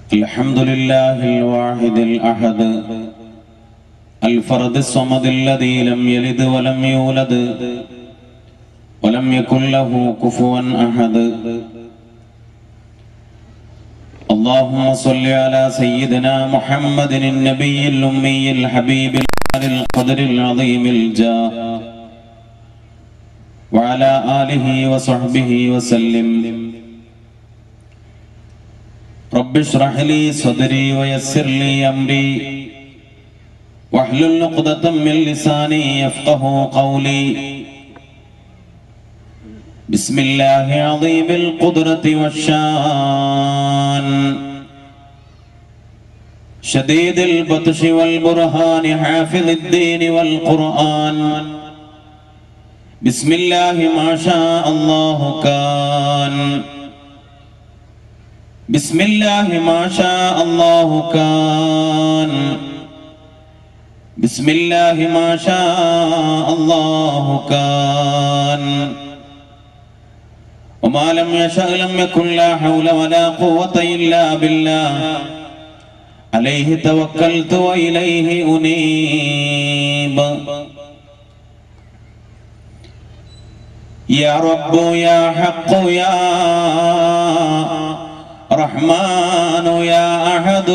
الحمد لله الواحد الأحد الفرد الصمد الذي لم يلد ولم يولد ولم يكن له كفوا أحد اللهم صل على سيدنا محمد النبي الأمي الحبيب القدر العظيم الجاه وعلى آله وصحبه وسلم رب اشرح لي صدري ويسر لي أمري واحلل عقدة من لساني يفقه قولي بسم الله عظيم القدرة والشان شديد البطش والبرهان حافظ الدين والقرآن بسم الله ما شاء الله كان بسم الله ما شاء الله كان بسم الله ما شاء الله كان وما لم يشأ لم يكن لا حول ولا قوة إلا بالله عليه توكلت وإليه أنيب يا رب يا حق يا رحمن يا أحد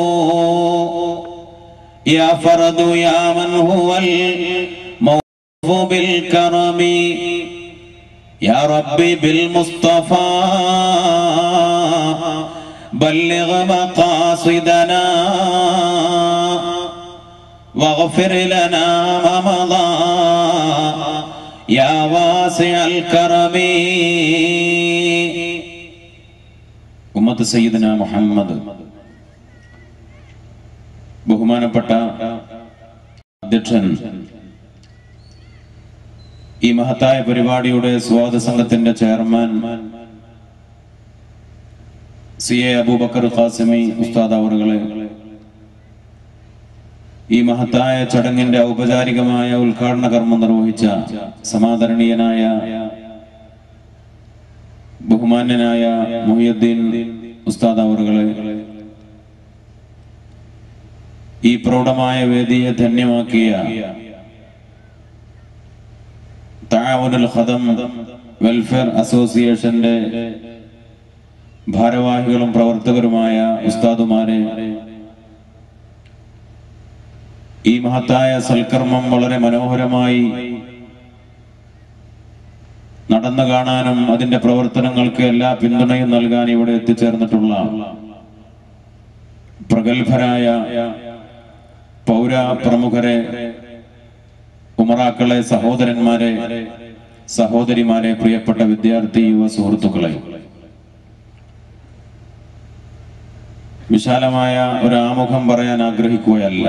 يا فرد يا من هو الموصوف بالكرم يا ربي بالمصطفى بلغ مقاصدنا واغفر لنا ما مضى يا واسع الكرم ഉമ്മത്ത് സയ്യിദന മുഹമ്മദ് ബഹുമാനപ്പെട്ട അധ്യക്ഷൻ ഈ മഹത്തായ പരിപാടിയുടെ സ്വാഗത സംഘത്തിന്റെ chairman C A Abubakar Qasimi Ustad അവറുകളെ ഈ മഹത്തായ ചടങ്ങിന്റെ ഔപചാരികമായ ഉദ്ഘാടന കർമ്മം നിർവഹിച്ച സമാദരണീയനായ ബഹുമാന്യനായ മുഹിയുദ്ദീൻ ഉസ്താദ് അവറുകളെ ഈ പ്രൗഢമായ വേദിയെ ധന്യമാക്കിയ താവനുൽ ഖദം വെൽഫെയർ അസോസിയേഷന്റെ ഭാരവാഹികളും പ്രവർത്തകരുമായ ഉസ്താദുമാരെ ഈ മഹത്തായ സൽക്കർമ്മം വളരെ മനോഹരമായി നടന്നു കാണാനും അതിന്റെ പ്രവർത്തനങ്ങൾക്ക് എല്ലാ പിന്തുണയും നൽകാൻ ഇവിടെ എത്തിച്ചേർന്നിട്ടുള്ള പ്രഗത്ഭരായ പൗര പ്രമുഖരെ ഉമറാക്കളെ സഹോദരന്മാരെ സഹോദരിമാരെ പ്രിയപ്പെട്ട വിദ്യാർത്ഥി യുവ സുഹൃത്തുക്കളെ വിശാലമായ ഒരു ആമുഖം പറയാൻ ആഗ്രഹിക്കുകയല്ല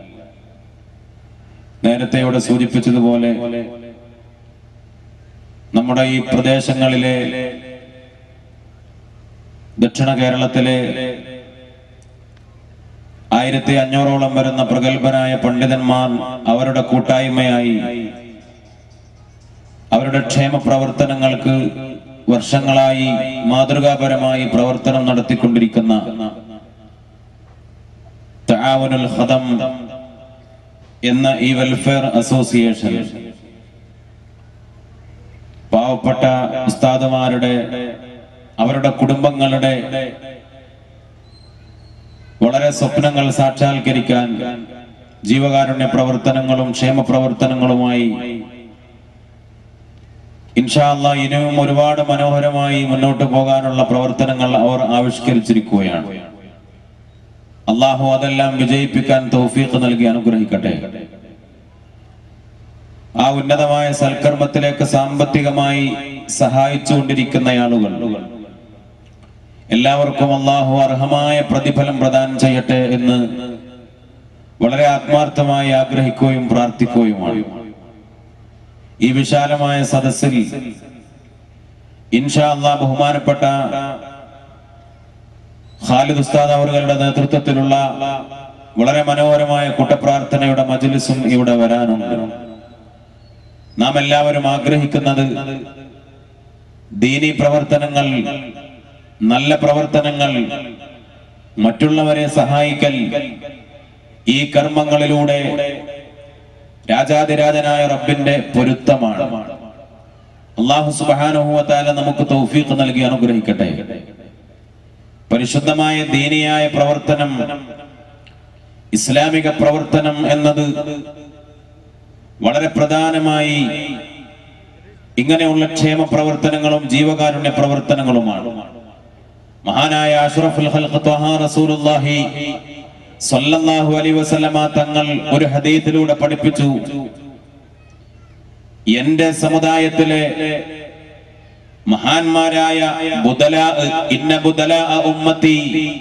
നേരത്തെ ഇവിടെ സൂചിപ്പിച്ചതുപോലെ നമ്മുടെ ഈ പ്രദേശങ്ങളിലെ ദക്ഷിണ കേരളത്തിലെ ആയിരത്തി അഞ്ഞൂറോളം വരുന്ന പ്രഗത്ഭരായ പണ്ഡിതന്മാർ അവരുടെ കൂട്ടായ്മയായി അവരുടെ ക്ഷേമ പ്രവർത്തനങ്ങൾക്ക് വർഷങ്ങളായി മാതൃകാപരമായി പ്രവർത്തനം നടത്തിക്കൊണ്ടിരിക്കുന്ന തആവുനുൽ ഖദം എന്ന ഈ വെൽഫെയർ അസോസിയേഷൻ പാവപ്പെട്ട ഉസ്താദുമാരുടെ അവരുടെ കുടുംബങ്ങളുടെ വളരെ സ്വപ്നങ്ങൾ സാക്ഷാത്കരിക്കാൻ ജീവകാരുണ്യ പ്രവർത്തനങ്ങളും ക്ഷേമ പ്രവർത്തനങ്ങളുമായി ഇൻഷാല്ല ഇനിയും ഒരുപാട് മനോഹരമായി മുന്നോട്ട് പോകാനുള്ള പ്രവർത്തനങ്ങൾ അവർ ആവിഷ്കരിച്ചിരിക്കുകയാണ് അള്ളാഹു അതെല്ലാം വിജയിപ്പിക്കാൻ തൗഫീഖ് നൽകി അനുഗ്രഹിക്കട്ടെ ആ ഉന്നതമായ സൽക്കർമ്മത്തിലേക്ക് സാമ്പത്തികമായി സഹായിച്ചുകൊണ്ടിരിക്കുന്ന ആളുകൾ എല്ലാവർക്കും അള്ളാഹു അർഹമായ പ്രതിഫലം പ്രദാനം ചെയ്യട്ടെ എന്ന് വളരെ ആത്മാർത്ഥമായി ആഗ്രഹിക്കുകയും പ്രാർത്ഥിക്കുകയുമാണ് ഈ വിശാലമായ സദസ്സിൽ ഇൻഷാ അള്ളാഹ് ബഹുമാനപ്പെട്ട ഖാലിദ് ഉസ്താദ് അവരുടെ നേതൃത്വത്തിലുള്ള വളരെ മനോഹരമായ കൂട്ടപ്രാർത്ഥനയുടെ മജ്ലിസും ഇവിടെ വരാനുണ്ട് നാം എല്ലാവരും ആഗ്രഹിക്കുന്നത് ദീനി പ്രവർത്തനങ്ങൾ നല്ല പ്രവർത്തനങ്ങൾ മറ്റുള്ളവരെ സഹായിക്കൽ ഈ കർമ്മങ്ങളിലൂടെ രാജാതിരാജനായ റബ്ബിന്റെ പൊരുത്തമാണ് അള്ളാഹു സുബാനുഭവത്താല നമുക്ക് തൗഫീഖ് നൽകി അനുഗ്രഹിക്കട്ടെ പരിശുദ്ധമായ ദീനിയായ പ്രവർത്തനം ഇസ്ലാമിക പ്രവർത്തനം എന്നത് വളരെ പ്രധാനമായി ഇങ്ങനെയുള്ള ക്ഷേമ പ്രവർത്തനങ്ങളും ജീവകാരുണ്യ പ്രവർത്തനങ്ങളുമാണ് മഹാനായ അഷ്റഫുൽ ഖൽഖ് ത്വഹാ റസൂലുള്ളാഹി സ്വല്ലല്ലാഹു അലൈഹി വസല്ലമ തങ്ങൾ ഒരു ഹദീസിലൂടെ പഠിപ്പിച്ചു എന്റെ സമുദായത്തിലെ മഹാന്മാരായ ബുദലാ ഇന്ന ബുദലാ ഉമ്മത്തി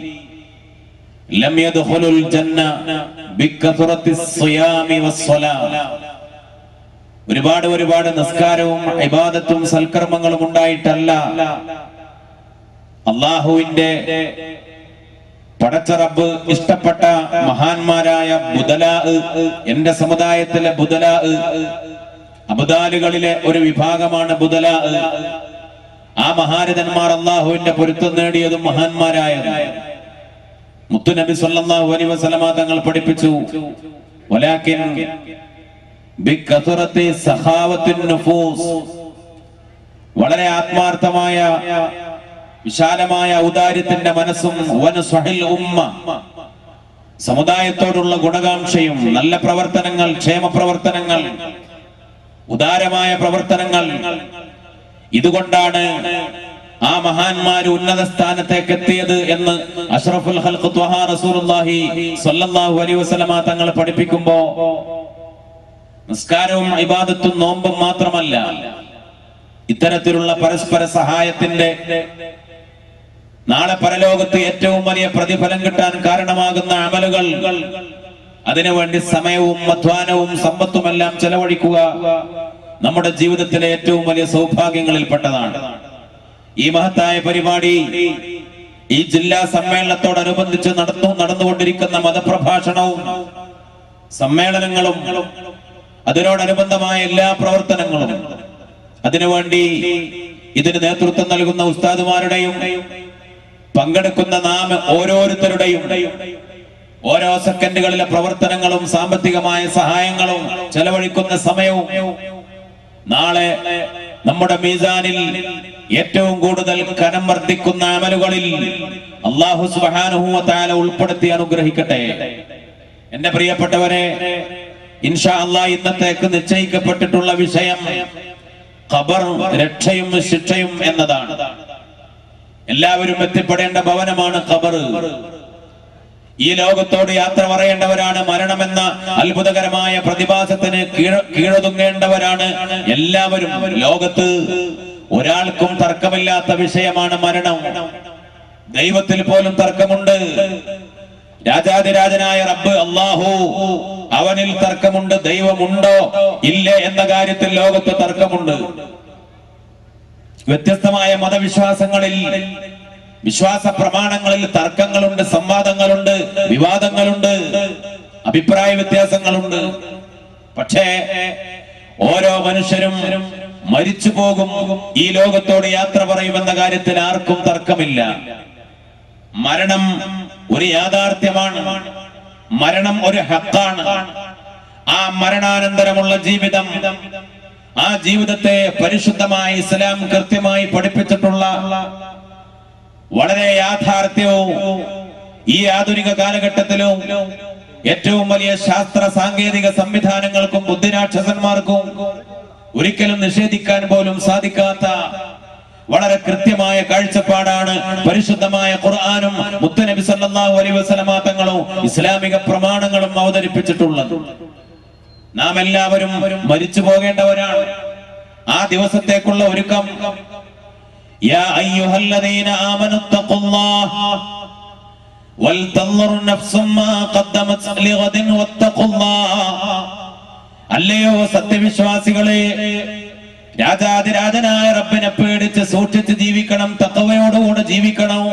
ലം യദ്ഖുലുൽ ജന്ന ബികസറത്തി സിയാമി വസ്സലാ ഒരുപാട് ഒരുപാട് നിസ്കാരവും ഇബാദത്തും സൽക്കർമ്മങ്ങളും ഉണ്ടായിട്ടല്ല അള്ളാഹുവിന്റെ പടച്ചറബ് ഇഷ്ടപ്പെട്ട മഹാന്മാരായ ബുദലാ എന്റെ സമുദായത്തിലെ ബുദലാ അബുദാലുകളിലെ ഒരു വിഭാഗമാണ് ബുദലാ ആ മഹാരഥന്മാർ അള്ളാഹുവിന്റെ പൊരുത്തം നേടിയതും മഹാന്മാരായതും മുത്തുനബി സല്ലല്ലാഹു അലൈഹി വസല്ലമ തങ്ങൾ പഠിപ്പിച്ചു വലാകിൻ ബികസറത്തി സഖാവത്തിൻ നുഫൂസ് വളരെ ആത്മാർത്ഥമായ വിശാലമായ ഔദാര്യത്തിന്റെ മനസ്സും വനസ്വഹിൽ ഉമ്മ സമുദായത്തോടുള്ള ഗുണകാംക്ഷയും നല്ല പ്രവർത്തനങ്ങൾ ക്ഷേമ പ്രവർത്തനങ്ങൾ ഉദാരമായ പ്രവർത്തനങ്ങൾ ഇതുകൊണ്ടാണ് ആ മഹാന്മാര് ഉന്നത സ്ഥാനത്തേക്ക് എത്തിയത് എന്ന് അഷ്റഫുൽ ഖൽഖ് ത്വഹാ റസൂലുള്ളാഹി സ്വല്ലല്ലാഹു അലൈഹി വസല്ലമ തങ്ങൾ പഠിപ്പിക്കുമ്പോ നിസ്കാരവും ഇബാദത്തും നോമ്പും മാത്രമല്ല ഇത്തരത്തിലുള്ള പരസ്പര സഹായത്തിന്റെ നാളെ പരലോകത്ത് ഏറ്റവും വലിയ പ്രതിഫലം കിട്ടാൻ കാരണമാകുന്ന അമലുകൾ അതിനുവേണ്ടി സമയവും അധ്വാനവും സമ്പത്തുമെല്ലാം ചെലവഴിക്കുക നമ്മുടെ ജീവിതത്തിലെ ഏറ്റവും വലിയ സൗഭാഗ്യങ്ങളിൽപ്പെട്ടതാണ് ഈ മഹത്തായ പരിപാടി ഈ ജില്ലാ സമ്മേളനത്തോടനുബന്ധിച്ച് നടന്നു നടന്നുകൊണ്ടിരിക്കുന്ന മതപ്രഭാഷണവും സമ്മേളനങ്ങളും അതിനോടനുബന്ധമായ എല്ലാ പ്രവർത്തനങ്ങളും അതിനുവേണ്ടി ഇതിന് നേതൃത്വം നൽകുന്ന ഉസ്താദുമാരുടെയും പങ്കെടുക്കുന്ന നാം ഓരോരുത്തരുടെയും ഓരോ സെക്കൻഡുകളിലെ പ്രവർത്തനങ്ങളും സാമ്പത്തികമായ സഹായങ്ങളും ചെലവഴിക്കുന്ന സമയവും നാളെ നമ്മുടെ മീസാനിൽ ഏറ്റവും കൂടുതൽ കനം വർദ്ധിക്കുന്ന അമലുകളിൽ അള്ളാഹു സുബാനുഹുവ താല ഉൾപ്പെടുത്തി അനുഗ്രഹിക്കട്ടെ എന്റെ പ്രിയപ്പെട്ടവരെ ഇൻഷാ അള്ളാഹ് ഇന്നത്തേക്ക് നിശ്ചയിക്കപ്പെട്ടിട്ടുള്ള വിഷയം ഖബർ രക്ഷയും ശിക്ഷയും എന്നതാണ് എല്ലാവരും എത്തിപ്പെടേണ്ട ഭവനമാണ് ഖബർ ഈ ലോകത്തോട് യാത്ര പറയേണ്ടവരാണ് മരണമെന്ന അത്ഭുതകരമായ പ്രതിഭാസത്തിന് കീഴ കീഴൊതുങ്ങേണ്ടവരാണ് എല്ലാവരും ലോകത്ത് ഒരാൾക്കും തർക്കമില്ലാത്ത വിഷയമാണ് മരണം ദൈവത്തിൽ പോലും തർക്കമുണ്ട് രാജാതിരാജനായ റബ്ബ് അള്ളാഹു അവനിൽ തർക്കമുണ്ട് ദൈവമുണ്ടോ ഇല്ലേ എന്ന കാര്യത്തിൽ ലോകത്ത് തർക്കമുണ്ട് വ്യത്യസ്തമായ മതവിശ്വാസങ്ങളിൽ വിശ്വാസ പ്രമാണങ്ങളിൽ തർക്കങ്ങളുണ്ട് സംവാദങ്ങളുണ്ട് വിവാദങ്ങളുണ്ട് അഭിപ്രായ വ്യത്യാസങ്ങളുണ്ട് പക്ഷേ ഓരോ മനുഷ്യരും മരിച്ചു പോകും ഈ ലോകത്തോട് യാത്ര പറയുമെന്ന കാര്യത്തിൽ ആർക്കും തർക്കമില്ല മരണം ഒരു യാഥാർത്ഥ്യമാണ് മരണം ഒരു ഹക്കാണ് ആ മരണാനന്തരമുള്ള ജീവിതം ആ ജീവിതത്തെ പരിശുദ്ധമായ ഇസ്ലാം കൃത്യമായി പഠിപ്പിച്ചിട്ടുള്ള വളരെ യാഥാർത്ഥ്യവും ഈ ആധുനിക കാലഘട്ടത്തിലും ഏറ്റവും വലിയ ശാസ്ത്ര സാങ്കേതിക സംവിധാനങ്ങൾക്കും ബുദ്ധിരാക്ഷസന്മാർക്കും ഒരിക്കലും നിഷേധിക്കാൻ പോലും സാധിക്കാത്ത വളരെ കൃത്യമായ കാഴ്ചപ്പാടാണ് പരിശുദ്ധമായ ഖുർആാനും മുത്തനബി സല്ലല്ലാഹു അലൈഹി വസല്ലമ തങ്ങളും ഇസ്ലാമിക പ്രമാണങ്ങളും അവതരിപ്പിച്ചിട്ടുള്ളത് നാം എല്ലാവരും മരിച്ചു പോകേണ്ടവരാണ് ആ ദിവസത്തേക്കുള്ള ഒരുക്കം يا أيها الذين آمنوا اتقوا الله ولتنظر نفس ما قدمت لغد واتقوا الله അല്ലയോ സത്യവിശ്വാസികളെ രാജാതിരാജനായ റബ്ബിനെ പേടിച്ച് സൂക്ഷിച്ച് ജീവിക്കണം തക്കവയോടുകൂടെ ജീവിക്കണം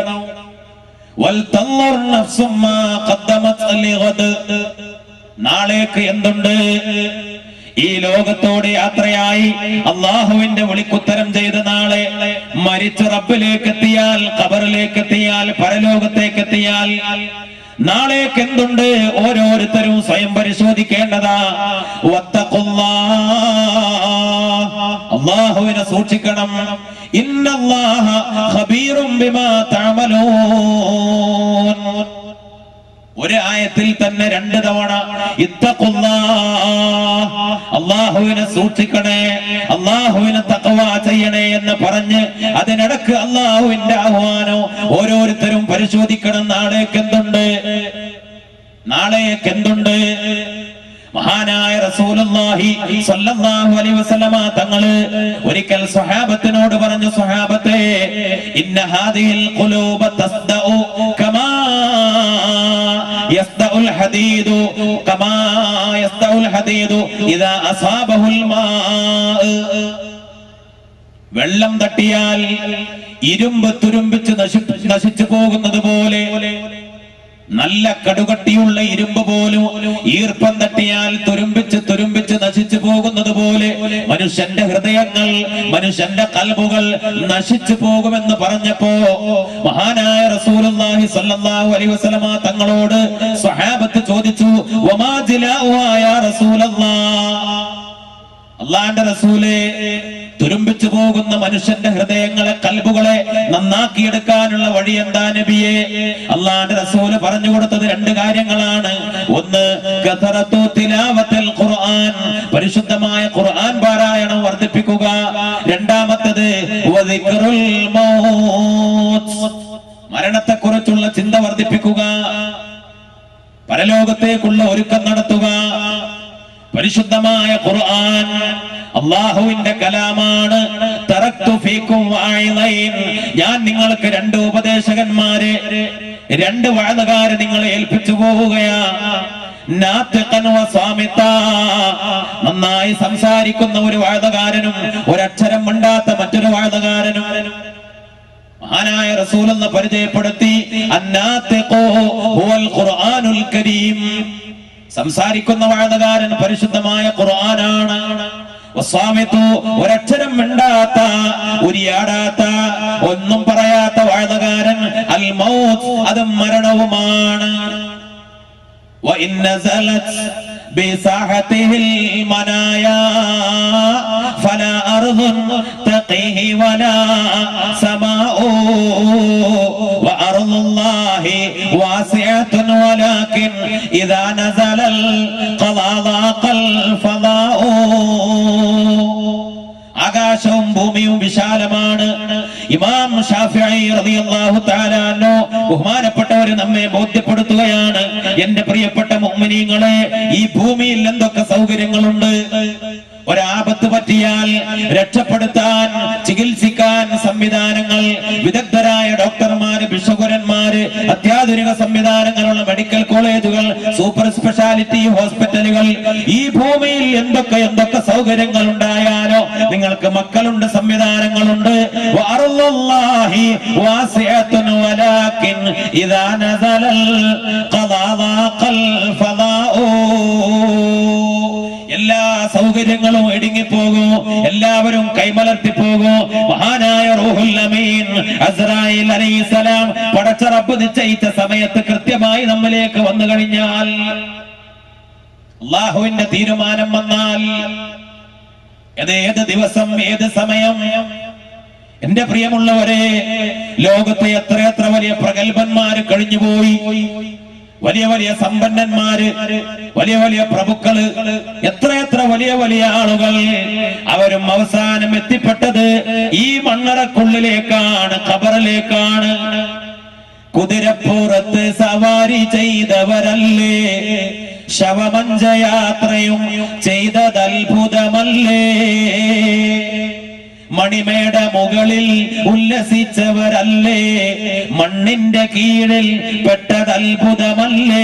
വൽതൻظر نفس ما قدمت لغد നാളേക്ക് എന്തുണ്ട് ഈ ലോകത്തോട് യാത്രയായി അള്ളാഹുവിന്റെ വിളിക്കുത്തരം ചെയ്ത നാളെ മരിച്ച റബ്ബിലേക്ക് എത്തിയാൽ ഖബറിലേക്ക് എത്തിയാൽ പരലോകത്തേക്ക് എത്തിയാൽ നാളേക്ക് എന്തുണ്ട് ഓരോരുത്തരും സ്വയം പരിശോധിക്കേണ്ടതാ വത്തഖുല്ലാ. അള്ളാഹുവിനെ സൂക്ഷിക്കണം ഇന്നല്ലാഹ ഖബീറും ബിമാ തഅമലൂൻ ഒരു ആയത്തിൽ തന്നെ രണ്ട് തവണ ഇത്തഖുല്ലാ. അള്ളാഹുവിനെ സൂക്ഷിക്കണേ അള്ളാഹുവിനെ തക്കവ ചെയ്യണേ എന്ന് പറഞ്ഞ് അതിനിടക്ക് അള്ളാഹുവിന്റെ ആഹ്വാനം ഓരോരുത്തരും പരിശോധിക്കണം നാളേക്ക് എന്തുണ്ട് നാളേക്ക് എന്തുണ്ട് മഹാനായ റസൂലുള്ളാഹി സ്വല്ലല്ലാഹു അലൈഹി വസല്ലമ തങ്ങള് ഒരിക്കൽ സ്വഹാബത്തിനോട് പറഞ്ഞു സ്വഹാബത്തെ ഇന്ന ഹാദിഹിൽ ഖുലൂബ തസ്ദഉ കമാ യസ്ദഉൽ ഹദീദു കമാ യസ്ദഉൽ ഹദീദു ഇദാ അസാബഹുൽ മാ വെള്ളം തട്ടിയാൽ ഇരുമ്പ് തുരുമ്പിച്ച് നശി നശിച്ചു പോകുന്നത് പോലെ നല്ല കടുകട്ടിയുള്ള ഇരുമ്പ് പോലും ഈർപ്പം തട്ടിയാൽ തുരുമ്പിച്ച് തുരുമ്പിച്ച് നശിച്ചു പോകുന്നത് പോലെ മനുഷ്യന്റെ ഹൃദയങ്ങൾ മനുഷ്യന്റെ കൽബുകൾ നശിച്ചു പോകുമെന്ന് പറഞ്ഞപ്പോ മഹാനായ റസൂലുള്ളാഹി സ്വല്ലല്ലാഹു അലൈഹി വസല്ലമ തങ്ങളോട് സ്വഹാബത്ത് ചോദിച്ചു വമാ ജിലാഉഹാ യാ റസൂലല്ലാഹ് അള്ളാന്റെ റസൂലെ തുരുമ്പിച്ചു പോകുന്ന മനുഷ്യന്റെ ഹൃദയങ്ങളെ കൽബുകളെ നന്നാക്കിയെടുക്കാനുള്ള വഴി എന്താ നബിയെ അള്ളാന്റെ റസൂല് പറഞ്ഞു കൊടുത്തത് രണ്ട് കാര്യങ്ങളാണ് ഒന്ന് കഥറത്തു തിലാവത്തൽ ഖുർആൻ പരിശുദ്ധമായ ഖുർആൻ പാരായണം വർദ്ധിപ്പിക്കുക രണ്ടാമത്തത് വദിക്റുൽ മൗത്ത് മരണത്തെ കുറിച്ചുള്ള ചിന്ത വർദ്ധിപ്പിക്കുക പരലോകത്തേക്കുള്ള ഒരുക്കം നടത്തുക പരിശുദ്ധമായ ഖുർആൻ അള്ളാഹുവിന്റെ കലാമാണ് തറക്തു ഫീക്കും വാഇളൈൻ. ഞാൻ നിങ്ങൾക്ക് രണ്ട് ഉപദേശകന്മാരെ രണ്ട് വാഴകാരെ നിങ്ങളെ ഏൽപ്പിച്ചു പോവുകയാ നാത്തിഖൻ വസാമിത്താ. നന്നായി സംസാരിക്കുന്ന ഒരു വാഴകാരനും ഒരക്ഷരം മിണ്ടാത്ത മറ്റൊരു വാഴകാരനും മഹാനായ റസൂൽ എന്ന് പരിചയപ്പെടുത്തി അന്നാത്തിഖു ഹുവൽ ഖുർആനുൽ കരീം സംസാരിക്കുന്ന വാഴകാരൻ പരിശുദ്ധമായ ഖുർആനാണ് വസ്വാമിത്തു ഒരക്ഷരം മിണ്ടാത്ത ഉരിയാടാത്ത ഒന്നും പറയാത്ത വാഴകാരൻ അൽ മൗത്ത് അത് മരണവുമാണ് وإن نزلت بساحته المنايا فلا أرض تقيه ولا سماء وأرض الله واسعة ولكن إذا نزل القضاء ضاق الفضاء ആകാശവും ഭൂമിയും വിശാലമാണ് ഇമാം ഷാഫിഈ റളിയല്ലാഹു തആല അൻഹു ബഹുമാനപ്പെട്ടവർ നമ്മെ ബോധ്യപ്പെടുത്തുകയാണ് എന്റെ പ്രിയപ്പെട്ട മുഅ്മിനീങ്ങളെ ഈ ഭൂമിയിൽ എന്തൊക്കെ സൗകര്യങ്ങളുണ്ട് ഒരാപത്ത് പറ്റിയാൽ രക്ഷപ്പെടുത്താൻ ചികിത്സിക്കാൻ സംവിധാനങ്ങൾ വിദഗ്ധരായ ഡോക്ടർമാര് ഭിഷകുരന്മാര് അത്യാധുനിക സംവിധാനങ്ങളുള്ള മെഡിക്കൽ കോളേജുകൾ സൂപ്പർ സ്പെഷ്യാലിറ്റി ഹോസ്പിറ്റലുകൾ ഈ ഭൂമിയിൽ എന്തൊക്കെ എന്തൊക്കെ സൗകര്യങ്ങൾ ഉണ്ടായാലോ നിങ്ങൾക്ക് മക്കളുണ്ട് സംവിധാനങ്ങളുണ്ട് വഅർളുല്ലാഹി വാസിഅത്തുൻ വലാകിൻ ഇദാ നസലൽ ഖദാ ളാഖൽ ഫദാഉ എല്ലാ സൗകര്യങ്ങളും ഇടുങ്ങിപ്പോകൂ എല്ലാവരും കൈമലർത്തി പോകൂ മഹാനായ റൂഹുൽ അമീൻ അസ്രായിൽ അലൈഹിസ്സലാം പടച്ച റബ്ബ് നിശ്ചയിച്ച സമയത്ത് കൃത്യമായി നമ്മിലേക്ക് വന്നു കഴിഞ്ഞാൽ അള്ളാഹുവിന്റെ തീരുമാനം വന്നാൽ അത് ഏത് ദിവസം ഏത് സമയം എന്റെ പ്രിയമുള്ളവരെ ലോകത്തെ എത്രയെത്ര വലിയ പ്രഗത്ഭന്മാര് കഴിഞ്ഞുപോയി വലിയ വലിയ സമ്പന്നന്മാര് വലിയ വലിയ പ്രഭുക്കള് എത്രയെത്ര വലിയ വലിയ ആളുകൾ അവരും അവസാനം എത്തിപ്പെട്ടത് ഈ മണ്ണറക്കുള്ളിലേക്കാണ് ഖബറിലേക്കാണ് കുതിരപ്പുറത്ത് സവാരി ചെയ്തവരല്ലേ ശവമഞ്ചയാത്രയും ചെയ്തതത്ഭുതമല്ലേ മണിമേട മുകളിൽ ഉല്ലസിച്ചവരല്ലേ മണ്ണിന്റെ കീഴിൽ പെട്ടതത്ഭുതമല്ലേ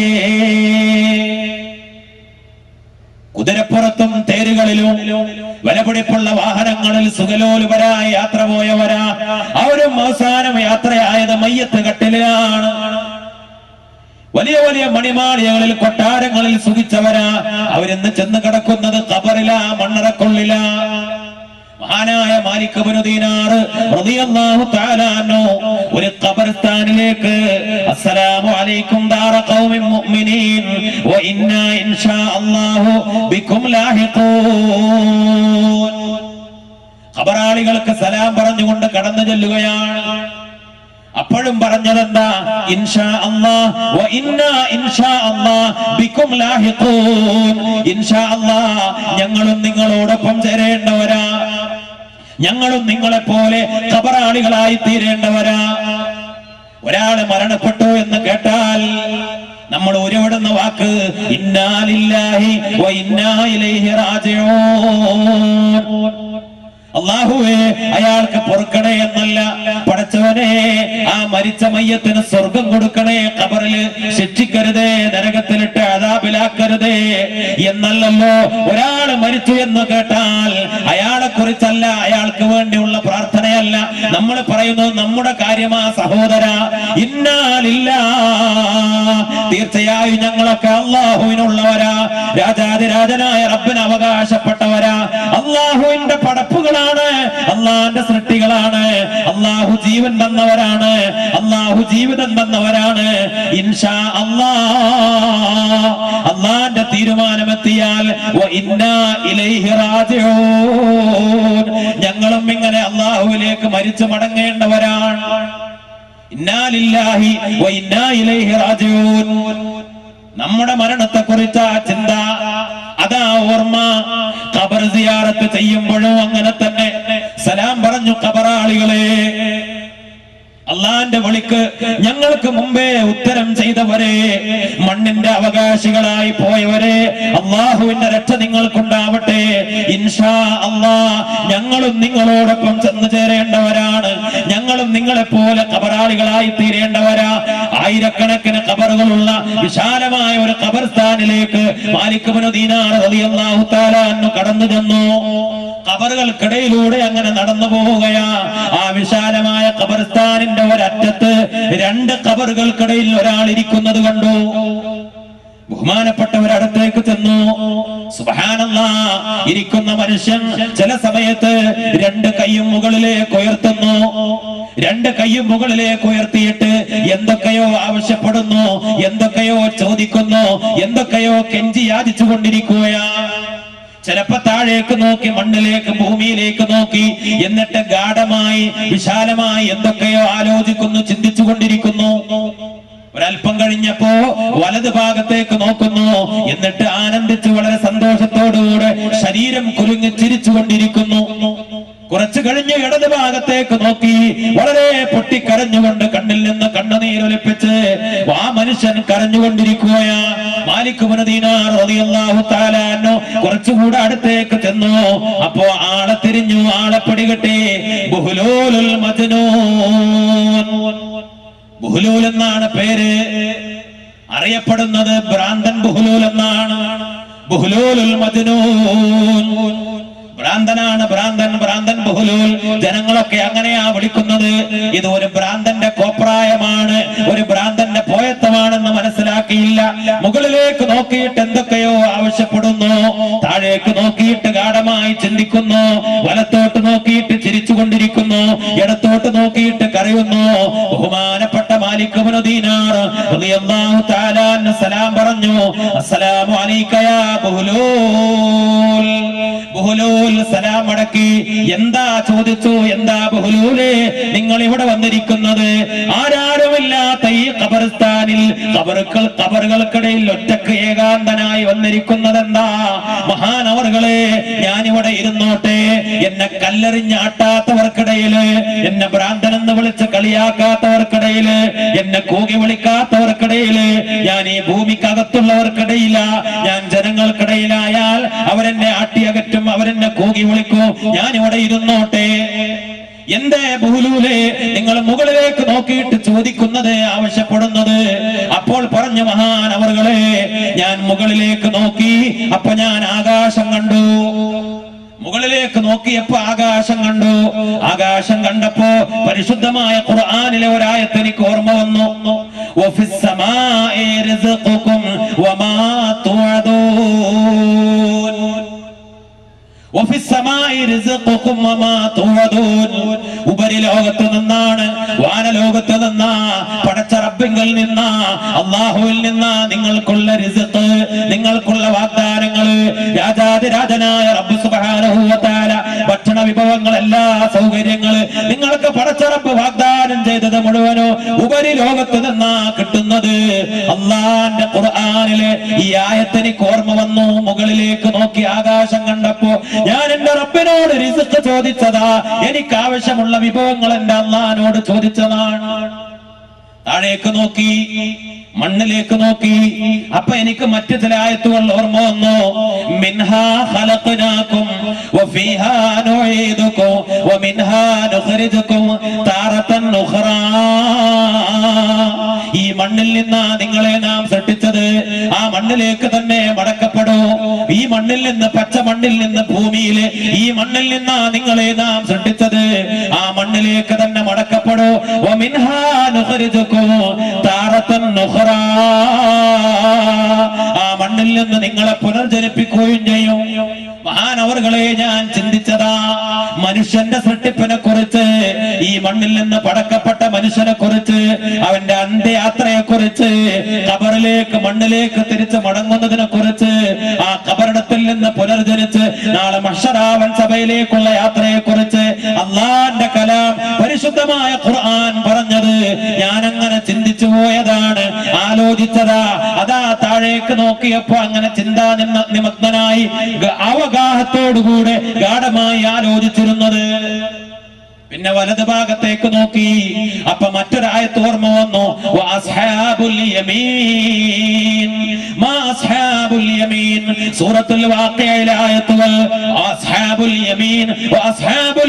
കുതിരപ്പുറത്തും തേരുകളിലും വിലപിടിപ്പുള്ള വാഹനങ്ങളിൽ സുഖലോലുപരായ യാത്ര പോയവരാ അവരും അവസാനം യാത്രയായത് മയ്യത്ത് കട്ടിലാണ് വലിയ വലിയ വലിയ മണിമാളികകളിൽ കൊട്ടാരങ്ങളിൽ സുഖിച്ചവരാ അവരെന്ന് ചെന്ന് കിടക്കുന്നത് കബറിലാ മണ്ണറക്കൊള്ളിലാ മഹാനായ മാലിക് ഇബ്നു ദീനാർ റളിയല്ലാഹു തആല അൻഹു ഒരു ഖബർസ്ഥാനിലേക്ക് അസ്സലാമു അലൈക്കും ദാറ ഖൗമിൻ മുഅ്മിനീൻ വ ഇന്നാ ഇൻഷാ അല്ലാഹു ബിക്കും ലാഹിഖൂൻ ഖബറാളികൾക്ക് സലാം പറഞ്ഞുകൊണ്ട് കടന്നു ചെല്ലുകയാണ് അപ്പോഴും പറഞ്ഞതെന്താ ഇൻഷാ അല്ലാ വ ഇന്നാ ഇൻഷാ അല്ലാ ബിക്കും ലാഹിഖൂൻ ഇൻഷാ അല്ലാ ഞങ്ങളും നിങ്ങളോടൊപ്പം ചേരേണ്ടവരാ ഞങ്ങളും നിങ്ങളെ പോലെ ഖബറാളികളായി തീരേണ്ടവരാ ഒരാള് മരണപ്പെട്ടു എന്ന് കേട്ടാൽ നമ്മൾ ഉരുവിടുന്ന വാക്ക് ഇന്നാലില്ലാഹി വ ഇന്നാ ഇലൈഹി റാജിഊൻ അള്ളാഹുവേ അയാൾക്ക് പൊറുക്കണേ എന്നല്ല പടച്ചവനെ ആ മരിച്ച മയ്യത്തിന് സ്വർഗം കൊടുക്കണേ കബറില് ശിക്ഷിക്കരുതേ നരകത്തിലിട്ട് അതാപിലാക്കരുതേ എന്നല്ലല്ലോ ഒരാള് മരിച്ചു എന്ന് കേട്ടാൽ അയാളെ കുറിച്ചല്ല അയാൾക്ക് വേണ്ടിയുള്ള പ്രാർത്ഥനയല്ല നമ്മൾ പറയുന്നത് നമ്മുടെ കാര്യമാ സഹോദര ഇന്നാലില്ല തീർച്ചയായും ഞങ്ങളൊക്കെ അള്ളാഹുവിനുള്ളവരാ രാജാതിരാജനായ റബ്ബിന് അവകാശപ്പെട്ടവരാ അള്ളാഹുവിന്റെ പടപ്പുകളാണ് അള്ളാഹിന്റെ സൃഷ്ടികളാണ് അള്ളാഹു ജീവൻ തന്നവരാണ് അള്ളാഹു ജീവിതം തന്നവരാണ് ഇൻഷാ അല്ലാ അള്ളാന്റെ തീരുമാനമെത്തിയാൽ വ ഇന്നാ ഇലൈഹി റാജിഊൻ ഞങ്ങളും ഇങ്ങനെ അള്ളാഹുവിലേക്ക് മരിച്ചു മടങ്ങേണ്ടവരാണ് ഇന്നാലില്ലാഹി വ ഇന്നാ ഇലൈഹി റാജിഊൻ നമ്മുടെ മരണത്തെ കുറിച്ച് ആ ചിന്ത അതാ ഓർമ്മ ഖബർ സിയാറത്ത് ചെയ്യുമ്പോഴും അങ്ങനെ തന്നെ സലാം പറഞ്ഞു ഖബറാളികളെ അള്ളാന്റെ വിളിക്ക് ഞങ്ങൾക്ക് മുമ്പേ ഉത്തരം ചെയ്തവരെ മണ്ണിന്റെ അവകാശികളായി പോയവരെ അള്ളാഹുവിന്റെ രക്ഷ നിങ്ങൾക്കുണ്ടാവട്ടെ ഇൻഷാ അള്ളാ ഞങ്ങളും നിങ്ങളോടൊപ്പം ചെന്ന് ചേരേണ്ടവരാണ് ഞങ്ങളും നിങ്ങളെ പോലെ കബറാളികളായി തീരേണ്ടവരാ ആയിരക്കണക്കിന് കബറുകളുള്ള വിശാലമായ ഒരു ഖബർസ്ഥാനിലേക്ക് മാലിക്കുബിന് ദീനാർ റളിയല്ലാഹു തആല അന്നു കടന്നു ചെന്നു കബറുകൾക്കിടയിലൂടെ അങ്ങനെ നടന്നു പോവുകയാ ആ വിശാലമായ ഖബർസ്ഥാനിന്റെ ഒരറ്റത്ത് രണ്ട് കബറുകൾക്കിടയിൽ ഒരാൾ ഇരിക്കുന്നത് കണ്ടു ബഹുമാനപ്പെട്ടവരടുത്തേക്ക് ചെന്നു സുബഹാനല്ലാ ഇരിക്കുന്ന മനുഷ്യൻ ചില സമയത്ത് രണ്ട് കൈയും മുകളിലേക്ക് ഉയർത്തുന്നു രണ്ട് കൈയും മുകളിലേക്ക് ഉയർത്തിയിട്ട് എന്തൊക്കെയോ ആവശ്യപ്പെടുന്നു എന്തൊക്കെയോ ചോദിക്കുന്നു എന്തൊക്കെയോ കെഞ്ചി യാചിച്ചു കൊണ്ടിരിക്കുകയാ ചിലപ്പോ താഴേക്ക് നോക്കി മണ്ണിലേക്ക് ഭൂമിയിലേക്ക് നോക്കി എന്നിട്ട് ഗാഠമായി വിശാലമായി എന്തൊക്കെയോ ആലോചിക്കുന്നു ചിന്തിച്ചു കൊണ്ടിരിക്കുന്നു ഒരല്പം കഴിഞ്ഞപ്പോ വലത് ഭാഗത്തേക്ക് നോക്കുന്നു എന്നിട്ട് ആനന്ദിച്ച് വളരെ സന്തോഷത്തോടുകൂടെ ശരീരം കുലുങ്ങി ചിരിച്ചുകൊണ്ടിരിക്കുന്നു കുറച്ചു കഴിഞ്ഞ് ഇടത് ഭാഗത്തേക്ക് നോക്കി വളരെ പൊട്ടിക്കരഞ്ഞുകൊണ്ട് കണ്ണിൽ നിന്ന് കണ്ണുനീരൊലിപ്പിച്ച് ആ മനുഷ്യൻ കരഞ്ഞുകൊണ്ടിരിക്കുകയാ മാലിക്കുമനദീനാറിയാഹു കുറച്ചുകൂടെ അടുത്തേക്ക് ചെന്നു അപ്പോ ആളെ തിരിഞ്ഞു ആളെ പിടികെട്ടി ബുഹുലോലുൽ മജ്നൂൻ ബുഹുലൂൽ എന്നാണ് പേര് അറിയപ്പെടുന്നത് ഭ്രാന്തൻ ബുഹുലൂൽ എന്നാണ് ബുഹുലൂലുൽ മജ്നൂൻ ഭ്രാന്തനാണ് ഭ്രാന്തൻ ഭ്രാന്തൻ ബുഹുലൂൽ ജനങ്ങളൊക്കെ അങ്ങനെയാ വിളിക്കുന്നത് ഇത് ഒരു ഭ്രാന്തന്റെ കോപ്രായമാണ് ഒരു ഭ്രാന്തന്റെ പോയത്തമാണെന്ന് മനസ്സിലാക്കിയില്ല മുകളിലേക്ക് നോക്കിയിട്ട് എന്തൊക്കെയോ ആവശ്യപ്പെടുന്നു താഴേക്ക് നോക്കിയിട്ട് ഗാഠമായി ചിന്തിക്കുന്നു വലത്തോട്ട് നോക്കിയിട്ട് ചിരിച്ചുകൊണ്ടിരിക്കുന്നു ഇടത്തോട്ട് നോക്കിയിട്ട് കരയുന്നു ബഹുമാനപ്പെട്ട മാലിക് ഇബ്നു ദീനാർ റളിയല്ലാഹു തആല അൻഹു സലാം പറഞ്ഞു അസ്സലാമു അലൈക യാ ബുഹുലൂൽ ബുഹുലൂൽ സലാം അടക്കി എന്താ ചോദിച്ചു എന്താ ബുഹുലൂലെ നിങ്ങൾ ഇവിടെ വന്നിരിക്കുന്നത് ആരാരുമില്ലാത്ത ഈ ഖബർസ്ഥാനിൽ ഖബറുകൾ ഖബറുകൾക്കിടയിൽ ഒറ്റക്ക് ഏകാന്തനായി വന്നിരിക്കുന്നത് എന്താ മഹാനവറുകളെ ഞാനിവിടെ ഇരുന്നോട്ടെ എന്നെ കല്ലെറിഞ്ഞാട്ടാത്തവർക്കിടയില് എന്നെ ഭ്രാന്തനെന്ന് വിളിച്ച് കളിയാക്കാത്തവർക്കിടയില് എന്നെ കൂകി വിളിക്കാത്തവർക്കിടയില് ഞാൻ ഈ ഭൂമിക്കകത്തുള്ളവർക്കിടയില ഞാൻ ജനങ്ങൾക്കിടയിലായാൽ അവരെന്നെ ആട്ടിയകറ്റും അവരെന്നെ കൂകി വിളിക്കും ഞാൻ ഇവിടെ ഇരുന്നോട്ടെ എന്തേ ബഹുലൂലെ നിങ്ങൾ മുകളിലേക്ക് നോക്കിയിട്ട് ചോദിക്കുന്നത് ആവശ്യപ്പെടുന്നത് അപ്പോൾ പറഞ്ഞു മഹാൻ അവർകളെ ഞാൻ മുകളിലേക്ക് നോക്കി അപ്പൊ ഞാൻ ആകാശം കണ്ടു മുകളിലേക്ക് നോക്കിയപ്പോ ആകാശം കണ്ടു ആകാശം കണ്ടപ്പോ പരിശുദ്ധമായ ഖുർആനിലെ ഒരായത്ത് എനിക്ക് ഓർമ്മ വന്നു വഫിസ് സമാഇ റിസ്ഖുകും വമാ തുഅദൂൻ വഫി സമാഇ റിസ്ഖുകും വമാ തുഅദൂൻ ഉപരിലോകത്ത് നിന്നാണ് വാനലോകത്ത് നിന്നാ പടച്ച റബ്ബിങ്കിൽ നിന്നാ അള്ളാഹുവിൽ നിന്നാ നിങ്ങൾക്കുള്ള റിസ്ഖ് നിങ്ങൾക്കുള്ള വാഗ്ദാനങ്ങൾ രാജാതിരാജനായ റബ്ബ് സുബ്ഹാനഹു വ തആല ഭക്ഷണ വിഭവങ്ങൾ എല്ലാ സൗകര്യങ്ങൾ നിങ്ങൾക്ക് പടച്ച റബ്ബ് വാഗ്ദാനം ചെയ്തത് മുഴുവനോ ഉപരിലോകത്ത് നിന്നാ കിട്ടുന്നത് അള്ളാന്റെ ഖുർആനിലെ ഈ ആയത്തിനിക്ക് ഓർമ്മ വന്നു മുകളിലേക്ക് നോക്കി ആകാശം കണ്ടപ്പോ ഞാൻ എന്റെ റബ്ബിനോട് റിസ്ക് ചോദിച്ചതാ എനിക്ക് ആവശ്യമുള്ള വിഭവങ്ങൾ എന്റെ അള്ളഹാനോട് ചോദിച്ചതാണ് താഴേക്ക് നോക്കി മണ്ണിലേക്ക് നോക്കി അപ്പൊ എനിക്ക് മറ്റു ചില ആയത്തുകൾ ഓർമ്മ വന്നു മിൻഹാ ഖലഖനാകും വഫീഹാ നുഈദുകും വമിൻഹാ നുഖ്രിജുകും താറത്തൻ ഉഖറാ ഈ മണ്ണിൽ നിന്നാ നിങ്ങളെ നാം സൃഷ്ടിച്ചത് ആ മണ്ണിലേക്ക് തന്നെ മടക്കപ്പെടൂ ഈ മണ്ണിൽ നിന്ന് പച്ച മണ്ണിൽ നിന്ന് ഭൂമിയിൽ ഈ മണ്ണിൽ നിന്നാ നിങ്ങളെ നാം സൃഷ്ടിച്ചത് ആ മണ്ണിലേക്ക് തന്നെ മടക്കപ്പെടൂ വമിൻഹാ നുഖ്രിജുകും താറത്തൻ ഉഖറാ ആ മണ്ണിൽ നിന്ന് നിങ്ങളെ പുനർജനിപ്പിക്കുകയും ചെയ്യും മഹാനവറുകളെ ഞാൻ ചിന്തിച്ചതാ മനുഷ്യന്റെ സൃഷ്ടിപ്പിനെ കുറിച്ച് ഈ മണ്ണിൽ നിന്ന് പടക്കപ്പെട്ട മനുഷ്യനെ കുറിച്ച് അവന്റെ അന്ത്യയാത്രയെ കുറിച്ച് കബറിലേക്ക് മണ്ണിലേക്ക് തിരിച്ച് മടങ്ങുന്നതിനെ കുറിച്ച് ആ കബറിടത്തിൽ നിന്ന് പുനർജനിച്ച് നാളെ മഷറാവൻ സഭയിലേക്കുള്ള യാത്രയെ കുറിച്ച് അള്ളാന്റെ കലാം പരിശുദ്ധമായ ഖുർആൻ പറഞ്ഞത് ഞാൻ അങ്ങനെ ചിന്തിച്ചു പോയതാണ് ആലോചിച്ചതാ അതാ താഴേക്ക് നോക്കിയപ്പോ അങ്ങനെ ചിന്താ നിന്ന- നിമഗ്നനായി ഗ- അവഗാഹത്തോടുകൂടെ ഗാഠമായി ആലോചിച്ചിരുന്നത് പിന്നെ വലത് ഭാഗത്തേക്ക് നോക്കി അപ്പൊ മറ്റൊരായത്ത് ഓർമ്മ വന്നു വഅസ്ഹാബുൽ യമീൻ മാ അസ്ഹാബുൽ യമീൻ സൂറത്തുൽ വാഖിയയിലെ ആയത്തുകൾ അസ്ഹാബുൽ യമീൻ വഅസ്ഹാബുൽ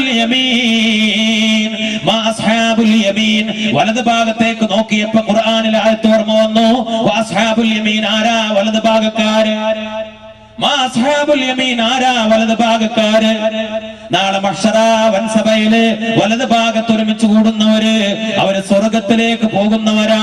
യമീൻ മാ അസ്ഹാബുൽ യമീൻ വലത് ഭാഗത്തേക്ക് നോക്കിയപ്പോ ഖുർആനിലെ ആയത്ത് ഓർമ്മ വന്നു വഅസ്ഹാബുൽ യമീൻ ആരാ വലത് ഭാഗക്കാര് മാ അസ്ഹാബുൽ യമീൻ ആരാ വലത് ഭാഗക്കാര് നാളെ മഷറ വൻസഭയില് വലത് ഭാഗത്ത് ഒരുമിച്ച് കൂടുന്നവര് അവര് സ്വർഗത്തിലേക്ക് പോകുന്നവരാ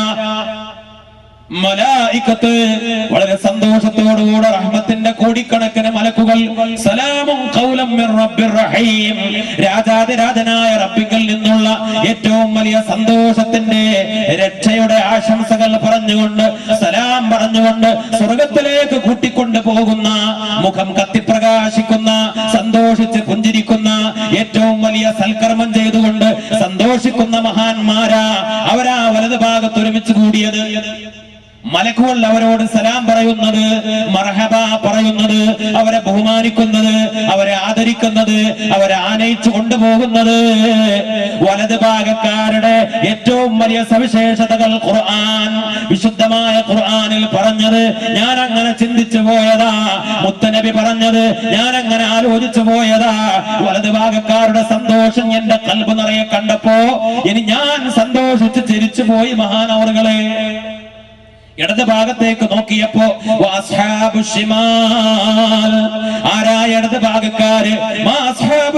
മലായിക്കത്ത് വളരെ സന്തോഷത്തോടുകൂടെ റഹ്മത്തിന്റെ കോടിക്കണക്കിന് മലക്കുകൾ സലാമും ഖൗലം മിർ റബ്ബിർ റഹീം രാജാതിരാജനായ റബ്ബിങ്കിൽ നിന്നുള്ള ഏറ്റവും വലിയ സന്തോഷത്തിന്റെ രക്ഷയുടെ ആശംസകൾ പറഞ്ഞുകൊണ്ട് സലാം പറഞ്ഞുകൊണ്ട് സ്വർഗത്തിലേക്ക് കൂട്ടിക്കൊണ്ട് പോകുന്ന മുഖം കത്തിപ്രകാശിക്കുന്ന സന്തോഷിച്ച് പുഞ്ചിരിക്കുന്ന ഏറ്റവും വലിയ സൽക്കർമ്മം ചെയ്തുകൊണ്ട് സന്തോഷിക്കുന്ന മഹാന്മാരാ അവരാ വലത് ഭാഗത്ത് ഒരുമിച്ച് കൂടിയത് മലക്കുകൾ അവരോട് സലാം പറയുന്നത് മർഹബ പറയുന്നത് അവരെ ബഹുമാനിക്കുന്നത് അവരെ ആദരിക്കുന്നത് അവരെ ആനയിച്ചു കൊണ്ടുപോകുന്നത് വലത് ഭാഗക്കാരുടെ ഏറ്റവും വലിയ സവിശേഷതകൾ ഖുർആൻ വിശുദ്ധമായ ഖുർആനിൽ പറഞ്ഞത് ഞാൻ അങ്ങനെ ചിന്തിച്ചു പോയതാ മുത്തനബി പറഞ്ഞത് ഞാൻ അങ്ങനെ ആലോചിച്ചു പോയതാ വലത് ഭാഗക്കാരുടെ സന്തോഷം എന്റെ കൽബ് നിറയെ കണ്ടപ്പോ ഇനി ഞാൻ സന്തോഷിച്ച് ചിരിച്ചു പോയി മഹാനവറുകളെ ഇടത് ഭാഗത്തേക്ക് നോക്കിയപ്പോ വഅസ്ഹാബു ശിമാൽ ആരായ ഇടത് ഭാഗക്കാര് വഅസ്ഹാബു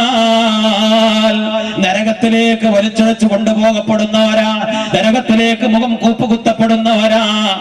ശിമാൽ നരകത്തിലേക്ക് വലിച്ചഴച്ചു കൊണ്ടുപോകപ്പെടുന്നവരാ നരകത്തിലേക്ക് മുഖം കൂപ്പുകുത്തപ്പെടുന്നവരാ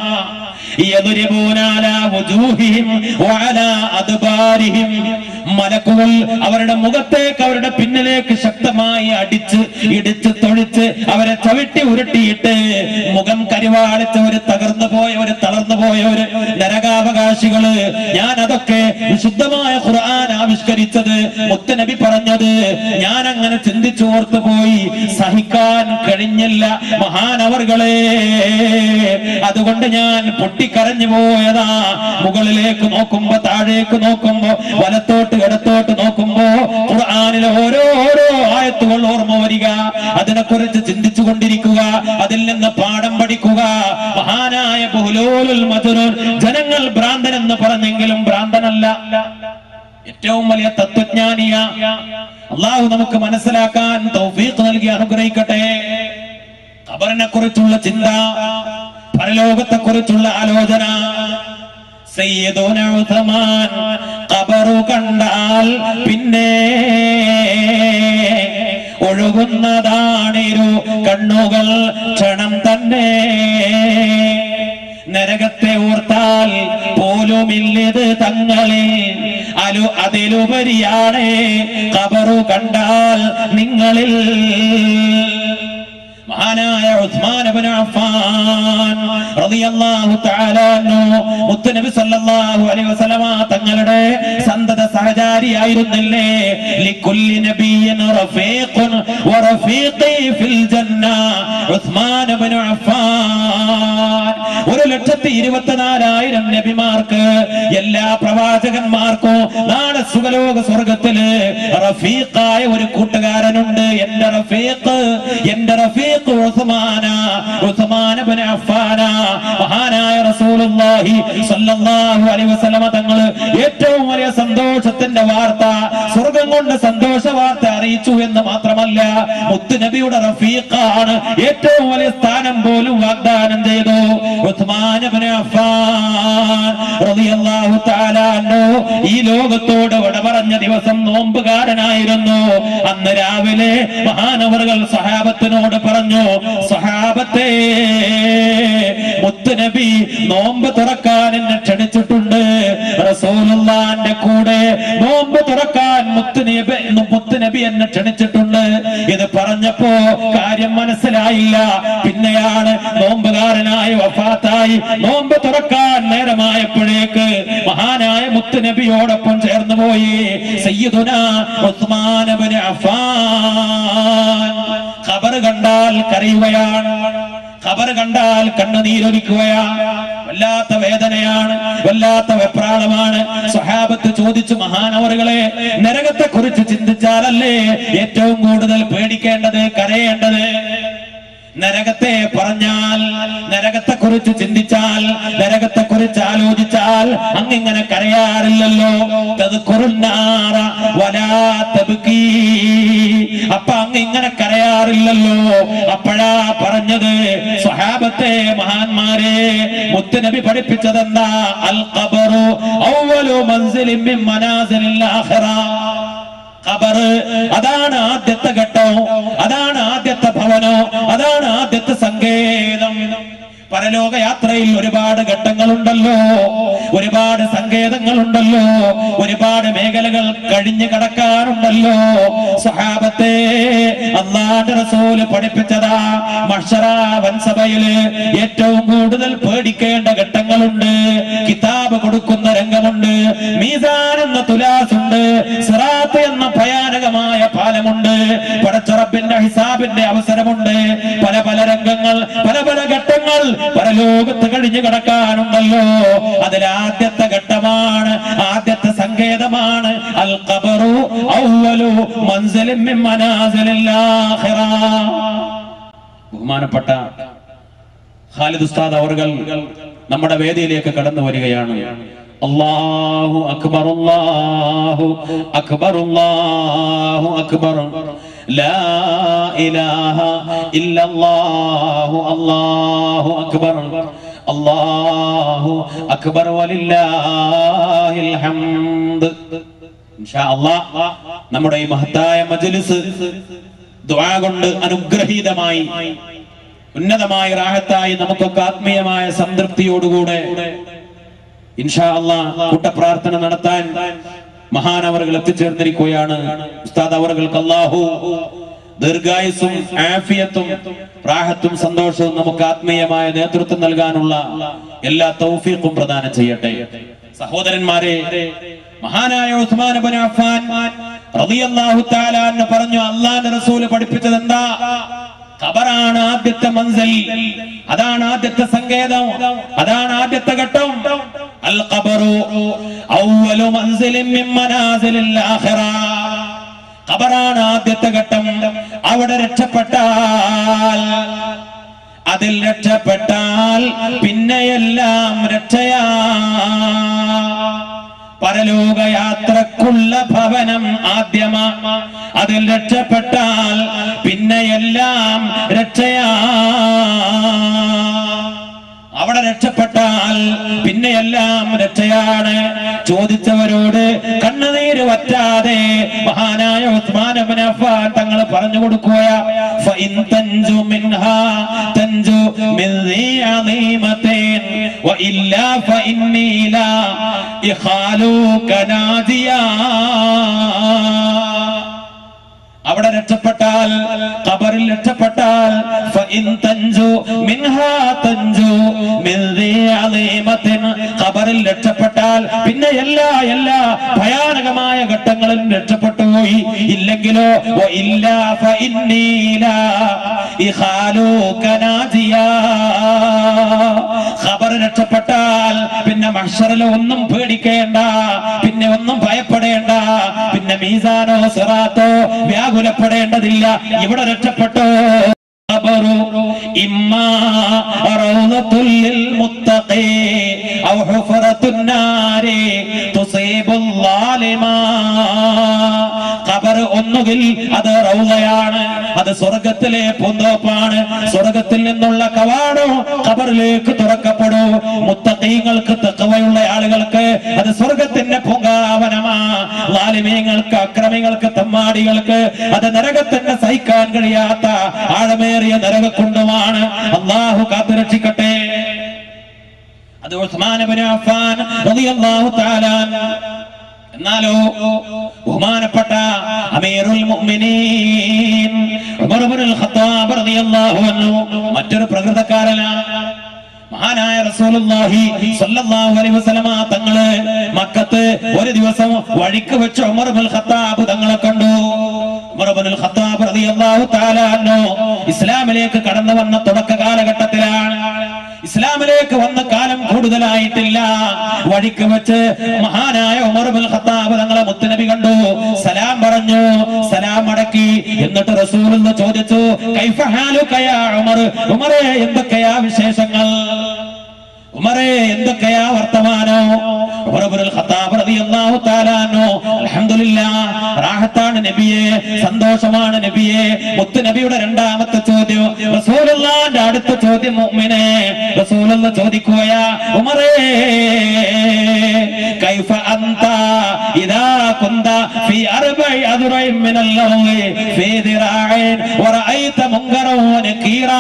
يضربون على وجوههم وعلى أدبارهم മലക്കുകൾ അവരുടെ മുഖത്തേക്ക് അവരുടെ പിന്നിലേക്ക് ശക്തമായി അടിച്ച് ഇടിച്ച് തൊഴിച്ച് അവരെ ചവിട്ടി ഉരുട്ടിയിട്ട് മുഖം കരിവാളിച്ചവര് തകർന്നു പോയവര് തളർന്നു പോയവര് നരകാവകാശികള് ഞാൻ അതൊക്കെ വിശുദ്ധമായ ഖുർആൻ ആവിഷ്കരിച്ചത് മുത്തനബി പറഞ്ഞത് ഞാൻ അങ്ങനെ ചിന്തിച്ചു ഓർത്തു പോയി സഹിക്കാൻ കഴിഞ്ഞില്ല മഹാനവർകളെ അതുകൊണ്ട് ഞാൻ പൊട്ടിക്കരഞ്ഞു പോയതാ മുകളിലേക്ക് നോക്കുമ്പോ താഴേക്ക് നോക്കുമ്പോ വലത്തോട്ട് ഇടത്തോട്ട് നോക്കുമ്പോ ഖുർആനിലെ ഓരോ ഓരോ ആയത്തുകൾ ഓർമ്മ വരിക അതിനെക്കുറിച്ച് ചിന്തിച്ചു കൊണ്ടിരിക്കുക അതിൽ നിന്ന് പാഠം പഠിക്കുക മഹാനായ ബഹുലോലുൽ മധുരൻ ജനങ്ങൾ ഭ്രാന്തൻ എന്ന് പറഞ്ഞെങ്കിലും ഭ്രാന്തനല്ല ഏറ്റവും വലിയ തത്വജ്ഞാനിയ അള്ളാഹു നമുക്ക് മനസ്സിലാക്കാൻ തൗഫീഖ് നൽകി അനുഗ്രഹിക്കട്ടെ ഖബറിനെ കുറിച്ചുള്ള ചിന്ത പരലോകത്തെ കുറിച്ചുള്ള ആലോചന സയ്യിദുന ഉസ്മാൻ കബറു കണ്ടാൽ പിന്നെ ഒഴുകുന്നതാണിരു കണ്ണുകൾ ക്ഷണം തന്നെ നരകത്തെ ഓർത്താൽ പോലുമില്ലത് തങ്ങളിൽ അലു അതിലുപരിയാണ് കബറു കണ്ടാൽ നിങ്ങളിൽ മഹാനായ ഉസ്മാൻ ഇബ്നു അഫ്ഫാൻ റളിയല്ലാഹു തആല അൻഹു മുത്തുനബി സല്ലല്ലാഹു അലൈഹി വസല്ലമ തങ്ങളുടെ സന്തത സഹചാരിയായിരുന്നില്ലേ ലിക്കുല്ലി നബിയ്യിൻ റഫീഖുൻ വറഫീഖി ഫിൽ ജന്ന ഉസ്മാൻ ഇബ്നു അഫ്ഫാൻ ഒരു ലക്ഷത്തി ഇരുപത്തിനാലായിരം നബിമാർക്ക് എല്ലാ പ്രവാചകന്മാർക്കും നാളെ സുഖലോക സ്വർഗത്തില് റഫീഖായ ഒരു കൂട്ടുകാരനുണ്ട് എന്റെ റഫീഖ് എന്റെ റഫീഖ് ഉസ്മാന ഉസ്മാൻ ഇബ്നു അഫ്ഫാന മഹാനായ റസൂലുള്ളാഹി സ്വല്ലല്ലാഹു അലൈഹി വസല്ലമ തങ്ങൾ ഏറ്റവും വലിയ സന്തോഷത്തിന്റെ വാർത്ത സ്വർഗം കൊണ്ട് സന്തോഷ വാർത്ത അറിയിച്ചു എന്ന് മാത്രമല്ല മുത്തുനബിയുടെ റഫീഖാണ് ഏറ്റവും വലിയ സ്ഥാനം പോലും വാഗ്ദാനം ചെയ്തു ഉസ്മാൻ ഇബ്നു അഫ്ഫാൻ റളിയല്ലാഹു തആല അൻഹു ഈ ലോകത്തോട് വിട പറഞ്ഞ ദിവസം നോമ്പുകാരനായിരുന്നു അന്ന് രാവിലെ മഹാനവറുകൾ സഹാബത്തിനോട് പറഞ്ഞു സഹാബത്തെ മുത്തുനബി നോമ്പ് തുറക്കാൻ എന്നെ ക്ഷണിച്ചിട്ടുണ്ട് റസൂലുള്ളാന്റെ കൂടെ നോമ്പ് തുറക്കാൻ മുത്തുനബി മുത്തുനബി എന്നെ ക്ഷണിച്ചിട്ടുണ്ട് ഇത് പറഞ്ഞപ്പോ കാര്യം മനസ്സിലായില്ല പിന്നെയാണ് നോമ്പുകാരനായി വഫാത്തായി നോമ്പ് തുറക്കാൻ നേരമായപ്പോഴേക്ക് മഹാനായ മുത്തുനബിയോടൊപ്പം ചേർന്ന് പോയി സയ്യിദുന ഉസ്മാൻ ഇബ്നു അഫ്ഫാൻ ഖബർ കണ്ടാൽ കരയുകയാണ് ഖബർ കണ്ടാൽ കണ്ണുനീരൊലിക്കുകയാണ് വല്ലാത്ത വേദനയാണ് വല്ലാത്ത വെപ്രാളമാണ് സ്വഹാബത്ത് ചോദിച്ചു മഹാനവറുകളെ നരകത്തെ കുറിച്ച് ചിന്തിച്ചാലല്ലേ ഏറ്റവും കൂടുതൽ പേടിക്കേണ്ടത് കരയേണ്ടത് നരകത്തെ പറഞ്ഞാൽ നരകത്തെ കുറിച്ച് ചിന്തിച്ചാൽ നരകത്തെ കുറിച്ച് ആലോചിച്ചാൽ അങ്ങിങ്ങനെ കരയാറില്ലല്ലോ തദ്കുറുന്നാറ വലാ തബ്കീ. അപ്പൊ അങ്ങ് ഇങ്ങനെ കരയാറില്ലല്ലോ അപ്പോഴാ പറഞ്ഞത് സ്വഹാബത്തെ മഹാന്മാരെ മുത്തുനബി പഠിപ്പിച്ചതെന്താ അൽ ഖബറു ഔവലു മൻസിലിൻ മിൻ മനാസിലിൽ ആഖിറ ഖബർ അതാണ് ആദ്യത്തെ ഘട്ടം അതാണ് ആദ്യത്തെ ഭവനം അതാണ് ആദ്യത്തെ സങ്കേതം പരലോക യാത്രയിൽ ഒരുപാട് ഘട്ടങ്ങളുണ്ടല്ലോ ഒരുപാട് സങ്കേതങ്ങളുണ്ടല്ലോ ഒരുപാട് മേഖലകൾ കഴിഞ്ഞു കടക്കാറുണ്ടല്ലോ സഹാബത്തെ അള്ളാന്റെ റസൂല് പഠിപ്പിച്ചതാ മഷറ വൻസഭയില് ഏറ്റവും കൂടുതൽ പേടിക്കേണ്ട ഘട്ടങ്ങളുണ്ട് കിതാബ് കൊടുക്കുന്ന രംഗമുണ്ട് മീസാൻ എന്ന തുലാസുണ്ട് സിറാത്ത് എന്ന ഭയാനകമായ പാലമുണ്ട് പടച്ചുറപ്പിന്റെ ഹിസാബിന്റെ അവസരമുണ്ട് പല പല രംഗങ്ങൾ പല പല ഘട്ടങ്ങൾ പരലോകത്ത് കഴിഞ്ഞു കിടക്കാനുണ്ടല്ലോ അതിൽ ആദ്യത്തെ ഘട്ടമാണ് ആദ്യത്തെ സങ്കേതമാണ് അൽ ഖബറു ഔവലു മൻസിലിൻ മിൻ മനാസിലിൽ ആഖിറ ബഹുമാനപ്പെട്ട ഖാലിദ് ഉസ്താദ് അവർകൾ നമ്മുടെ വേദിയിലേക്ക് കടന്നു വരികയാണ് അല്ലാഹു അക്ബർ അല്ലാഹു അക്ബർ അല്ലാഹു അക്ബർ ലാ ഇലാഹ ഇല്ലല്ലാഹു അല്ലാഹു അക്ബർ അല്ലാഹു അക്ബർ വലില്ലാഹിൽ ഹംദ് ഇൻഷാ അല്ലാഹ് നമ്മുടെ ഈ മഹത്തായ മജ്ലിസ് ദുആ കൊണ്ട് അനുഗ്രഹീതമായി ഉന്നതമായ റാഹത്തായി നമുക്കൊക്കെ ആത്മീയമായ സംതൃപ്തിയോടുകൂടെ ഇൻഷാ അള്ളാ കൂട്ടപ്രാർത്ഥന നടത്താൻ മഹാനവറുകൾ എത്തിച്ചേർന്നിരിക്കുകയാണ് ഉസ്താദ് അവറുകൾക്ക് അള്ളാഹു ദീർഘായുസും ആഫിയത്തും റാഹത്തും സന്തോഷവും നമുക്ക് ആത്മീയമായ നേതൃത്വം നൽകാനുള്ള എല്ലാ തൗഫീഖും പ്രദാനം ചെയ്യട്ടെ സഹോദരന്മാരെ മഹാനായ ഉസ്മാൻ ഇബ്നു അഫ്ഫാൻ റളിയല്ലാഹു തആല അൻഹു പറഞ്ഞു അള്ളാഹുവിന്റെ റസൂല് പഠിപ്പിച്ചത് എന്താ ഖബറാണ് ആദ്യത്തെ മൻസൽ അതാണ് ആദ്യത്തെ സങ്കേതം അതാണ് ആദ്യത്തെ ഘട്ടം അൽ ഖബറു അവ്വലു മൻസിലിൻ മിൻ മനാസിലിൽ ആഖിറ ഖബറാണ് ആദ്യത്തെ ഘട്ടം അവിടെ രക്ഷപ്പെട്ടാൽ അതിൽ രക്ഷപ്പെട്ടാൽ പിന്നെയെല്ലാം രക്ഷയാ പരലോക യാത്രക്കുള്ള ഭവനം ആദ്യമാ അതിൽ രക്ഷപ്പെട്ടാൽ പിന്നെ എല്ലാം രക്ഷയാ അവിടെ രക്ഷപ്പെട്ടാൽ പിന്നെയെല്ലാം രക്ഷയാണ് ചോദിച്ചവരോട് കണ്ണുനീര് വറ്റാതെ മഹാനായ ഉസ്മാൻ ഇബ്നു അഫ്ഫാൻ തങ്ങൾ പറഞ്ഞു കൊടുക്കുകയാ ഫഇൻ തൻജു മിൻഹാ തൻജു മിൻ ذي عظيمة وإلا فإني لا إخالوك ناديا അവിടെ രക്ഷപ്പെട്ടാൽ ഖബറിൽ രക്ഷപ്പെട്ടാൽ ഫഇൻ തൻജു മിൻഹാ തൻജു മിൻ ദീ അളീമത്തിൻ ഖബറിൽ രക്ഷപ്പെട്ടാൽ പിന്നെ എല്ലാ എല്ലാ ഭയാനകമായ ഘട്ടങ്ങളിലും രക്ഷപ്പെട്ടു പോയി ഇല്ലെങ്കിലോ വ ഇല്ലാ ഫഇന്നീ ലാ ഇഖാലൂക നാജിയാ ഖബർ രക്ഷപ്പെട്ടാൽ പിന്നെ മഹ്ശറിൽ ഒന്നും പേടിക്കേണ്ട പിന്നെ ഒന്നും ഭയപ്പെടേണ്ട പിന്നെ മീസാനോ സിറാത്തോ വ്യാകുലപ്പെടേണ്ടതില്ല ഇവിടെ രക്ഷപ്പെട്ടോ ഖബറു ഇമ്മാ റൗളത്തുൽ ലിൽമുത്തഖീ ഔ ഹുഫറത്തുൻ നാരി തുസീബുൽ ളാലിമാ ഖബർ ഒന്നുകിൽ അത് റൗളയാണ് അത് സ്വർഗത്തിലെ പൂന്തോപ്പാണ് സ്വർഗത്തിൽ നിന്നുള്ള കവാടം ഖബറിലേക്ക് തുറക്കപ്പെടൂ മുത്തഖീങ്ങൾക്ക് തഖവയുള്ള ആളുകൾക്ക് അത് സ്വർഗത്തിന്റെ പൂങ്കാവനമാ ലാലിമീങ്ങൾക്ക് അക്രമികൾക്ക് തമ്മാടികൾക്ക് അത് നരകത്തിന്റെ സഹിക്കാൻ കഴിയാത്ത ആഴമേറിയ നരകക്കുണ്ടുമാണ് അള്ളാഹു കാത്തുരക്ഷിക്കട്ടെ അത് ഉസ്മാൻ ഇബ്നു അഫ്ഫാൻ റളിയല്ലാഹു തആല അൻഹു. എന്നാലോ ബഹുമാനപ്പെട്ട അമീറുൽ മുഅ്മിനീൻ ഉമർ ഇബ്നുൽ ഖത്താബ് റളിയല്ലാഹു അൻഹു മറ്റൊരു പ്രകൃതക്കാരനാണ് മഹാനായ റസൂലുള്ളാഹി സ്വല്ലല്ലാഹു അലൈഹി വസല്ലമ തങ്ങള് മക്കത്ത് ഒരു ദിവസം വഴിക്ക് വെച്ച് ഉമർ ഇബ്നുൽ ഖത്താബ് തങ്ങളെ കണ്ടു ഉമർ ഇബ്നുൽ ഖത്താബ് റളിയല്ലാഹു തആല അൻഹു ഇസ്ലാമിലേക്ക് കടന്നു വന്ന തുടക്ക കാലഘട്ടത്തിലാണ് ഇസ്ലാമിലേക്ക് വന്ന കാലം കൂടുതലായിട്ടില്ല വഴിക്ക് വെച്ച് മഹാനായ ഉമർ ബിൻ ഖത്താബ് തങ്ങളെ മുത്തുനബി കണ്ടു സലാം പറഞ്ഞു സലാം മടക്കി എന്നിട്ട് റസൂൽ ചോദിച്ചു കൈഫ ഹാലുക യാ ഉമർ ഉമറേ എന്തൊക്കെയാ വിശേഷങ്ങൾ ഉമറേ എന്തൊക്കെയാ വർത്തമാനോ ഉമർ ഇബ്നുൽ ഖത്താബ് റളിയല്ലാഹു തആല അൻഹു അൽഹംദുലില്ലാഹ് റാഹത്താണ് നബിയെ സന്തോഷമാണ് നബിയെ മുത്ത് നബിയുടെ രണ്ടാമത്തെ ചോദ്യം റസൂലുള്ളാഹിന്റെ അടുത്ത ചോദ്യം മുഅ്മിനെ റസൂലുള്ള ചോദിക്കുകയാ ഉമറേ കൈഫ അന്ത ഇദാ കുന്ത ഫീ അർബഇ അദ്റഇൻ മിനൽ ലഹ്വി ഫീ ദിറാഇൻ വറഅയ്ത മുൻകറൻ വനകീറാ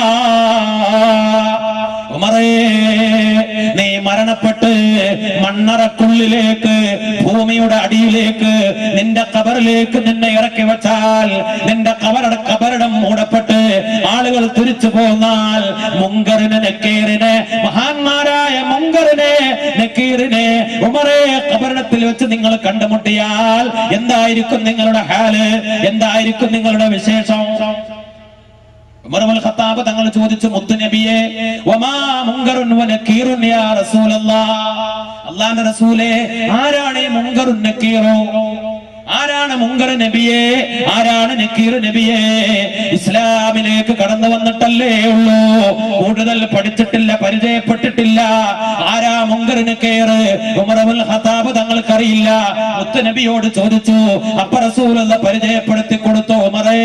ഉമറേ നീ മരണപ്പെട്ട് മണ്ണറക്കുള്ളിലേക്ക് ഭൂമിയുടെ അടിയിലേക്ക് നിന്റെ കബറിലേക്ക് നിന്നെ ഇറക്കി വെച്ചാൽ നിന്റെ കബറട കബറിടം മൂടപ്പെട്ട് ആളുകൾ തിരിച്ചു പോന്നാൽ മുങ്കറിന് നെക്കീറിനെ മഹാന്മാരായ മുങ്കറിനെ നെക്കീറിനെ ഉമറേ കബറിടത്തിൽ വെച്ച് നിങ്ങൾ കണ്ടുമുട്ടിയാൽ എന്തായിരിക്കും നിങ്ങളുടെ ഹാല് എന്തായിരിക്കും നിങ്ങളുടെ വിശേഷം ഉമർ ഇബ്നുൽ ഖത്താബ് തങ്ങൾ ചോദിച്ചു മുത്തുനബിയെ വമാ മുങ്കറുൻ വനക്കീറുൻ യാ റസൂലല്ലാഹ് അല്ലാഹുവിന്റെ റസൂലേ ആരാണ് ഈ മുങ്കറുൻ നക്കീറു ആരാണ് മുങ്കർ നബിയെ ആരാണ് നക്കീർ നബിയെ ഇസ്ലാമിലേക്ക് കടന്നു വന്നിട്ടല്ലേ ഉള്ളൂ കൂടുതൽ പഠിച്ചിട്ടില്ല പരിചയപ്പെട്ടിട്ടില്ല ആരാ മുങ്കർ നക്കീർ ഉമർ ഇബ്നുൽ ഖത്താബ് തങ്ങൾക്കറിയില്ല മുത്ത് നബിയോട് ചോദിച്ചു അപ്പ റസൂലുള്ള പരിചയപ്പെടുത്തി കൊടുത്തു ഉമറേ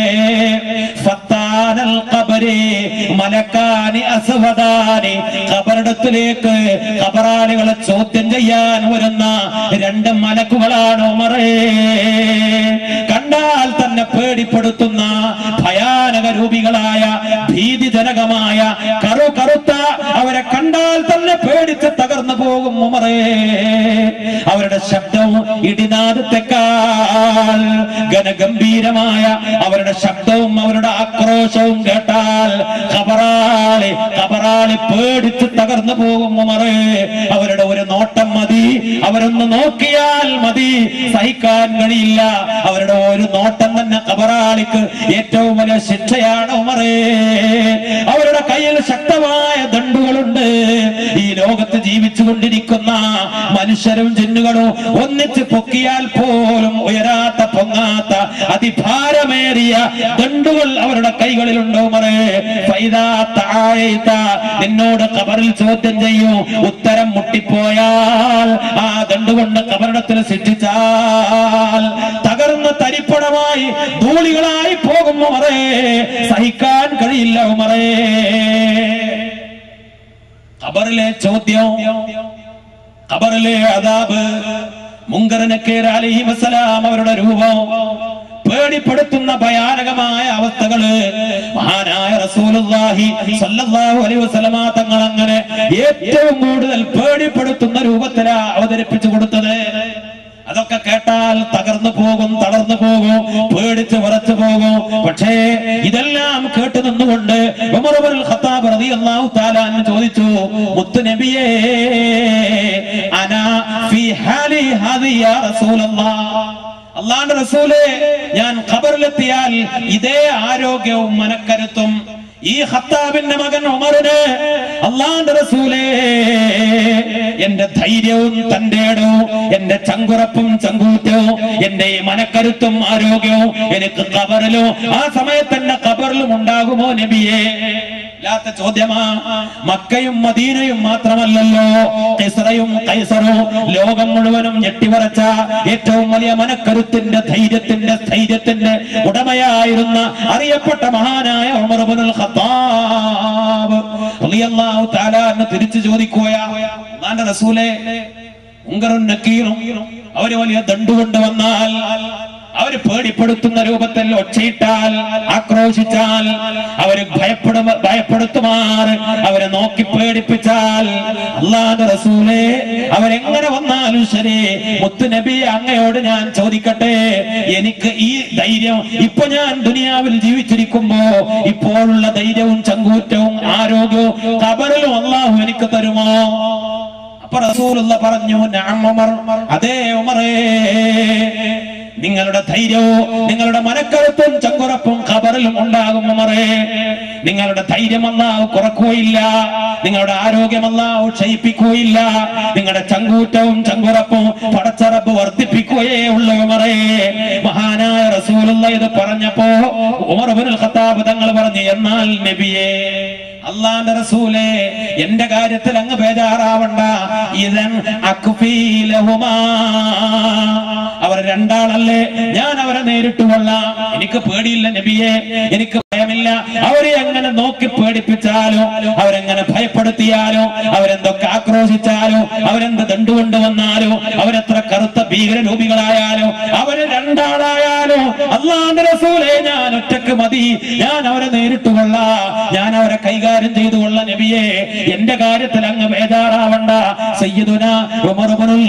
ഫത്താനൽ ഖബരി മലക്കാനി അസ്വദാനി ഖബറിടത്തിലേക്ക് ഖബറാളികളെ ചോദ്യം ചെയ്യാൻ വരുന്ന രണ്ട് മലക്കുകളാണ് ഉമറേ കണ്ടാൽ തന്നെ പേടിപ്പെടുത്തുന്ന ഭയാനക രൂപികളായ ഭീതിജനകമായ കറു കറുത്ത അവരെ കണ്ടാൽ തന്നെ പേടിച്ച് തകർന്നു പോകും ഉമറേ അവരുടെ ശബ്ദവും ഇടിനാദത്തെക്കാൾ ഘനഗംഭീരമായ അവരുടെ ശബ്ദവും അവരുടെ ആക്രോശവും കേട്ടാൽ കബറാളി കബറാളി പേടിച്ച് തകർന്നു പോകും ഉമറേ അവരുടെ ഒരു നോട്ടം മതി അവരൊന്ന് നോക്കിയാൽ മതി സഹിക്കാൻ കഴിയില്ല അവരുടെ ഒരു നോട്ടം തന്നെ കബറാളിക്ക് ഏറ്റവും വലിയ ശിക്ഷയാണ് ഉമറേ അവരുടെ കയ്യിൽ ശക്തമായ ദണ്ടുകളുണ്ട് ഈ ലോകത്ത് ജീവിച്ചു കൊണ്ടിരിക്കുന്ന മനുഷ്യരും ജിന്നുകളും ഒന്നിച്ച് പൊക്കിയാൽ പോലും ഉയരാത്ത പൊങ്ങാത്ത അതിഭാരമേറിയ ദണ്ടുകൾ അവരുടെ കൈകളിലുണ്ട് ഉമറേ ഫൈദാ തആയിത നിന്നോട് കബറിൽ ചോദ്യം ചെയ്യൂ ഉത്തരം മുട്ടിപ്പോയാൽ ആ ദണ്ടുകൊണ്ട് കബറിടത്തിൽ ശിക്ഷിച്ചാൽ തകർന്ന് തരിപ്പണമായി ധൂളികളായി പോകും ഉമറേ സഹിക്കാൻ കഴിയില്ല ഉമറേ ഖബറിലെ ചോദ്യം ഖബറിലെ അതാബ് മുങ്കറിനക്കേർ അലൈഹി വസലാം അവരുടെ രൂപം പേടിപ്പെടുത്തുന്ന ഭയാനകമായ അവസ്ഥകള് മഹാനായ റസൂലുള്ളാഹി സ്വല്ലല്ലാഹു അലൈഹി വസല്ലമ തങ്ങൾ അങ്ങനെ ഏറ്റവും കൂടുതൽ പേടിപ്പെടുത്തുന്ന രൂപത്തിലാ അവതരിപ്പിച്ചു കൊടുത്തത് അതൊക്കെ കേട്ടാൽ തകർന്നു പോകും തളർന്നു പോകും പേടിച്ച് വിറച്ചു പോകും പക്ഷേ ഇതെല്ലാം കേട്ടു നിന്നുകൊണ്ട് ഉമർ ഇബ്നുൽ ഖത്താബ് റളിയല്ലാഹു തആല അൻഹു ചോദിച്ചു മുത്തു നബിയേ അനാ ഫീ ഹാലി ഹാദി യാ റസൂലല്ലാഹ് അള്ളാന്റെ റസൂലേ ഞാൻ ഖബറിലെത്തിയാൽ ഇതേ ആരോഗ്യവും മനക്കരുത്തും ഈ ഖത്താബിന്റെ മകൻ ഉമറിന് അള്ളാന്റെ റസൂലേ എന്റെ ധൈര്യവും തന്റെ ഇടവും എന്റെ ചങ്കുറപ്പും ചങ്കൂറ്റവും എന്റെ ഈ മനക്കരുത്തും ആരോഗ്യവും എനിക്ക് ഖബറിലോ ആ സമയത്ത് എന്റെ ഖബറിലും ഉണ്ടാകുമോ നബിയേ ഇല്ലാത്ത ചോദ്യമാ മക്കയും മദീനയും മാത്രമല്ലല്ലോ കിസ്റയും കൈസറും ലോകം മുഴുവനും ഞെട്ടിവറച്ച ഏറ്റവും വലിയ മനക്കരുത്തിന്റെ ധൈര്യത്തിന്റെ സ്ഥൈര്യത്തിന്റെ ഉടമയായിരുന്ന അറിയപ്പെട്ട മഹാനായ ഉമർ ഇബ്നുൽ ഖത്താബ് റളിയല്ലാഹു തആല എന്ന് തിരിച്ചു ചോദിക്കുകയാ അല്ലാഹുവിന്റെ റസൂലേ ഉങ്കറും നക്കീറും അവര് വലിയ ദണ്ടുകൊണ്ട് വന്നാൽ അവര് പേടിപ്പെടുത്തുന്ന രൂപത്തിൽ ഒച്ചയിട്ടാൽ ആക്രോശിച്ചാൽ അവര് ഭയപ്പെടും ഭയപ്പെടുത്തുമാർ അവരെ നോക്കി പേടിപ്പിച്ചാൽ അള്ളാഹ് റസൂലേ അവരെങ്ങനെ വന്നാലും ശരി മുത്തു നബി അങ്ങയോട് ഞാൻ ചോദിക്കട്ടെ എനിക്ക് ഈ ധൈര്യം ഇപ്പൊ ഞാൻ ദുനിയാവിൽ ജീവിച്ചിരിക്കുമ്പോ ഇപ്പോഴുള്ള ധൈര്യവും ചങ്കൂറ്റവും ആരോഗ്യവും കബറിലും അള്ളാഹു എനിക്ക് തരുമോ അപ്പൊ റസൂലുള്ള പറഞ്ഞു "നഅം ഉമർ അതേ ഉമറേ നിങ്ങളുടെ ധൈര്യവും നിങ്ങളുടെ മനക്കരുത്തും ചങ്കുറപ്പും ഖബറിലും ഉണ്ടാകും ഉമറേ നിങ്ങളുടെ ധൈര്യം അല്ലാഹു കുറക്കുകയില്ല നിങ്ങളുടെ ആരോഗ്യം അല്ലാഹു ക്ഷയിപ്പിക്കുകയില്ല നിങ്ങളുടെ ചങ്കൂറ്റവും ചങ്കുറപ്പും പടച്ചറപ്പ് വർദ്ധിപ്പിക്കുകയേ ഉള്ളൂ ഉമറേ മഹാനായ റസൂലുള്ള ഇത് പറഞ്ഞപ്പോ ഉമർ ഇബ്നുൽ ഖത്താബ് തങ്ങൾ പറഞ്ഞു എന്നാൽ നബിയേ അള്ളാന്റെ റസൂലേ എന്റെ കാര്യത്തിൽ അങ്ങ് ബേജാറാവണ്ട ഇതൻ അക്ഫീലഹുമാ അവർ രണ്ടാളല്ലേ ഞാൻ അവരെ നേരിട്ട് കൊള്ളാം എനിക്ക് പേടിയില്ല നബിയെ എനിക്ക് ഭയമില്ല അവരെ എങ്ങനെ നോക്കി പേടിപ്പിച്ചാലോ അവരെങ്ങനെ ഭയപ്പെടുത്തിയാലോ അവരെന്തൊക്കെ ആക്രോശിച്ചാലോ അവരെന്ത് ദണ്ടുകൊണ്ട് വന്നാലോ അവരെത്ര കറുത്ത ഭീകര രൂപികളായാലോ അവര് രണ്ടാളായാലോ അള്ളാന്റെ റസൂലേ ഞാൻ ഒറ്റക്ക് മതി ഞാൻ അവരെ നേരിട്ട് കൊള്ളാം ഞാൻ അവരെ കൈകാര്യം ചെയ്തു കൊള്ള നബിയെ എന്റെ കാര്യത്തിൽ അങ്ങ് ബേജാറാവണ്ട സയ്യിദുന ഉമർ ഇബ്നുൽ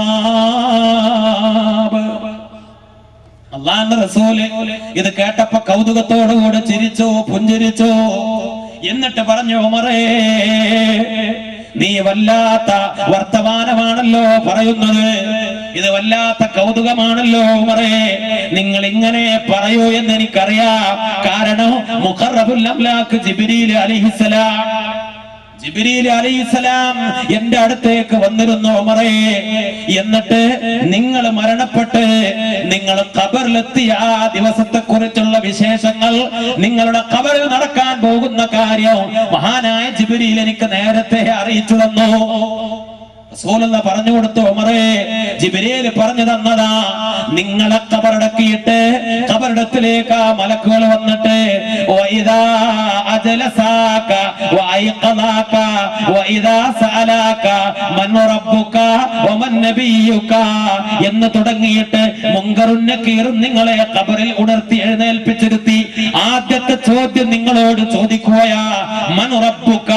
ഖത്താബ് അള്ളാന്റെ റസൂല് ഇത് കേട്ടപ്പോ കൗതുകത്തോടുകൂടെ ചിരിച്ചോ പുഞ്ചിരിച്ചോ എന്നിട്ട് പറഞ്ഞു ഉമറേ നീ വല്ലാത്ത വർത്തമാനമാണല്ലോ പറയുന്നത് ഇത് വല്ലാത്ത കൗതുകമാണല്ലോ ഉമറേ നിങ്ങൾ ഇങ്ങനെ പറയൂ എന്ന് എനിക്കറിയാം കാരണം മുഖറബുൽ അംലാക്ക് ജിബ്രീൽ അലൈഹിസ്സലാം ജിബ്രീൽ അലൈഹിസ്സലാം എന്റെ അടുത്തേക്ക് വന്നിരുന്നു ഉമറേ എന്നിട്ട് നിങ്ങൾ മരണപ്പെട്ട് നിങ്ങൾ ഖബറിലെത്തിയ ആ ദിവസത്തെ കുറിച്ചുള്ള വിശേഷങ്ങൾ നിങ്ങളുടെ ഖബറിൽ നടക്കാൻ പോകുന്ന കാര്യം മഹാനായ ജിബ്രീൽ എനിക്ക് നേരത്തെ അറിയിച്ചു തന്നു റസൂലുള്ള പറഞ്ഞു കൊടുത്തു ഉമറേ ജിബ്രീല് പറഞ്ഞു തന്നതാ നിങ്ങളെ കബറടക്കിയിട്ട് കബറിടത്തിലേക്ക് ആ മലക്കുകൾ വന്നിട്ട് വൈദാ അജലസാക വൈഖദാക വൈദാ സഅലാക മൻ റബ്ബുക വമൻ നബിയുക എന്ന് തുടങ്ങിയിട്ട് മുങ്കറുൻ നക്കീറും നിങ്ങളെ കബറിൽ ഉണർത്തി എഴുന്നേൽപ്പിച്ചിരുത്തി ആദ്യത്തെ ചോദ്യം നിങ്ങളോട് ചോദിക്കുകയാ മൻ റബ്ബുക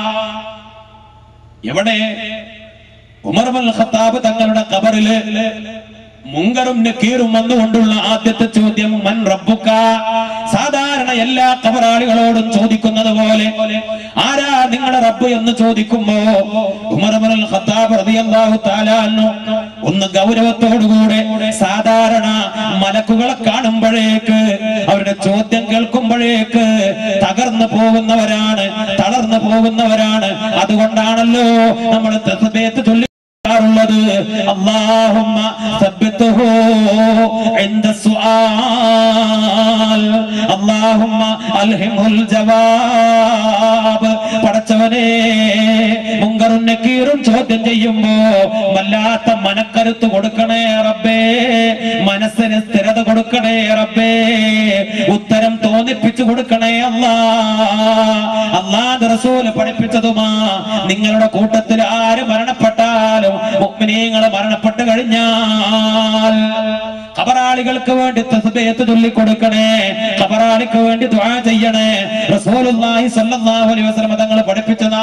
എവിടെ ഉമർ അൽ ഖത്താബ് തങ്ങളുടെ കബറില് മുങ്കറും നക്കീറും വന്നുകൊണ്ടുള്ള ആദ്യത്തെ ചോദ്യം മൻ റബ്ബുക്ക സാധാരണ എല്ലാ കബറാളികളോടും ചോദിക്കുന്നത് പോലെ ആരാ നിങ്ങളുടെ റബ്ബ് എന്ന് ചോദിക്കുമ്പോ ഉമർ അൽ ഖത്താബ് റളിയല്ലാഹു തആല അൻഹു ഒന്ന് ഗൗരവത്തോടുകൂടെ സാധാരണ മലക്കുകളെ കാണുമ്പോഴേക്ക് അവരുടെ ചോദ്യം കേൾക്കുമ്പോഴേക്ക് തകർന്നു പോകുന്നവരാണ് തളർന്നു പോകുന്നവരാണ് അതുകൊണ്ടാണല്ലോ നമ്മൾ തസ്ബീഹ് ചൊല്ലി ുള്ളത് അള്ളാഹുമ്മ സബ്ബിത്തുഹു عند السؤال اللهم അൽഹിമുൽ ജവാബ് പടച്ചവനെ മുങ്കറും നക്കീറും ചോദ്യം ചെയ്യുമ്പോ വല്ലാത്ത മനക്കരുത്ത് കൊടുക്കണേ റബ്ബേ മനസ്സിന് സ്ഥിരത കൊടുക്കണേ റബ്ബേ ഉത്തരം തോന്നിപ്പിച്ചു കൊടുക്കണേ അല്ലാ അള്ളാന്റെ അള്ളാന്റെ റസൂല് പഠിപ്പിച്ചതുമാ നിങ്ങളുടെ കൂട്ടത്തിൽ ആര് മരണപ്പെട്ടാലും മുഅ്മിനീങ്ങൾ മരണപ്പെട്ട് കഴിഞ്ഞാൽ ഖബറാളികൾക്ക് വേണ്ടി തസ്ബീഹത്ത് ചൊല്ലിക്കൊടുക്കണേ ഖബറാളിക്ക് വേണ്ടി ദുആ ചെയ്യണേ റസൂലുള്ളാഹി സ്വല്ലല്ലാഹു അലൈഹി വസല്ലം തങ്ങൾ പഠിപ്പിച്ചതാ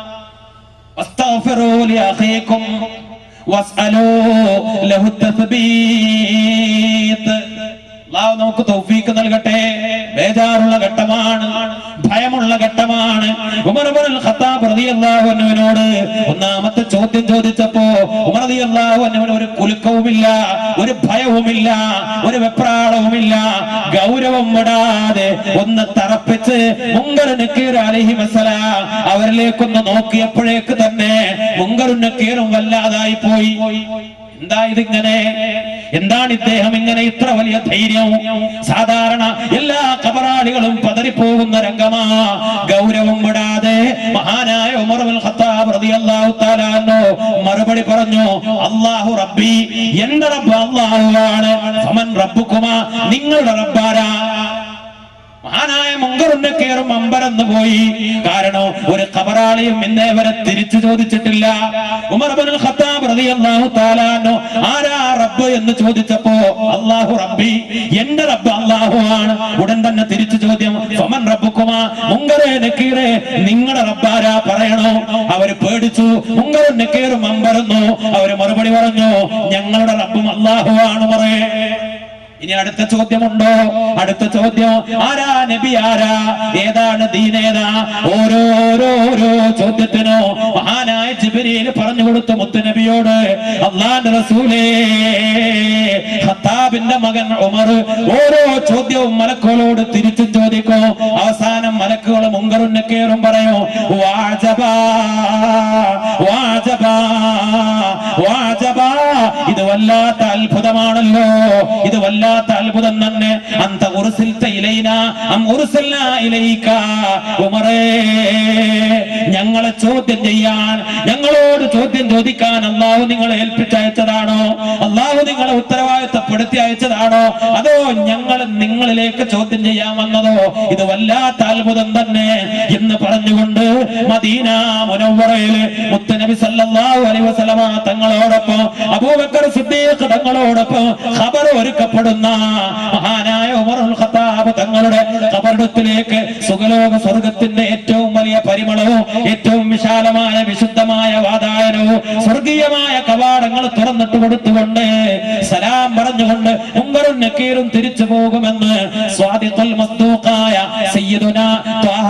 واستغفروا لأخيكم واسألوا له التثبيت അള്ളാഹു നമുക്ക് തൗഫീക്ക് നൽകട്ടെ ബേജാറുള്ള ഘട്ടമാണ് ഭയമുള്ള ഘട്ടമാണ് ഉമർ ഇബ്നുൽ ഖത്താബ് റളിയല്ലാഹു അൻഹുവിനോട് ഒന്നാമത്തെ ചോദ്യം ചോദിച്ചപ്പോ ഉമർ റളിയല്ലാഹു അൻഹുവിന് ഒരു കുലുക്കവുമില്ല ഒരു ഭയവുമില്ല ഒരു വെപ്രാളവുമില്ല ഗൗരവം വിടാതെ ഒന്ന് തറപ്പിച്ച് മുങ്കർ നക്കീർ അലൈഹി വസലാം അവരിലേക്കൊന്ന് നോക്കിയപ്പോഴേക്ക് തന്നെ മുങ്കർ നക്കീറും വല്ലാതായി പോയി എന്താ ഇതിങ്ങനെ എന്താണ് ഇദ്ദേഹം ഇങ്ങനെ ഇത്ര വലിയ ധൈര്യം സാധാരണ എല്ലാ കബറാളികളും പതറിപ്പോകുന്ന രംഗമാ ഗൗരവം വിടാതെ മഹാനായ ഉമർ ബിൻ ഖത്താബ് റളിയല്ലാഹു തആല അൻഹു മറുപടി പറഞ്ഞു അല്ലാഹു റബ്ബി എന്റെ റബ്ബ് അല്ലാഹുവാണ് ഫമൻ റബ്ബുക്കുമാ നിങ്ങളുടെ റബ്ബാരാ മഹാനായ മുങ്കറുണ്ണ കയറും അമ്പരന്ന് പോയി കാരണം ഒരു ഖബറാളിയും ഇന്നേ വരെ തിരിച്ചു ചോദിച്ചിട്ടില്ല ഉമർ ഇബ്നുൽ ഖത്താബ് റളിയല്ലാഹു തആല അൻഹു ആരാ റബ്ബ് എന്ന് ചോദിച്ചപ്പോ അല്ലാഹു റബ്ബി എന്റെ റബ്ബ് അല്ലാഹു ആണ് ഉടൻ തന്നെ തിരിച്ചു ചോദ്യം ഫമൻ റബ്ബുക്കുമാ മുങ്കറെ നക്കീറെ നിങ്ങളുടെ റബ്ബാരാ പറയണോ അവര് പേടിച്ചു മുങ്കറും നക്കീറും അമ്പരന്നു അവര് മറുപടി പറഞ്ഞു ഞങ്ങളുടെ റബ്ബും അല്ലാഹു ആണ് പറയേ ഇനി അടുത്ത ചോദ്യമുണ്ടോ അടുത്ത ചോദ്യം ആരാ നബി ആരാ ഏതാണ് ദീനേതാ ഓരോരോരോ ചോദ്യത്തിനോ മഹാനായ ജിബിരിയിൽ പറഞ്ഞു കൊടുത്തു മുത്തുനബിയോട് അള്ളാന്റെ റസൂലേ ഖത്താബിന്റെ മകൻ ഉമർ ഓരോ ചോദ്യവും മലക്കുകളോട് തിരിച്ചും ചോദിക്കും അവസാനം മലക്കുകൾ മുങ്കറും നക്കീറും പറയും വാജബാ വാജബാ വാജബാ ഇത് വല്ലാത്ത അത്ഭുതമാണല്ലോ ഇത് വല്ലാത്ത അത്ഭുതം തന്നെ അന്ത ഉറുസിൽത്ത ഇലൈന അം ഉറുസിൽന ഇലൈക ഉമറേ ഞങ്ങളെ ചോദ്യം ചെയ്യാൻ ഞങ്ങളോട് ചോദ്യം ചോദിക്കാൻ അള്ളാഹു നിങ്ങളെ ഏൽപ്പിച്ചയച്ചതാണോ അള്ളാഹു നിങ്ങളെ ഉത്തരവാദിത്തപ്പെടുത്തി അയച്ചതാണോ അതോ ഞങ്ങൾ നിങ്ങളിലേക്ക് ചോദ്യം ചെയ്യാൻ വന്നതോ ഇത് വല്ലാത്ത അത്ഭുതം തന്നെ എന്ന് പറഞ്ഞുകൊണ്ട് മദീന മുനവ്വറയില് മുത്തനബി സല്ലല്ലാഹു അലൈഹി വസല്ലമ തങ്ങളോടൊപ്പം അബൂബക്കർ സിദ്ദീഖ് തങ്ങളോടൊപ്പം ഖബർ ഒരുക്കപ്പെടുന്ന മഹാനായ ഉമറുൽ ഖത്താബ് തങ്ങളുടെ ഖബറിടത്തിലേക്ക് സുഖലോക സ്വർഗത്തിന്റെ ഏറ്റവും വലിയ പരിമളവും ഏറ്റവും വിശാലമായ വിശുദ്ധമായ വാതായനവും സ്വർഗീയമായ കവാടങ്ങൾ തുറന്നിട്ട് കൊടുത്തുകൊണ്ട് സലാം പറഞ്ഞുകൊണ്ട് ഉമ്മറും നക്കീറും തിരിച്ചു പോകുമെന്ന് സ്വാദിഖുൽ മസ്തൂഖായ സയ്യിദുന ത്വഹ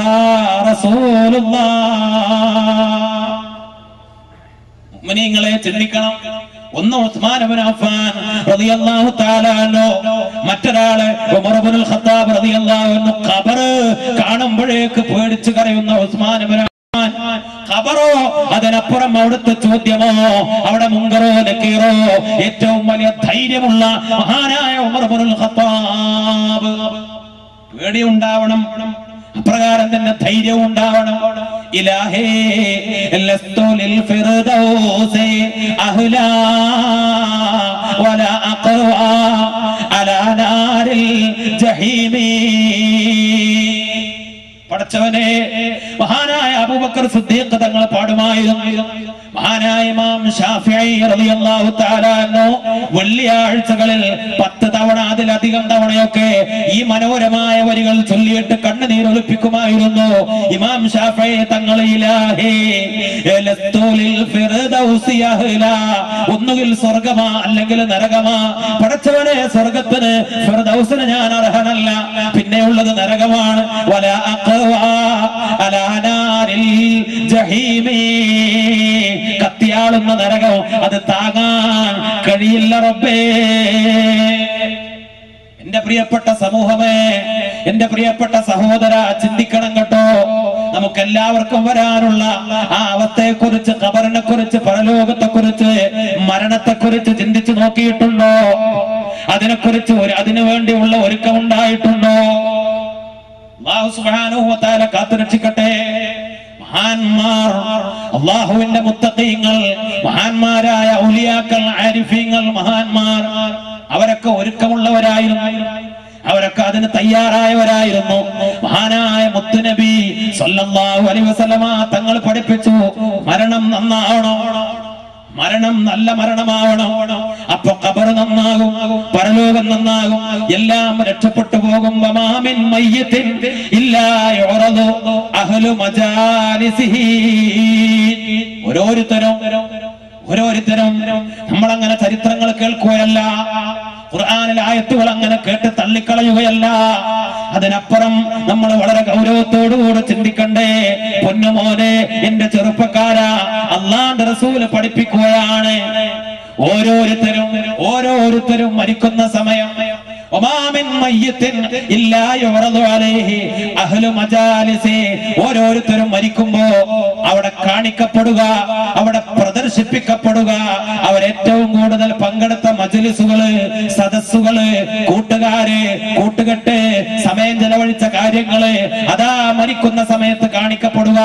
റസൂലുള്ളാഹ് മുഅ്മിനീങ്ങളെ ചിന്തിക്കണം ഒന്ന് ഉസ്മാൻ ഇബ്നു അഫ്ഫാൻ റളിയല്ലാഹു തആല അൻഹു മറ്റൊരാള് ഉമർ ഇബ്നുൽ ഖത്താബ് റളിയല്ലാഹു അൻഹു ഖബർ കാണുമ്പോഴേക്ക് പേടിച്ച് കരയുന്ന ഉസ്മാൻ ഇബ്നു അഫ്ഫാൻ ഖബറോ അതിനപ്പുറം അവിടുത്തെ ചോദ്യമോ അവിടെ മുങ്കറോ നക്കീറോ ഏറ്റവും വലിയ ധൈര്യമുള്ള മഹാനായ ഉമർ ഇബ്നുൽ ഖത്താബ് പേടിയുണ്ടാവണം അപ്രകാരം തന്നെ ധൈര്യം ഉണ്ടാവണം ഇലാഹേ ലസ്തു ലിൽ ഫിർദൗസി അഹ്ലാ വലാ അഖ്വാ അലാ നാരിൽ ജഹീമീ പടച്ചവനെ മഹാനായ അബൂബക്കർ സിദ്ദീഖ് തങ്ങൾ പാടുമായിരുന്നു മഹാനായ ഇമാം ഷാഫിഈ റളിയല്ലാഹു തആല അൻഹു വെള്ളിയാഴ്ചകളിൽ പത്ത് തവണ അതിലധികം തവണയൊക്കെ ഈ മനോഹരമായ വരികൾ ചൊല്ലിയിട്ട് കണ്ണുനീർ ഒലിപ്പിക്കുമായിരുന്നു ഇമാം ഷാഫിഈ തങ്ങൾ ഇലാഹി ലസ്തു ലിൽ ഫിർദൗസി അഹ്ലാ ഒന്നുകിൽ സ്വർഗമാ അല്ലെങ്കിൽ നരകമാ പടച്ചവനെ സ്വർഗത്തിന് ഫിർദൗസിന് ഞാൻ അർഹനല്ല പിന്നെയുള്ളത് നരകമാണ് വല അഖ്വാ അലാ നാരിൽ ജഹീമീ കത്തിയാളുന്ന നരകം അത് താങ്ങാൻ കഴിയില്ല റബ്ബേ എന്റെ പ്രിയപ്പെട്ട സമൂഹമേ എന്റെ പ്രിയപ്പെട്ട സഹോദര ചിന്തിക്കണം കേട്ടോ നമുക്ക് എല്ലാവർക്കും വരാനുള്ള ആ അവസ്ഥയെ കുറിച്ച് കബറിനെ കുറിച്ച് പരലോകത്തെ കുറിച്ച് മരണത്തെ കുറിച്ച് ചിന്തിച്ചു നോക്കിയിട്ടുണ്ടോ അതിനെക്കുറിച്ച് ഒരു അതിനു വേണ്ടിയുള്ള ഒരുക്കം ഉണ്ടായിട്ടുണ്ടോ അള്ളാഹു സുബ്ഹാനഹു വ തആല കാത്തുരക്ഷിക്കട്ടെ മഹാന്മാർ അള്ളാഹുവിന്റെ മുത്തഖീങ്ങൾ മഹാന്മാരായ ഔലിയാക്കൾ ആരിഫീങ്ങൾ മഹാന്മാർ അവരൊക്കെ ഒരുക്കമുള്ളവരായിരുന്നു അവരൊക്കെ അതിന് തയ്യാറായവരായിരുന്നു മഹാനായ മുത്തുനബി സല്ലല്ലാഹു അലൈഹി വസല്ലമ തങ്ങൾ പഠിപ്പിച്ചു മരണം നന്നാവണം മരണം നല്ല മരണമാവണം അപ്പൊ കബർ നന്നാകും പരലോകം നന്നാകും എല്ലാം രക്ഷപ്പെട്ടു പോകും വമാമിൻ മയ്യത്തിൻ ഇല്ലാ യുറദു അഹ്ലു മജാലിസിഹി ഓരോരുത്തരും ഓരോരുത്തരും നമ്മളങ്ങനെ ചരിത്രങ്ങൾ കേൾക്കുകയല്ല ഖുർആനിലെ ആയത്തുകൾ അങ്ങനെ കേട്ട് തള്ളിക്കളയുകയല്ല അതിനപ്പുറം നമ്മൾ വളരെ ഗൗരവത്തോടുകൂടെ ചിന്തിക്കണ്ടേ പൊന്നുമോനെ എന്റെ ചെറുപ്പക്കാരാ അള്ളാന്റെ റസൂല് പഠിപ്പിക്കുകയാണ് ഓരോരുത്തരും ഓരോരുത്തരും മരിക്കുന്ന സമയം ഒമാമിൻ മയ്യത്തിൻ ഇല്ലാ യുറദു അലൈഹി അഹ്ലു മജാലിസി ഓരോരുത്തരും മരിക്കുമ്പോ അവിടെ കാണിക്കപ്പെടുക അവിടെ പ്രദർശിപ്പിക്കപ്പെടുക അവരേറ്റവും കൂടുതൽ പങ്കെടുത്ത മജലിസുകള് സദസ്സുകള് കൂട്ടുകാര് കൂട്ടുകെട്ട് സമയം ചെലവഴിച്ച കാര്യങ്ങള് അതാ മരിക്കുന്ന സമയത്ത് കാണിക്കപ്പെടുക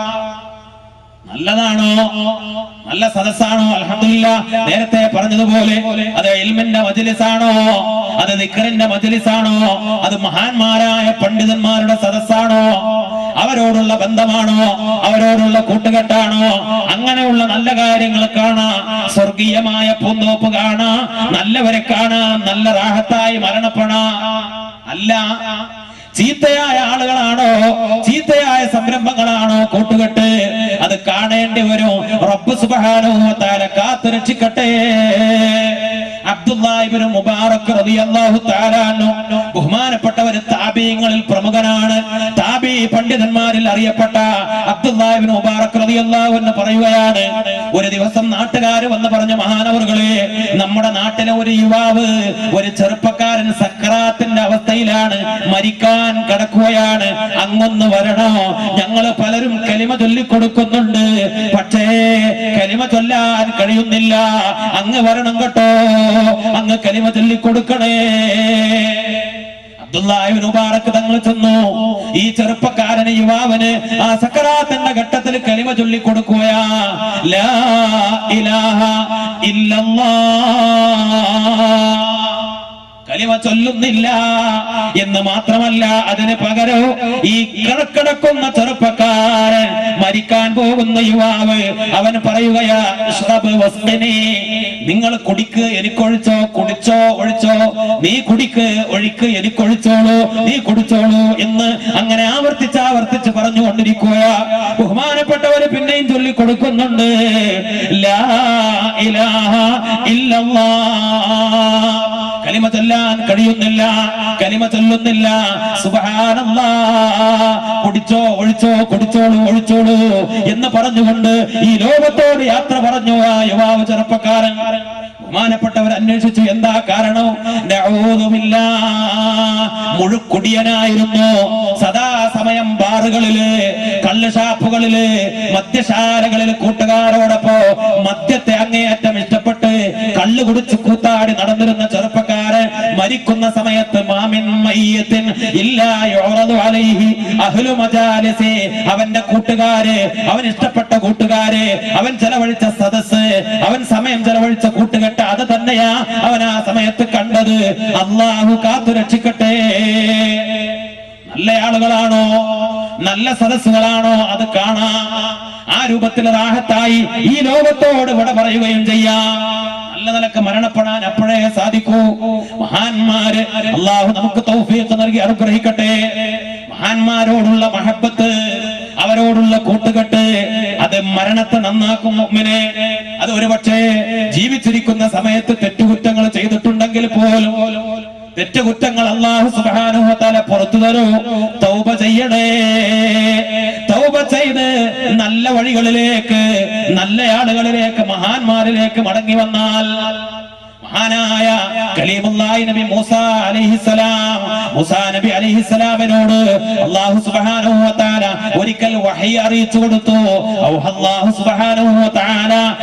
നല്ലതാണോ നല്ല സദസ്സാണോ അൽഹംദുലില്ല നേരത്തെ പറഞ്ഞതുപോലെ അത് ഇൽമിന്റെ മജ്ലിസാണോ അത് നിക്കറിന്റെ മജ്ലിസാണോ അത് മഹാന്മാരായ പണ്ഡിതന്മാരുടെ സദസ്സാണോ അവരോടുള്ള ബന്ധമാണോ അവരോടുള്ള കൂട്ടുകെട്ടാണോ അങ്ങനെയുള്ള നല്ല കാര്യങ്ങൾ കാണാം സ്വർഗീയമായ പൂന്തോപ്പ് കാണാം നല്ലവരെ കാണാം നല്ല റാഹത്തായി മരണപ്പെടാം അല്ല ചീത്തയായ ആളുകളാണോ ചീത്തയായ സംരംഭങ്ങളാണോ കൂട്ടുകെട്ട് അത് കാണേണ്ടി വരും റബ്ബ് സുബാനുഭവത്താല കാത്തു രക്ഷിക്കട്ടെ അബ്ദുല്ലാഹിബിന് മുബാറക് റളിയല്ലാഹു തആല അൻഹു ബഹുമാനപ്പെട്ടവര് താബീങ്ങളിൽ പ്രമുഖനാണ് താബി പണ്ഡിതന്മാരിൽ അറിയപ്പെട്ട അബ്ദുല്ലാഹിബിന് മുബാറക് റളിയല്ലാഹു എന്ന് പറയുകയാണ് ഒരു ദിവസം നാട്ടുകാർ വന്ന് പറഞ്ഞു മഹാനവറുകളെ നമ്മുടെ നാട്ടിലെ ഒരു യുവാവ് ഒരു ചെറുപ്പക്കാരൻ സക്രാത്തിന്റെ അവസ്ഥയിലാണ് മരിക്കാൻ കിടക്കുകയാണ് അങ്ങൊന്ന് വരണോ ഞങ്ങൾ പലരും കലിമ ചൊല്ലിക്കൊടുക്കുന്നുണ്ട് പക്ഷേ കലിമ ചൊല്ലാൻ കഴിയുന്നില്ല അങ്ങ് വരണം കേട്ടോ അങ്ങ് കലിമ ചൊല്ലിക്കൊടുക്കണേ അബ്ദുല്ലാഹിബ്നു മുബാറക് തങ്ങൾ ചെന്നു ഈ ചെറുപ്പക്കാരന് യുവാവിന് ആ സക്കറാത്തിന്റെ ഘട്ടത്തിൽ കലിമ ചൊല്ലിക്കൊടുക്കുകയാ ലാ ഇലാഹ ഇല്ലല്ലാഹ് കലിമ ചൊല്ലുന്നില്ല എന്ന് മാത്രമല്ല അതിന് പകരം ഈ കിടക്കിടക്കുന്ന ചെറുപ്പക്കാരൻ മരിക്കാൻ പോകുന്ന യുവാവ് അവൻ പറയുകയാ "ഇശ്റബ് വസ്ഖിനി." നിങ്ങൾ കുടിക്ക് എനിക്കൊഴിച്ചോ കുടിച്ചോ ഒഴിച്ചോ നീ കുടിക്ക് ഒഴിക്ക് എനിക്കൊഴിച്ചോളൂ നീ കുടിച്ചോളൂ എന്ന് അങ്ങനെ ആവർത്തിച്ച് ആവർത്തിച്ച് പറഞ്ഞുകൊണ്ടിരിക്കുകയാ ബഹുമാനപ്പെട്ടവര് പിന്നെയും ചൊല്ലി കൊടുക്കുന്നുണ്ട് ലാ ഇലാഹ ഇല്ലല്ലാഹ് കലിമ ചൊല്ലാൻ കഴിയുന്നില്ല കലിമ ചൊല്ലുന്നില്ല സുബഹാനല്ലാ കുടിച്ചോ ഒഴിച്ചോ കുടിച്ചോളൂ ഒഴിച്ചോളൂ എന്ന് പറഞ്ഞുകൊണ്ട് ഈ ലോകത്തോട് യാത്ര പറഞ്ഞു ആ യുവാവ് ചെറുപ്പക്കാരൻ ബഹുമാനപ്പെട്ടവർ അന്വേഷിച്ചു എന്താ കാരണം നഊദുബില്ല. മുഴുക്കുടിയനായിരുന്നു സദാസമയം ബാറുകളില് കള്ളുഷാപ്പുകളില് മദ്യശാലകളില് കൂട്ടുകാരോടൊപ്പോ മദ്യത്തെ അങ്ങേയറ്റം ഇഷ്ടപ്പെട്ട് കള്ളു കുടിച്ച് കൂത്താടി നടന്നിരുന്ന ചെറുപ്പക്കാരൻ മരിക്കുന്ന സമയത്ത് മാമിൻ മയ്യത്തിൻ ഇല്ലാ യുറദു അലൈഹി അഹ്ലു മജാലിസി അവന്റെ കൂട്ടുകാര് അവൻ ഇഷ്ടപ്പെട്ട കൂട്ടുകാര് അവൻ ചെലവഴിച്ച സദസ് അവൻ സമയം ചെലവഴിച്ച കൂട്ടുകെട്ട് അത് തന്നെയാ അവൻ ആ സമയത്ത് കണ്ടത് അള്ളാഹു കാത്തു രക്ഷിക്കട്ടെ നല്ല ആളുകളാണോ നല്ല സദസ്സുകളാണോ അത് കാണാം ആ രൂപത്തിൽ റാഹത്തായി ഈ ലോകത്തോട് വിട പറയുകയും ചെയ്യാം നല്ല നിലക്ക് മരണപ്പെടാൻ അപ്പോഴേ സാധിക്കൂ മഹാന്മാര് അള്ളാഹു നമുക്ക് തൗഫീഖ് നൽകി അനുഗ്രഹിക്കട്ടെ മഹാന്മാരോടുള്ള മഹബത്ത് അവരോടുള്ള കൂട്ടുകെട്ട് അത് മരണത്തെ നന്നാക്കും മുഅ്മിനെ അത് ഒരുപക്ഷെ ജീവിച്ചിരിക്കുന്ന സമയത്ത് തെറ്റുകുറ്റങ്ങൾ ചെയ്തിട്ടുണ്ടെങ്കിൽ പോലും തെറ്റുകുറ്റങ്ങൾ അള്ളാഹു സുബ്ഹാനഹു വ തആല പുറത്തു തരൂ തൗബ ചെയ്യണേ തൗബ ചെയ്ത് നല്ല വഴികളിലേക്ക് നല്ല ആളുകളിലേക്ക് മഹാന്മാരിലേക്ക് മടങ്ങി വന്നാൽ മഹാനായ കലീമുല്ലാഹി നബി മൂസ അലൈഹിസ്സലാം മൂസ നബി അലൈഹിസ്സലാമിനോട് അല്ലാഹു സുബ്ഹാനഹു വ തആല ഒരിക്കൽ വഹി അറിയിച്ചു കൊടുത്തു ഔഹ അല്ലാഹു സുബ്ഹാനഹു വ തആല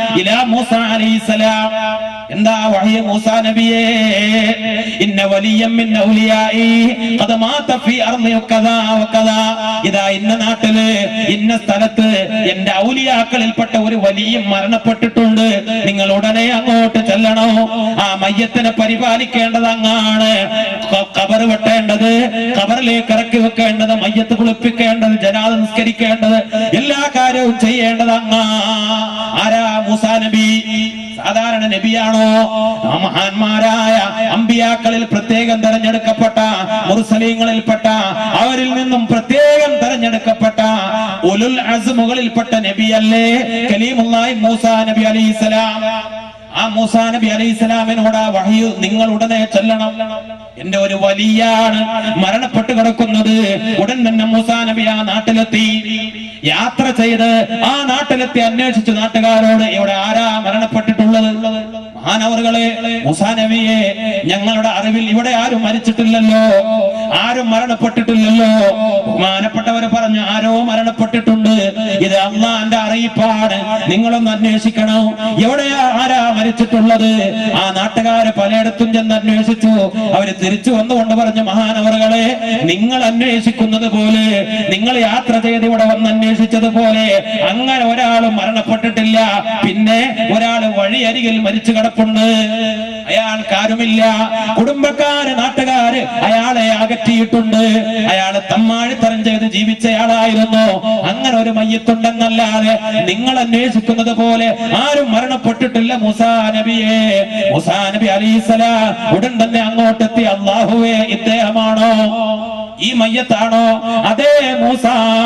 ഇലാ മൂസ അലൈഹിസ്സലാം എന്താ വഹയ മൂസ നബിയേ ഇന്ന വലിയം മിൻ ഔലിയായി ഖദ മാത ഫീ അർളി കദാ വകദാ ഇതാ ഇന്ന നാട്ടില് ഇന്ന സ്ഥലത്ത് എന്റെ ഔലിയാക്കളിൽപ്പെട്ട ഒരു വലിയ മരണപ്പെട്ടിട്ടുണ്ട് നിങ്ങൾ ഉടനെ അങ്ങോട്ട് ചെല്ലണോ ആ മയ്യത്തിനെ പരിപാലിക്കേണ്ടത് അങ്ങാണ് ക- കബറ് വെട്ടേണ്ടത് കബറിലേക്ക് ഇറക്കി വെക്കേണ്ടത് മയ്യത്ത് കുളിപ്പിക്കേണ്ടത് ജനാദ നിസ്കരിക്കേണ്ടത് എല്ലാ കാര്യവും ചെയ്യേണ്ടത് അങ്ങാ ആരാ മൂസാ നബി സാധാരണ നബിയാണോ ആ മഹാന്മാരായ അമ്പിയാക്കളിൽ പ്രത്യേകം തെരഞ്ഞെടുക്കപ്പെട്ട മുർസലീങ്ങളിൽപ്പെട്ട അവരിൽ നിന്നും പ്രത്യേകം തെരഞ്ഞെടുക്കപ്പെട്ട ഉലുൽ അസ്മുകളിൽപ്പെട്ട നബിയല്ലേ കലീമുല്ലാഹി മൂസാ നബി അലൈഹിസ്സലാം ആ മൂസാ നബി അലൈഹി സ്വലാമിനോട് ആ വഹയു നിങ്ങൾ ഉടനെ ചെല്ലണം എന്റെ ഒരു വലിയാണ് മരണപ്പെട്ട് കിടക്കുന്നത് ഉടൻ തന്നെ മൂസാ നബി ആ നാട്ടിലെത്തി യാത്ര ചെയ്ത് ആ നാട്ടിലെത്തി അന്വേഷിച്ചു നാട്ടുകാരോട് ഇവിടെ ആരാ മരണപ്പെട്ടിട്ടുള്ളത് മഹാനവറുകളെ മൂസാ നബിയെ ഞങ്ങളുടെ അറിവിൽ ഇവിടെ ആരും മരിച്ചിട്ടില്ലല്ലോ ആരും മരണപ്പെട്ടിട്ടില്ലല്ലോ ബഹുമാനപ്പെട്ടവർ പറഞ്ഞു ആരോ മരണപ്പെട്ടിട്ടുണ്ട് ഇത് അള്ളാന്റെ അറിയിപ്പാണ് നിങ്ങളൊന്ന് അന്വേഷിക്കണം എവിടെയാ ആരാ മരിച്ചിട്ടുള്ളത് ആ നാട്ടുകാര് പലയിടത്തും ചെന്ന് അന്വേഷിച്ചു അവര് തിരിച്ചു വന്നുകൊണ്ട് പറഞ്ഞു മഹാനവറുകളെ നിങ്ങൾ അന്വേഷിക്കുന്നത് പോലെ നിങ്ങൾ യാത്ര ചെയ്ത് ഇവിടെ വന്ന് അന്വേഷിച്ചതുപോലെ അങ്ങനെ ഒരാളും മരണപ്പെട്ടിട്ടില്ല പിന്നെ ഒരാൾ വഴിയരികിൽ മരിച്ചു കിടപ്പുണ്ട് അയാൾക്കാരുമില്ല കുടുംബക്കാര് നാട്ടുകാര് അയാളെ അകറ്റിയിട്ടുണ്ട് അയാള് തമ്മാഴിത്തരം ചെയ്ത് ജീവിച്ചയാളായിരുന്നു അങ്ങനെ ഒരു മയ്യത്തുണ്ടെന്നല്ലാതെ നിങ്ങൾ അന്വേഷിക്കുന്നത് പോലെ ആരും മരണപ്പെട്ടിട്ടില്ല മുസാ നബിയെ മുസാ നബി അലൈഹിസ്സലാം ഉടൻ തന്നെ അങ്ങോട്ടെത്തി അള്ളാഹുവേ ഇദ്ദേഹമാണോ ഈ മയ്യത്താണോ അതേ മൂസ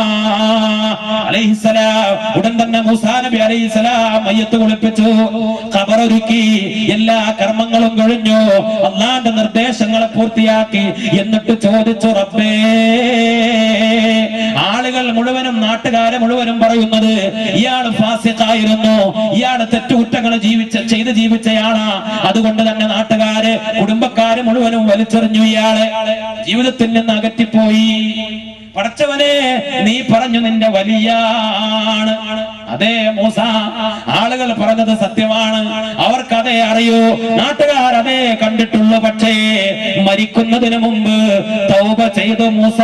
അലൈഹിസ്സലാം ഉടൻ തന്നെ മൂസാ നബി അലൈഹിസ്സലാം മയ്യത്ത് കുളിപ്പിച്ചു ഖബറൊരുക്കി എല്ലാ കർമ്മങ്ങളും കഴിഞ്ഞു അള്ളാന്റെ നിർദ്ദേശങ്ങളെ പൂർത്തിയാക്കി എന്നിട്ട് ചോദിച്ചു റബ്ബേ ആളുകൾ മുഴുവനും നാട്ടുകാരെ മുഴുവനും പറയുന്നത് ഇയാൾ ഫാസിഖായിരുന്നു ഇയാള് തെറ്റുകുറ്റങ്ങൾ ജീവിച്ച ചെയ്ത് ജീവിച്ചയാളാ അതുകൊണ്ട് തന്നെ നാട്ടുകാര് കുടുംബക്കാര് മുഴുവനും വലിച്ചെറിഞ്ഞു ഇയാളെ ജീവിതത്തിൽ നിന്ന് അകറ്റിപ്പോയി പടച്ചവനെ നീ പറഞ്ഞു നിന്റെ വലിയാണ് അതേ മൂസ ആളുകൾ പറഞ്ഞത് സത്യമാണ് അവർക്ക് അതേ അറിയൂ നാട്ടുകാർ അതേ കണ്ടിട്ടുള്ളൂ പക്ഷേ മരിക്കുന്നതിന് മുമ്പ് തൗബ ചെയ്തു മൂസ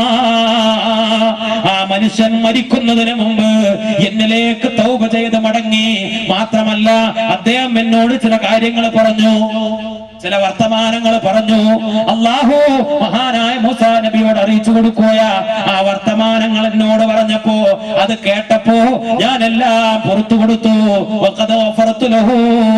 ആ മനുഷ്യൻ മരിക്കുന്നതിന് മുമ്പ് എന്നിലേക്ക് തൗബ ചെയ്ത് മടങ്ങി മാത്രമല്ല അദ്ദേഹം എന്നോട് ചില കാര്യങ്ങൾ പറഞ്ഞു ചില വർത്തമാനങ്ങൾ പറഞ്ഞു അള്ളാഹു മഹാനായ മൂസാ നബിയോട് അറിയിച്ചു കൊടുക്കുക ആ വർത്തമാനങ്ങൾ എന്നോട് പറഞ്ഞപ്പോ അത് കേട്ടപ്പോ ഞാൻ എല്ലാം പുറത്തു കൊടുത്തു വഖദ് ഗഫറതു ലഹു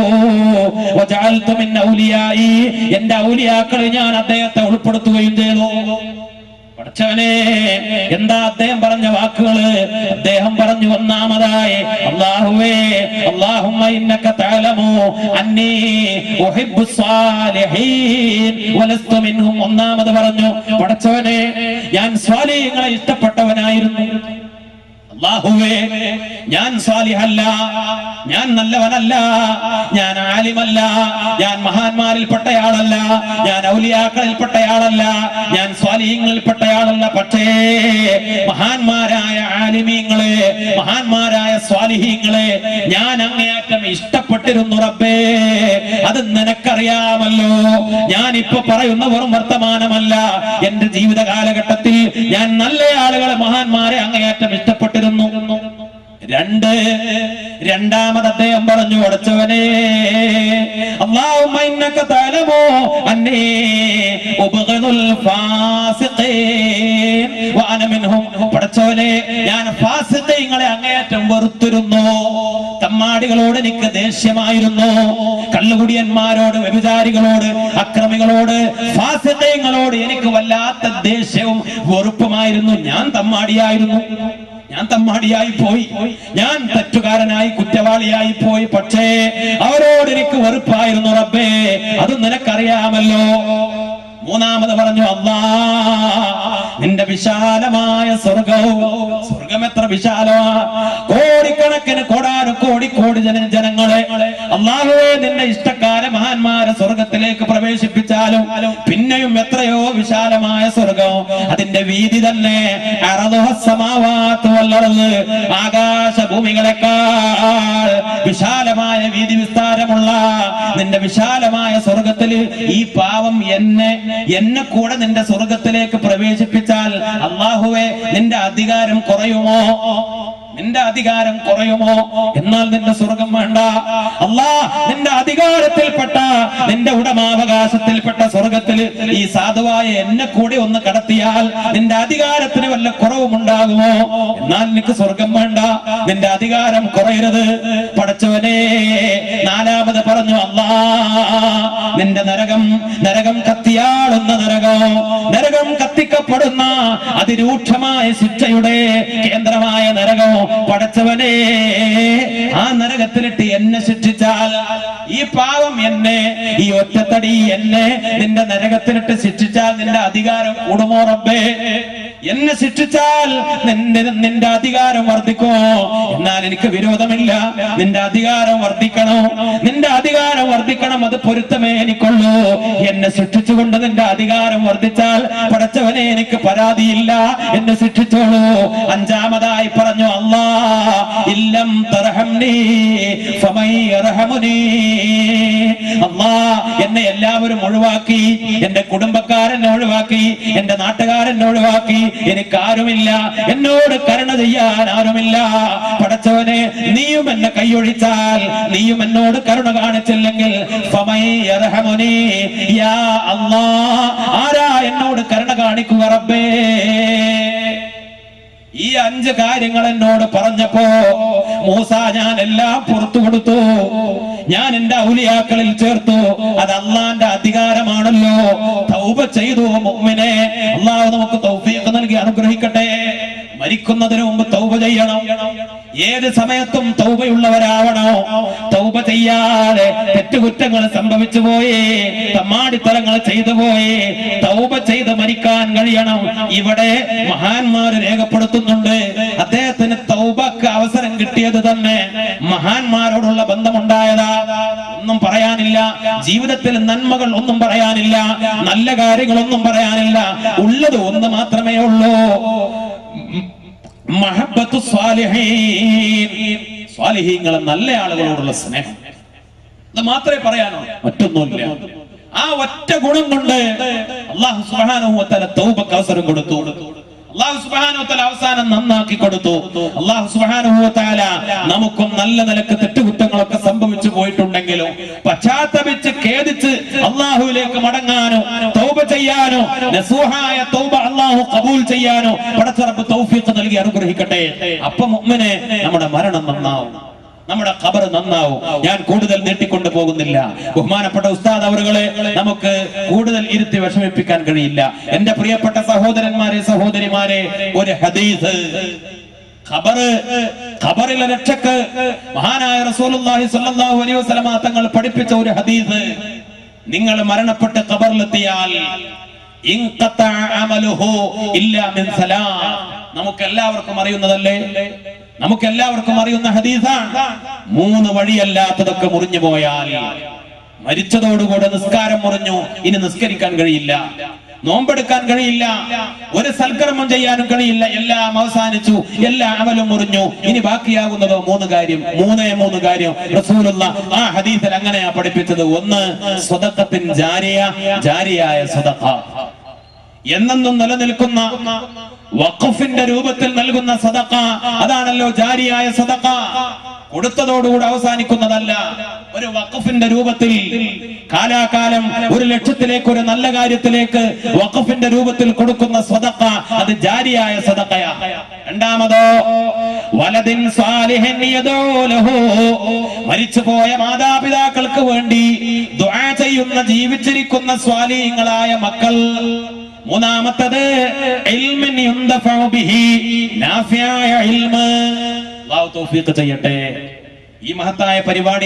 വജഅൽതു മിൻ ഔലിയായി എന്റെ ഔലിയാക്കളിൽ ഞാൻ അദ്ദേഹത്തെ ഉൾപ്പെടുത്തുകയും ചെയ്തു പഠിച്ചവനെ എന്താ അദ്ദേഹം പറഞ്ഞ വാക്കുകള് അദ്ദേഹം പറഞ്ഞു ഒന്നാമതായി അള്ളാഹുവേ അള്ളാഹുമ്മ ഇന്നക തഅലമു അന്നീ ഉഹിബ്ബു സ്വാലിഹീൻ വലസ്തു മിൻഹും ഒന്നാമത് പറഞ്ഞു പഠിച്ചവനെ ഞാൻ സ്വാലിഹീങ്ങളെ ഇഷ്ടപ്പെട്ടവനായിരുന്നു അള്ളാഹുവേ ഞാൻ സ്വാലിഹല്ല ഞാൻ നല്ലവനല്ല ഞാൻ ആലിമല്ല ഞാൻ മഹാന്മാരിൽപ്പെട്ടയാളല്ല ഞാൻ ഔലിയാക്കളിൽപ്പെട്ടയാളല്ല ഞാൻ സ്വാലിഹ്യങ്ങളിൽപ്പെട്ടയാളല്ല പക്ഷേ മഹാന്മാരായ ആലിമീങ്ങളെ മഹാന്മാരായ സ്വാലിഹീങ്ങളെ ഞാൻ അങ്ങേയറ്റം ഇഷ്ടപ്പെട്ടിരുന്നു റബ്ബേ അത് നിനക്കറിയാമല്ലോ ഞാൻ ഇപ്പൊ പറയുന്ന വെറും വർത്തമാനമല്ല എന്റെ ജീവിത കാലഘട്ടത്തിൽ ഞാൻ നല്ല ആളുകളെ മഹാന്മാരെ അങ്ങേയറ്റം ഇഷ്ടപ്പെട്ടിരുന്നു രണ്ട് രണ്ടാമത് അദ്ദേഹം പറഞ്ഞു അടച്ചവനെ അല്ലാഹുമ്മ ഇന്നക തഅലമു അന്നീ ഉബ്ഗിദുൽ ഫാസിഖീൻ വഅന മിൻഹും പടച്ചവനെ ഞാൻ ഫാസിഖീങ്ങളെ അങ്ങേയറ്റം വെറുത്തിരുന്നു തമ്മാടികളോട് എനിക്ക് ദേഷ്യമായിരുന്നു കള്ളുകുടിയന്മാരോട് വ്യഭിചാരികളോട് അക്രമികളോട് ഫാസിഖീങ്ങളോട് എനിക്ക് വല്ലാത്ത ദേഷ്യവും വെറുപ്പുമായിരുന്നു ഞാൻ തമ്മാടിയായിരുന്നു ഞാൻ തമ്മാടിയായി പോയി ഞാൻ തെറ്റുകാരനായി കുറ്റവാളിയായി പോയി പക്ഷേ അവരോട് എനിക്ക് വെറുപ്പായിരുന്നു റബ്ബേ അത് നിനക്കറിയാമല്ലോ മൂന്നാമത് പറഞ്ഞു അല്ലാ നിന്റെ വിശാലമായ സ്വർഗവും സ്വർഗം എത്ര വിശാലമാ കോടിക്കണക്കിന് കോടാനും കോടി കോടി ജന ജനങ്ങളെ അള്ളാഹുവേ നിന്റെ ഇഷ്ടക്കാര മഹാന്മാരെ സ്വർഗത്തിലേക്ക് പ്രവേശിപ്പിച്ചാലും പിന്നെയും എത്രയോ വിശാലമായ സ്വർഗം അതിന്റെ അതിന്റെ വീതി തന്നെ അറളുഹ സമാവാത്ത് വല്ലറത് ആകാശ ഭൂമികളെക്കാൾ വിശാലമായ വീതി വിസ്താരമുള്ള നിന്റെ വിശാലമായ സ്വർഗത്തില് ഈ പാവം എന്നെ എന്നെ കൂടെ നിന്റെ സ്വർഗത്തിലേക്ക് പ്രവേശിപ്പിച്ചാൽ അള്ളാഹുവെ നിന്റെ അധികാരം കുറയുമോ നിന്റെ അധികാരം കുറയുമോ എന്നാൽ നിന്റെ സ്വർഗം വേണ്ട അല്ലാ നിന്റെ അധികാരത്തിൽപ്പെട്ട നിന്റെ ഉടമാവകാശത്തിൽപ്പെട്ട സ്വർഗത്തില് ഈ സാധുവായ എന്നെ കൂടി ഒന്ന് കടത്തിയാൽ നിന്റെ അധികാരത്തിന് വല്ല കുറവുമുണ്ടാകുമോ എന്നാൽ നിനക്ക് സ്വർഗം വേണ്ട നിന്റെ അധികാരം കുറയരുത് പടച്ചവനെ നാലാമത് പറഞ്ഞു അല്ലാ നിന്റെ നരകം നരകം കത്തിയാളുന്ന നരകം നരകം കത്തിക്കപ്പെടുന്ന അതിരൂക്ഷമായ ശിക്ഷയുടെ കേന്ദ്രമായ നരകം പടച്ചവനെ ആ നരകത്തിലിട്ട് എന്നെ ശിക്ഷിച്ചാൽ ഈ പാവം എന്നെ ഈ ഒറ്റത്തടി എന്നെ നിന്റെ നരകത്തിലിട്ട് ശിക്ഷിച്ചാൽ നിന്റെ അധികാരം കൂടുമോ റബ്ബേ എന്നെ ശിക്ഷിച്ചാൽ നിന്റെ നിന്റെ അധികാരം വർദ്ധിക്കുമോ എന്നാൽ എനിക്ക് വിരോധമില്ല നിന്റെ അധികാരം വർദ്ധിക്കണോ നിന്റെ അധികാരം വർദ്ധിക്കണം അത് പൊരുത്തമേ എനിക്കുള്ളൂ എന്നെ ശിക്ഷിച്ചുകൊണ്ട് നിന്റെ അധികാരം വർദ്ധിച്ചാൽ പടച്ചവനെ എനിക്ക് പരാതിയില്ല എന്നെ ശിക്ഷിച്ചോളൂ അഞ്ചാമതായി പറഞ്ഞു അല്ലാ ഇല്ലം തർഹംനി ഫമൻ യർഹമുനി അല്ലാ എന്നെ എല്ലാവരും ഒഴിവാക്കി എന്റെ കുടുംബക്കാരെന്നെ ഒഴിവാക്കി എന്റെ നാട്ടുകാരെന്നെ ഒഴിവാക്കി എനിക്ക് ആരുമില്ല എന്നോട് കരുണ ചെയ്യാൻ ആരുമില്ല പടച്ചവനെ നീയും എന്നെ കൈയൊഴിച്ചാൽ നീയും എന്നോട് കരുണ കാണിച്ചില്ലെങ്കിൽ ഫമൻ യർഹമുനി യാ അല്ലാ ആരാ എന്നോട് കരുണ കാണിക്കുക റബ്ബേ ഈ അഞ്ച് കാര്യങ്ങൾ എന്നോട് പറഞ്ഞപ്പോ മൂസ ഞാൻ എല്ലാം പുറത്തു കൊടുത്തു ഞാൻ എന്റെ ഔലിയാക്കളിൽ ചേർത്തു അത് അള്ളാന്റെ അധികാരമാണല്ലോ തൗബ ചെയ്തു മുഅ്മിനെ അള്ളാഹു നമുക്ക് തൗഫീഖ് നൽകി അനുഗ്രഹിക്കട്ടെ മരിക്കുന്നതിന് മുമ്പ് തൗബ ചെയ്യണം ഏത് സമയത്തും തൗബയുള്ളവരാവണോ തൗബ ചെയ്യാതെ തെറ്റുകുറ്റങ്ങൾ സംഭവിച്ചു പോയി തമ്മാടിത്തരങ്ങൾ ചെയ്തു പോയി തൗബ ചെയ്ത് മരിക്കാൻ കഴിയണം ഇവിടെ മഹാന്മാർ രേഖപ്പെടുത്തുന്നുണ്ട് അദ്ദേഹത്തിന് തൗബക്ക് അവസരം കിട്ടിയത് തന്നെ മഹാന്മാരോടുള്ള ബന്ധമുണ്ടായതാ ഒന്നും പറയാനില്ല ജീവിതത്തിൽ നന്മകൾ ഒന്നും പറയാനില്ല നല്ല കാര്യങ്ങളൊന്നും പറയാനില്ല ഉള്ളത് ഒന്ന് മാത്രമേ ഉള്ളൂ മഹബത്തു സ്വാലിഹീൻ സ്വാലിഹീങ്ങളെ നല്ല ആളുകളോടുള്ള സ്നേഹം അത് മാത്രമേ പറയാനോ മറ്റൊന്നുമില്ല ആ ഒറ്റ ഗുണം കൊണ്ട് അള്ളാഹു സുബ്ഹാനഹു വതആല തൗബക്ക് അവസരം കൊടുത്തു അള്ളാഹു സുബ്ഹാനഹു വതആല അവസാനം നന്നാക്കി കൊടുത്തു അള്ളാഹു സുബ്ഹാനഹു വതആല നമുക്കും നല്ല നിലക്ക് തെറ്റുകുറ്റങ്ങളൊക്കെ സംഭവിച്ചു പോയിട്ടുണ്ടെങ്കിലും പശ്ചാത്തപിച്ച് ഖേദിച്ച് അള്ളാഹുവിലേക്ക് മടങ്ങാനോ തൗബ ചെയ്യാനോ നസൂഹായ തൗബ അള്ളാഹു കബൂൽ ചെയ്യാനോ പടച്ചറപ്പ് തൗഫീഖ് നൽകി അനുഗ്രഹിക്കട്ടെ അപ്പൊ മുഅ്മിനെ നമ്മുടെ മരണം നന്നാവും നമ്മുടെ ഖബർ നന്നാവും ഞാൻ കൂടുതൽ നീട്ടിക്കൊണ്ടു പോകുന്നില്ല ബഹുമാനപ്പെട്ട ഉസ്താദ് അവറുകളെ നമുക്ക് കൂടുതൽ ഇരുത്തി വിഷമിപ്പിക്കാൻ കഴിയില്ല എന്റെ പ്രിയപ്പെട്ട സഹോദരന്മാരെ സഹോദരിമാരെ ഒരു ഹദീസ് ഖബറ് ഖബറിലെ രക്ഷക്ക് മഹാനായ റസൂലുള്ളാഹി സ്വല്ലല്ലാഹു അലൈഹി വസല്ലമ തങ്ങൾ പഠിപ്പിച്ച ഒരു ഹദീസ് നിങ്ങൾ മരണപ്പെട്ട് ഖബറിലെത്തിയാൽ ഇൻഖത്താ അമലുഹു ഇല്ലാ മിൻ സലാം നമുക്ക് എല്ലാവർക്കും അറിയുന്നതല്ലേ നമുക്ക് എല്ലാവർക്കും അറിയുന്ന ഹദീസാണ് മൂന്ന് വഴിയല്ലാത്തതൊക്കെ മുറിഞ്ഞു പോയാൽ മരിച്ചതോടുകൂടെ നിസ്കാരം മുറിഞ്ഞു ഇനി നിസ്കരിക്കാൻ കഴിയില്ല നോമ്പെടുക്കാൻ കഴിയില്ല ഒരു സൽക്കർമ്മം ചെയ്യാനും കഴിയില്ല എല്ലാം അവസാനിച്ചു എല്ലാ അമലും മുറിഞ്ഞു ഇനി ബാക്കിയാകുന്നതോ മൂന്ന് കാര്യം മൂന്നേ മൂന്ന് കാര്യം റസൂലുള്ള ആ ഹദീസിൽ അങ്ങനെയാ പഠിപ്പിച്ചത് ഒന്ന് സ്വതക്കത്തിൻ ജാരിയ ജാരിയായ സ്വതക്ക എന്നെന്നും നിലനിൽക്കുന്ന വഖഫിന്റെ രൂപത്തിൽ നൽകുന്ന സദക്ക അതാണല്ലോ ജാരിയായ സദക്ക കൊടുത്തതോടുകൂടി അവസാനിക്കുന്നതല്ല ഒരു വഖഫിന്റെ രൂപത്തിൽ കാലാകാലം ഒരു ലക്ഷ്യത്തിലേക്ക് ഒരു നല്ല കാര്യത്തിലേക്ക് വഖഫിന്റെ രൂപത്തിൽ കൊടുക്കുന്ന സ്വതക്ക അത് ജാരിയായ സദക്കയാ രണ്ടാമതോ വലതിൻ സാലിഹിൻ യദൂ ലഹു മരിച്ചുപോയ മാതാപിതാക്കൾക്ക് വേണ്ടി ദുആ ചെയ്യുന്ന ജീവിച്ചിരിക്കുന്ന സ്വാലിഹീങ്ങളായ മക്കൾ മൂന്നാമത്തത് ഇൽമിൻ യുന്തഫഉ ബിഹി നാഫിയായ ഇൽമ് അല്ലാഹു തൗഫീഖ് ചെയ്യട്ടെ ഈ മഹത്തായ പരിപാടി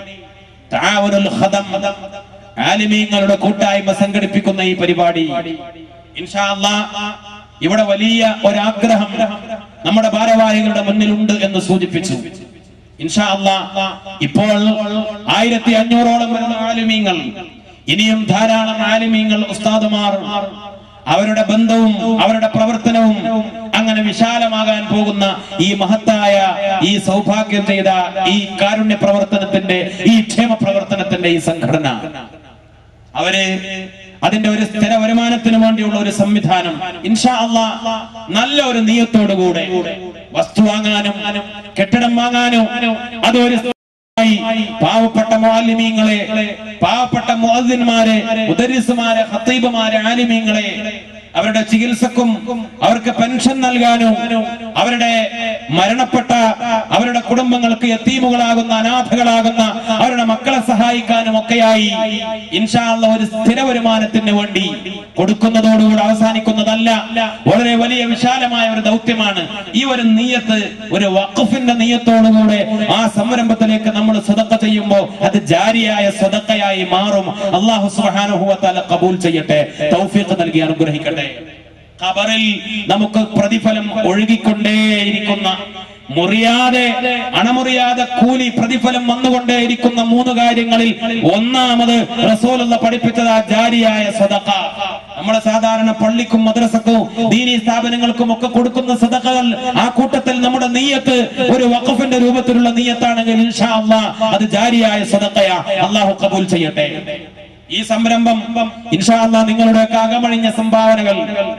തആവുനുൽ ഖദം ആലിമീങ്ങളുടെ കൂട്ടായ്മ സംഘടിപ്പിക്കുന്ന ഈ പരിപാടി ഇൻഷാ അല്ലാഹ് ഇവിടെ വലിയ ഒരാഗ്രഹം നമ്മുടെ ഭാരവാഹികളുടെ മുന്നിലുണ്ട് എന്ന് സൂചിപ്പിച്ചു ഇൻഷാ അല്ലാഹ് ഇപ്പോൾ ആയിരത്തി അഞ്ഞൂറോളം വരുന്ന ആലിമീങ്ങൾ ഇനിയും ധാരാളം ആലിമീങ്ങൾ ഉസ്താദുമാർ അവരുടെ ബന്ധവും അവരുടെ പ്രവർത്തനവും അങ്ങനെ വിശാലമാകാൻ പോകുന്ന ഈ മഹത്തായ ഈ സൗഭാഗ്യം ചെയ്ത ഈ കാരുണ്യ പ്രവർത്തനത്തിന്റെ ഈ ക്ഷേമ പ്രവർത്തനത്തിന്റെ ഈ സംഘടന അവര് അതിന്റെ ഒരു സ്ഥിര വരുമാനത്തിന് വേണ്ടിയുള്ള ഒരു സംവിധാനം ഇൻഷാ അള്ളാ നല്ല ഒരു നീയത്തോടുകൂടെ വസ്തു വാങ്ങാനും കെട്ടിടം വാങ്ങാനും അതൊരു ായി പാവപ്പെട്ട മാലിമീങ്ങളെ പാവപ്പെട്ട മുഅദ്ദിന്മാരെ മുദരിസുമാരെ ഹത്തീബുമാരെ ആലിമീങ്ങളെ അവരുടെ ചികിത്സക്കും അവർക്ക് പെൻഷൻ നൽകാനും അവരുടെ മരണപ്പെട്ട അവരുടെ കുടുംബങ്ങൾക്ക് എത്തീമുകളാകുന്ന അനാഥകളാകുന്ന അവരുടെ മക്കളെ സഹായിക്കാനും ഒക്കെയായി ഇൻഷാല്ല ഒരു സ്ഥിര വരുമാനത്തിന് വേണ്ടി കൊടുക്കുന്നതോടുകൂടി അവസാനിക്കുന്നതല്ല വളരെ വലിയ വിശാലമായ ഒരു ദൗത്യമാണ് ഈ ഒരു നീയത്ത് ഒരു വഖഫിന്റെ നീയത്തോടുകൂടെ ആ സംരംഭത്തിലേക്ക് നമ്മൾ സ്വതക്ക ചെയ്യുമ്പോൾ അത് ജാരിയായ സ്വതക്കയായി മാറും അള്ളാഹു സുബ്ഹാനഹു വ തആല കബൂൽ ചെയ്യട്ടെ തൗഫീഖ് നൽകി അനുഗ്രഹിക്കട്ടെ ഖബറിൽ നമുക്ക് പ്രതിഫലം ഒഴുകിക്കൊണ്ടേയിരിക്കുന്ന മുറിയാതെ അണമുറിയാതെ കൂലി പ്രതിഫലം വന്നുകൊണ്ടേയിരിക്കുന്ന മൂന്ന് കാര്യങ്ങളിൽ ഒന്നാമത് റസൂലുള്ള പഠിപ്പിച്ചത് ആ ജാരിയായ സ്വതക്ക നമ്മളെ സാധാരണ പള്ളിക്കും മദ്രസക്കും ദീനി സ്ഥാപനങ്ങൾക്കും ഒക്കെ കൊടുക്കുന്ന സദക്കകൾ ആ കൂട്ടത്തിൽ നമ്മുടെ നീയത്ത് ഒരു വഖഫിന്റെ രൂപത്തിലുള്ള നീയത്താണെങ്കിൽ ഇൻഷാ അല്ലാ അത് ജാരിയായ സദക്കയാ അള്ളാഹു കബൂൽ ചെയ്യട്ടെ ഈ സംരംഭം ഇൻഷാ അല്ലാ നിങ്ങളുടെയൊക്കെ അകമഴിഞ്ഞ സംഭാവനകൾ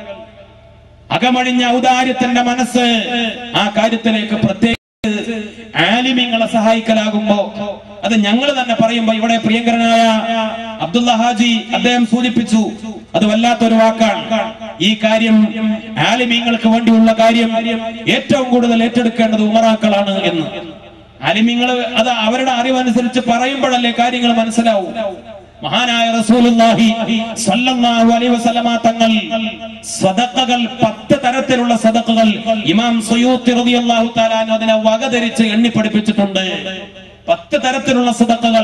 അകമഴിഞ്ഞ ഔദാര്യത്തിന്റെ മനസ്സ് ആ കാര്യത്തിലേക്ക് പ്രത്യേക ആലിമ്യങ്ങളെ സഹായിക്കലാകുമ്പോ അത് ഞങ്ങൾ തന്നെ പറയുമ്പോ ഇവിടെ പ്രിയങ്കരനായ അബ്ദുള്ള ഹാജി അദ്ദേഹം സൂചിപ്പിച്ചു അത് വല്ലാത്തൊരു വാക്കാണ് ഈ കാര്യം ആലിമ്യങ്ങൾക്ക് വേണ്ടിയുള്ള കാര്യം ഏറ്റവും കൂടുതൽ ഏറ്റെടുക്കേണ്ടത് ഉമറാക്കളാണ് എന്ന് ആലിമ്യങ്ങൾ അത് അവരുടെ അറിവനുസരിച്ച് പറയുമ്പോഴല്ലേ കാര്യങ്ങൾ മനസ്സിലാവും മഹാനായ റസൂലുള്ളാഹി സ്വല്ലല്ലാഹു അലൈഹി വസല്ലമ തങ്ങൾ സദഖകൾ പത്ത് തരത്തിലുള്ള സദഖകൾ ഇമാം സുയൂത്തി റളിയല്ലാഹു തആല അൻഹു അതിനെ വകധരിച്ച് എണ്ണി പഠിപ്പിച്ചിട്ടുണ്ട് പത്ത് തരത്തിലുള്ള സദഖകൾ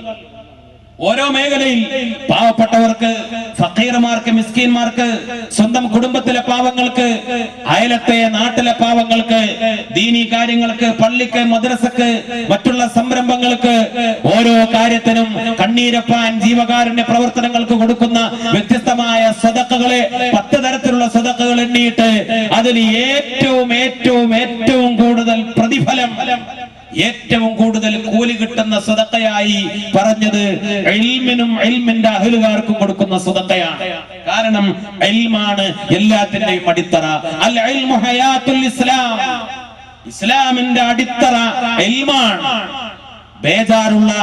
ഓരോ മേഖലയിൽ പാവപ്പെട്ടവർക്ക് ഫക്കീർമാർക്ക് മിസ്കീന്മാർക്ക് സ്വന്തം കുടുംബത്തിലെ പാവങ്ങൾക്ക് അയലത്തെ നാട്ടിലെ പാവങ്ങൾക്ക് ദീനി കാര്യങ്ങൾക്ക് പള്ളിക്ക് മദ്രസക്ക് മറ്റുള്ള സംരംഭങ്ങൾക്ക് ഓരോ കാര്യത്തിനും കണ്ണീരപ്പാൻ ജീവകാരുണ്യ പ്രവർത്തനങ്ങൾക്ക് കൊടുക്കുന്ന വ്യത്യസ്തമായ സ്വതക്കകളെ പത്ത് തരത്തിലുള്ള സ്വതക്കകൾ എണ്ണിയിട്ട് അതിൽ ഏറ്റവും ഏറ്റവും ഏറ്റവും കൂടുതൽ പ്രതിഫലം ഏറ്റവും കൂടുതൽ കൂലി കിട്ടുന്ന സ്വതക്കയായി പറഞ്ഞത് എൽമിനും എൽമിന്റെ അഹലുകാർക്കും കൊടുക്കുന്ന സ്വതക്കയാണ് കാരണം എൽമാണ് എല്ലാത്തിന്റെയും അടിത്തറ അൽ ഇൽമു ഹയാത്തുൽ ഇസ്ലാം ഇസ്ലാമിന്റെ അടിത്തറ എൽമാണ് ബേജാറുള്ള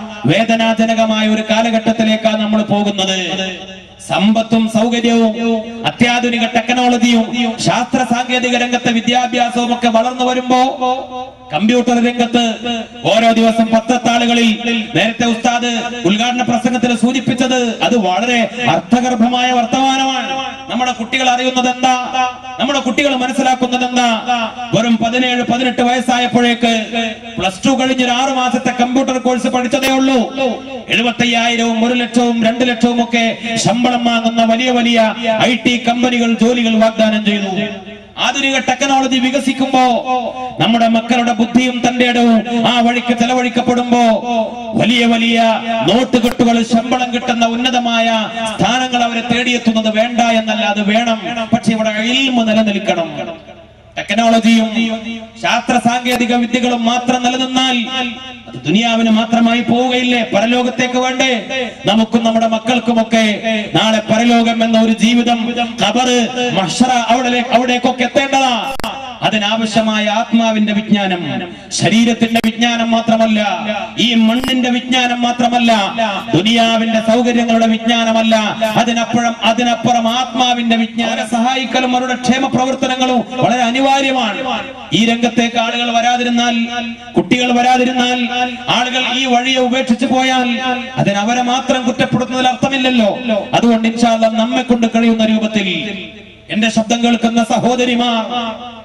വേദനാജനകമായ ഒരു കാലഘട്ടത്തിലേക്കാണ് നമ്മൾ പോകുന്നത് സമ്പത്തും സൗകര്യവും അത്യാധുനിക ടെക്നോളജിയും ശാസ്ത്ര സാങ്കേതിക രംഗത്തെ വിദ്യാഭ്യാസവും ഒക്കെ വളർന്നു വരുമ്പോ കമ്പ്യൂട്ടർ രംഗത്ത് ഓരോ ദിവസം പത്തത്താളുകളിൽ നേരത്തെ ഉസ്താദ് ഉദ്ഘാടന പ്രസംഗത്തിൽ സൂചിപ്പിച്ചത് അത് വളരെ അർത്ഥഗർഭമായ വർത്തമാനമാണ് നമ്മുടെ കുട്ടികൾ അറിയുന്നത് എന്താ നമ്മുടെ കുട്ടികൾ മനസ്സിലാക്കുന്നത് എന്താ വെറും പതിനേഴ് പതിനെട്ട് വയസ്സായപ്പോഴേക്ക് പ്ലസ് ടു കഴിഞ്ഞ് ഒരു ആറു മാസത്തെ കമ്പ്യൂട്ടർ കോഴ്സ് പഠിച്ചതേ ഉള്ളൂ എഴുപത്തയ്യായിരവും ഒരു ലക്ഷവും രണ്ട് ലക്ഷവും ഒക്കെ ശമ്പളം വാങ്ങുന്ന വലിയ വലിയ ഐ ടി കമ്പനികൾ ജോലികൾ വാഗ്ദാനം ചെയ്തു ആധുനിക ടെക്നോളജി വികസിക്കുമ്പോ നമ്മുടെ മക്കളുടെ ബുദ്ധിയും തന്റെ ഇടവും ആ വഴിക്ക് ചെലവഴിക്കപ്പെടുമ്പോ വലിയ വലിയ നോട്ടുകെട്ടുകൾ ശമ്പളം കിട്ടുന്ന ഉന്നതമായ സ്ഥാനങ്ങൾ അവരെ തേടിയെത്തുന്നത് വേണ്ട എന്നല്ല അത് വേണം പക്ഷെ ഇവിടെ ഇൽമ നിലനിൽക്കണം ടെക്നോളജിയും ശാസ്ത്ര സാങ്കേതിക വിദ്യകളും മാത്രം നിലനിന്നാൽ അത് ദുനിയാവിന് മാത്രമായി പോവുകയില്ലേ പരലോകത്തേക്ക് വേണ്ടേ നമുക്കും നമ്മുടെ മക്കൾക്കുമൊക്കെ നാളെ പരലോകം എന്ന ഒരു ജീവിതം ഖബറ് മഹ്ശറ അവിടെ അവിടേക്കൊക്കെ എത്തേണ്ടതാ അതിനാവശ്യമായ ആത്മാവിന്റെ വിജ്ഞാനം ശരീരത്തിന്റെ വിജ്ഞാനം മാത്രമല്ല ഈ മണ്ണിന്റെ വിജ്ഞാനം മാത്രമല്ല ദുനിയാവിന്റെ സൗകര്യങ്ങളുടെ വിജ്ഞാനമല്ല അതിനപ്പുറം അതിനപ്പുറം ആത്മാവിന്റെ വിജ്ഞാനം സഹായിക്കലും അവരുടെ ക്ഷേമ പ്രവർത്തനങ്ങളും വളരെ അനിവാര്യമാണ് ഈ രംഗത്തേക്ക് ആളുകൾ വരാതിരുന്നാൽ കുട്ടികൾ വരാതിരുന്നാൽ ആളുകൾ ഈ വഴിയെ ഉപേക്ഷിച്ചു പോയാൽ അതിന് അവരെ മാത്രം കുറ്റപ്പെടുത്തുന്നതിൽ അർത്ഥമില്ലല്ലോ അതുകൊണ്ട് ഇൻഷാല്ല നമ്മെ കൊണ്ട് കഴിയുന്ന രൂപത്തിൽ എന്റെ ശബ്ദം കേൾക്കുന്ന സഹോദരിമാർ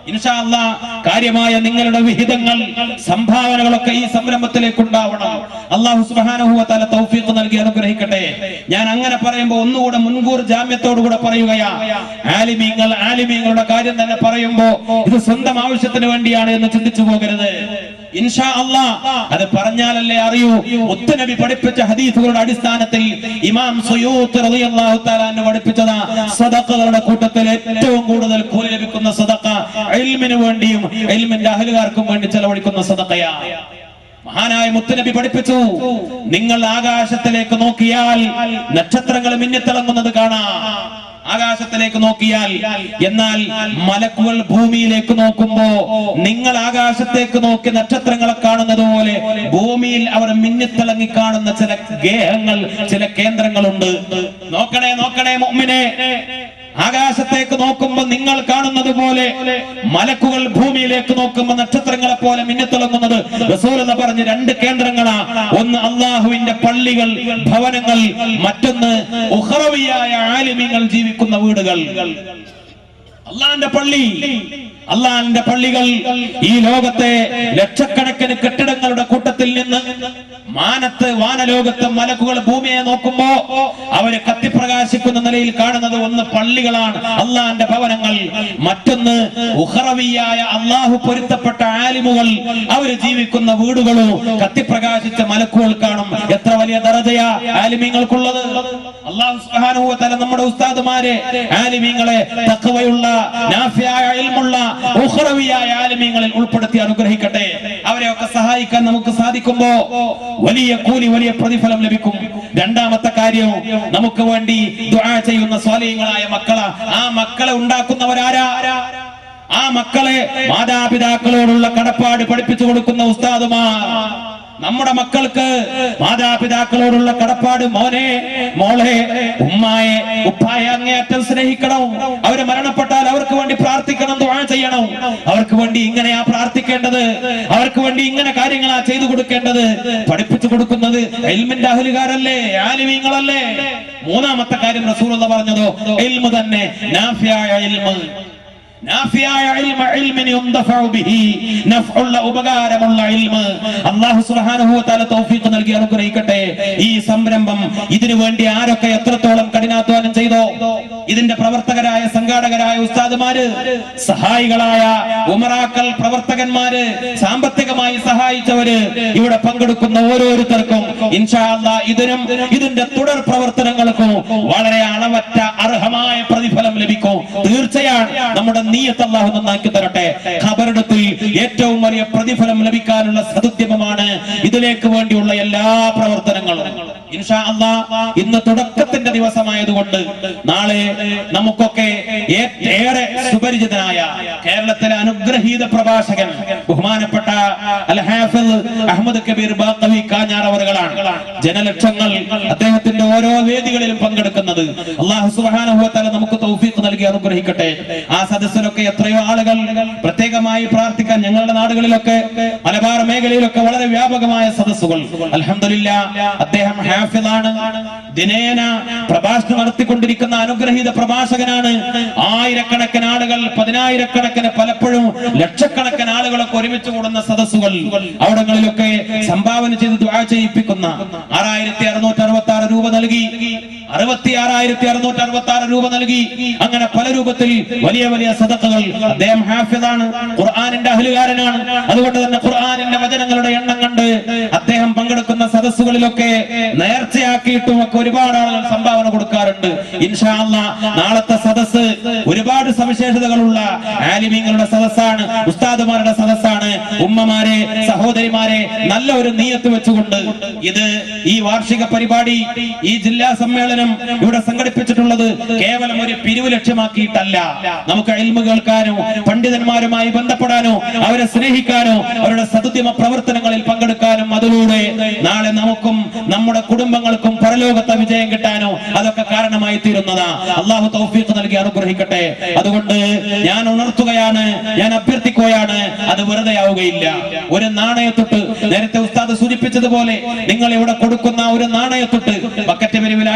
ഇൻഷാ അല്ലാ കാര്യമായ നിങ്ങളുടെ വിഹിതങ്ങൾ സംഭാവനകളൊക്കെ ഈ സംരംഭത്തിലേക്ക് ഉണ്ടാവണം അള്ളാഹു സുബ്ഹാനഹു വ തആല തൗഫീഖ് നൽകി അനുഗ്രഹിക്കട്ടെ ഞാൻ അങ്ങനെ പറയുമ്പോൾ ഒന്നുകൂടെ മുൻകൂർ ജാമ്യത്തോടുകൂടെ പറയുകയാ ആലിമീങ്ങൾ ആലിമീങ്ങളുടെ കാര്യം തന്നെ പറയുമ്പോ ഇത് സ്വന്തം ആവശ്യത്തിന് വേണ്ടിയാണ് എന്ന് ചിന്തിച്ചു പോകരുത് ഇൻഷാ അല്ലാ അത് പറഞ്ഞാലല്ലേ അറിയൂ മുത്തനബി പഠിപ്പിച്ച ഹദീസുകളുടെ അടിസ്ഥാനത്തിൽ ഇമാം സുയൂത്ത് റളിയല്ലാഹു തആല അൻഹു പഠിപ്പിച്ചതാ സദഖകളുടെ കൂട്ടത്തിൽ ഏറ്റവും കൂടുതൽ കൂലി ലഭിക്കുന്ന സദഖ ഇൽമിന് വേണ്ടിയും ഇൽമിന്റെ അഹലുകാർക്കും വേണ്ടി ചെലവഴിക്കുന്ന സദഖയാ മഹാനായ മുത്തനബി പഠിപ്പിച്ചു നിങ്ങൾ ആകാശത്തിലേക്ക് നോക്കിയാൽ നക്ഷത്രങ്ങൾ മിന്നിത്തിളങ്ങുന്നത് കാണാം ആകാശത്തിലേക്ക് നോക്കിയാൽ എന്നാൽ മലക്കുകൾ ഭൂമിയിലേക്ക് നോക്കുമ്പോ നിങ്ങൾ ആകാശത്തേക്ക് നോക്കി നക്ഷത്രങ്ങളെ കാണുന്നത് പോലെ ഭൂമിയിൽ അവർ മിന്നിത്തിളങ്ങി കാണുന്ന ചില ഗേഹങ്ങൾ ചില കേന്ദ്രങ്ങളുണ്ട് നോക്കണേ നോക്കണേ മുമ്മിനെ ആകാശത്തേക്ക് നോക്കുമ്പോൾ നിങ്ങൾ കാണുന്നത് പോലെ മലക്കുകൾ ഭൂമിയിലേക്ക് നോക്കുമ്പോൾ നക്ഷത്രങ്ങളെ പോലെ മിന്നിത്തിളങ്ങുന്നത് റസൂലത പറഞ്ഞ് രണ്ട് കേന്ദ്രങ്ങളാ ഒന്ന് അള്ളാഹുവിന്റെ പള്ളികൾ ഭവനങ്ങൾ മറ്റൊന്ന് ഉഹറവിയായ ആലിമ്യങ്ങൾ ജീവിക്കുന്ന വീടുകൾ അള്ളാന്റെ പള്ളി അള്ളാന്റെ പള്ളികൾ ഈ ലോകത്തെ ലക്ഷക്കണക്കിന് കെട്ടിടങ്ങളുടെ കൂട്ടത്തിൽ നിന്ന് മാനത്ത് വാനലോകത്ത് മലക്കുകൾ ഭൂമിയെ നോക്കുമ്പോ അവര് കത്തിപ്രകാശിക്കുന്ന നിലയിൽ കാണുന്നത് ഒന്ന് പള്ളികളാണ് അള്ളാന്റെ ഭവനങ്ങൾ മറ്റൊന്ന് ഉഹറവിയായ അള്ളാഹു പൊരുത്തപ്പെട്ട ആലിമുകൾ അവര് ജീവിക്കുന്ന വീടുകളും കത്തിപ്രകാശിച്ച മലക്കുകൾ കാണും എത്ര വലിയ ദറജയാ ആലിമീങ്ങൾക്കുള്ളത് അള്ളാഹു സുബ്ഹാനഹു വ തആല നമ്മുടെ ഉസ്താദുമാരെ ആലിമീങ്ങളെ തഖ്വയുള്ള നാഫിയായ ഇൽമുള്ള ഉഖ്റവിയായ ആലിമീങ്ങളിൽ ഉൾപ്പെടുത്തി അനുഗ്രഹിക്കട്ടെ അവരെയൊക്കെ സഹായിക്കാൻ നമുക്ക് സാധിക്കുമ്പോ വലിയ കൂലി വലിയ പ്രതിഫലം ലഭിക്കും രണ്ടാമത്തെ കാര്യം നമുക്ക് വേണ്ടി ദുആ ചെയ്യുന്ന സ്വാലിഹ്യങ്ങളായ മക്കള ആ മക്കളെ ഉണ്ടാക്കുന്നവരാരാ ആ മക്കളെ മാതാപിതാക്കളോടുള്ള കടപ്പാട് പഠിപ്പിച്ചു കൊടുക്കുന്ന ഉസ്താദുമാർ നമ്മുടെ മക്കൾക്ക് മാതാപിതാക്കളോടുള്ള കടപ്പാട് മോനെ മോളെ ഉമ്മായെ ഉപ്പായെ അങ്ങേയറ്റം സ്നേഹിക്കണം അവര് മരണപ്പെട്ടാൽ അവർക്ക് വേണ്ടി പ്രാർത്ഥിക്കണം ദുആ ചെയ്യണം അവർക്ക് വേണ്ടി ഇങ്ങനെയാ പ്രാർത്ഥിക്കേണ്ടത് അവർക്ക് വേണ്ടി ഇങ്ങനെ കാര്യങ്ങളാ ചെയ്തു കൊടുക്കേണ്ടത് പഠിപ്പിച്ചു കൊടുക്കുന്നത് എൽമിന്റെ അഹലുകാരല്ലേ ആലിമീങ്ങളല്ലേ മൂന്നാമത്തെ കാര്യം റസൂലുള്ള പറഞ്ഞതോ എൽമ് തന്നെ നാഫിയായ എൽമ് നാഫിയായ ഇൽമ ഇൽമിന് യുന്തഫഉ ബിഹി നഫ്ഉള്ള ഉപകാരമുള്ള ഇൽമ് അല്ലാഹു സുബ്ഹാനഹു വ തആല തൗഫീഖ് നൽകി അനുഗ്രഹിക്കട്ടെ ഈ സംരംഭം ഇതിനു വേണ്ടി ആരൊക്കെ എത്രത്തോളം കഠിനാധ്വാനം ചെയ്തോ ഇതിന്റെ പ്രവർത്തകരായ സംഘാടകരായ ഉസ്താദുമാര് സഹായികളായ ഉമറാക്കൽ പ്രവർത്തകന്മാര് സാമ്പത്തികമായി സഹായിച്ചവര് ഇവിടെ പങ്കെടുക്കുന്ന ഓരോരുത്തർക്കും ഇൻഷാ അല്ലാ ഇതിനും ഇതിന്റെ തുടർ പ്രവർത്തനങ്ങൾക്കും വളരെ അളവറ്റ അർഹമായ പ്രതിഫലം ലഭിക്കും തീർച്ചയാണ് നമ്മുടെ നീയത്ത് അല്ലാഹു നന്നാക്കി തരട്ടെ ഖബറിടത്തിൽ ഏറ്റവും വലിയ പ്രതിഫലം ലഭിക്കാനുള്ള സതുദ്യമമാണ് ഇതിലേക്ക് വേണ്ടിയുള്ള എല്ലാ പ്രവർത്തനങ്ങളും ഇൻഷാ അല്ലാ ഇന്ന് തുടക്കത്തിന്റെ ദിവസമായതുകൊണ്ട് നാളെ നമുക്കൊക്കെ ഏ- ഏറെ സുപരിചിതനായ കേരളത്തിലെ അനുഗ്രഹീത പ്രഭാഷകൻ ബഹുമാനപ്പെട്ട അൽ ഹാഫിൽ അഹമ്മദ് കബീർ ബാക്കവി കാഞ്ഞാർ അവറുകളാണ് ജനലക്ഷങ്ങൾ അദ്ദേഹത്തിന്റെ ഓരോ വേദികളിലും പങ്കെടുക്കുന്നത് അള്ളാഹു സുബ്ഹാനഹു വ തആല നമുക്ക് തൗഫീഖ് നൽകി അനുഗ്രഹിക്കട്ടെ ആ സദസ്സിലൊക്കെ എത്രയോ ആളുകൾ പ്രത്യേകമായി പ്രാർത്ഥിക്കാൻ ഞങ്ങളുടെ നാടുകളിലൊക്കെ മലബാർ മേഖലയിലൊക്കെ വളരെ വ്യാപകമായ സദസ്സുകൾ അൽഹംദുലില്ലാ അദ്ദേഹം ഹാഫിളാണ് ദിനേന പ്രഭാഷണം നടത്തിക്കൊണ്ടിരിക്കുന്ന അനുഗ്രഹീത പ്രഭാഷകനാണ് ആയിരക്കണക്കിന് ആളുകൾ പതിനായിരക്കണക്കിന് പലപ്പോഴും ലക്ഷക്കണക്കിന് ആളുകളൊക്കെ ഒരുമിച്ച് കൂടുന്ന സദസ്സുകൾ അവിടങ്ങളിലൊക്കെ സംഭാവന ചെയ്ത് ദുആ ചെയ്യിപ്പിക്കുന്ന ആറായിരത്തി അറുന്നൂറ്റി അറുപത്തി ആറ് രൂപ നൽകി അറുപത്തി ആറായിരത്തി അറുന്നൂറ്റി അറുപത്തി ആറ് രൂപ നൽകി അങ്ങനെ പല രൂപത്തിൽ വലിയ വലിയ സദക്കകൾ അദ്ദേഹം ഹാഫിദാണ് ഖുർആാനിന്റെ അഹലുകാരനാണ് അതുകൊണ്ട് തന്നെ ഖുർആാനിന്റെ വചനങ്ങളുടെ എണ്ണം കണ്ട് അദ്ദേഹം പങ്കെടുക്കുന്ന സദസ്സുകളിലൊക്കെ നേർച്ചയാക്കിയിട്ടും ഒക്കെ ഒരുപാട് ആളുകൾ സംഭാവന കൊടുക്കാറുണ്ട് ഇൻഷാ അല്ലാ നാളത്തെ സദസ്സ് ഒരുപാട് സവിശേഷതകളുള്ള ആലിമീങ്ങളുടെ സദസ്സാണ് ഉസ്താദുമാരുടെ സദസ്സാണ് ഉമ്മമാരെ സഹോദരിമാരെ നല്ല ഒരു നീയത്ത് വെച്ചുകൊണ്ട് ഇത് ഈ വാർഷിക പരിപാടി ഈ ജില്ലാ സമ്മേളനം ഇവിടെ സംഘടിപ്പിച്ചിട്ടുള്ളത് കേവലം ഒരു പിരിവ് ലക്ഷ്യമാക്കിയിട്ടല്ല നമുക്ക് എൽമ കേൾക്കാനോ പണ്ഡിതന്മാരുമായി ബന്ധപ്പെടാനോ അവരെ സ്നേഹിക്കാനോ അവരുടെ സതുദ്യമ പ്രവർത്തനങ്ങളിൽ പങ്കെടുക്കാനും അതിലൂടെ നാളെ നമുക്കും നമ്മുടെ കുടുംബങ്ങൾക്കും പരലോകത്തെ വിജയം കിട്ടാനോ അതൊക്കെ കാരണമായി തീരുന്നതാ അള്ളാഹു തൗഫീഖ് നൽകി അനുഗ്രഹിക്കട്ടെ അതുകൊണ്ട് ഞാൻ ഉണർത്തുകയാണ് ഞാൻ അഭ്യർത്ഥിക്കുകയാണ് അത് വെറുതെ ആവുകയില്ല ഒരു നാണയത്തൊട്ട് നേരത്തെ ഉസ്താദ് സൂചിപ്പിച്ചതുപോലെ നിങ്ങൾ ഇവിടെ കൊടുക്കുന്ന ഒരു നാണയത്തൊട്ട് ബക്കറ്റ് പിരിവിലായിട്ടാണെങ്കിലും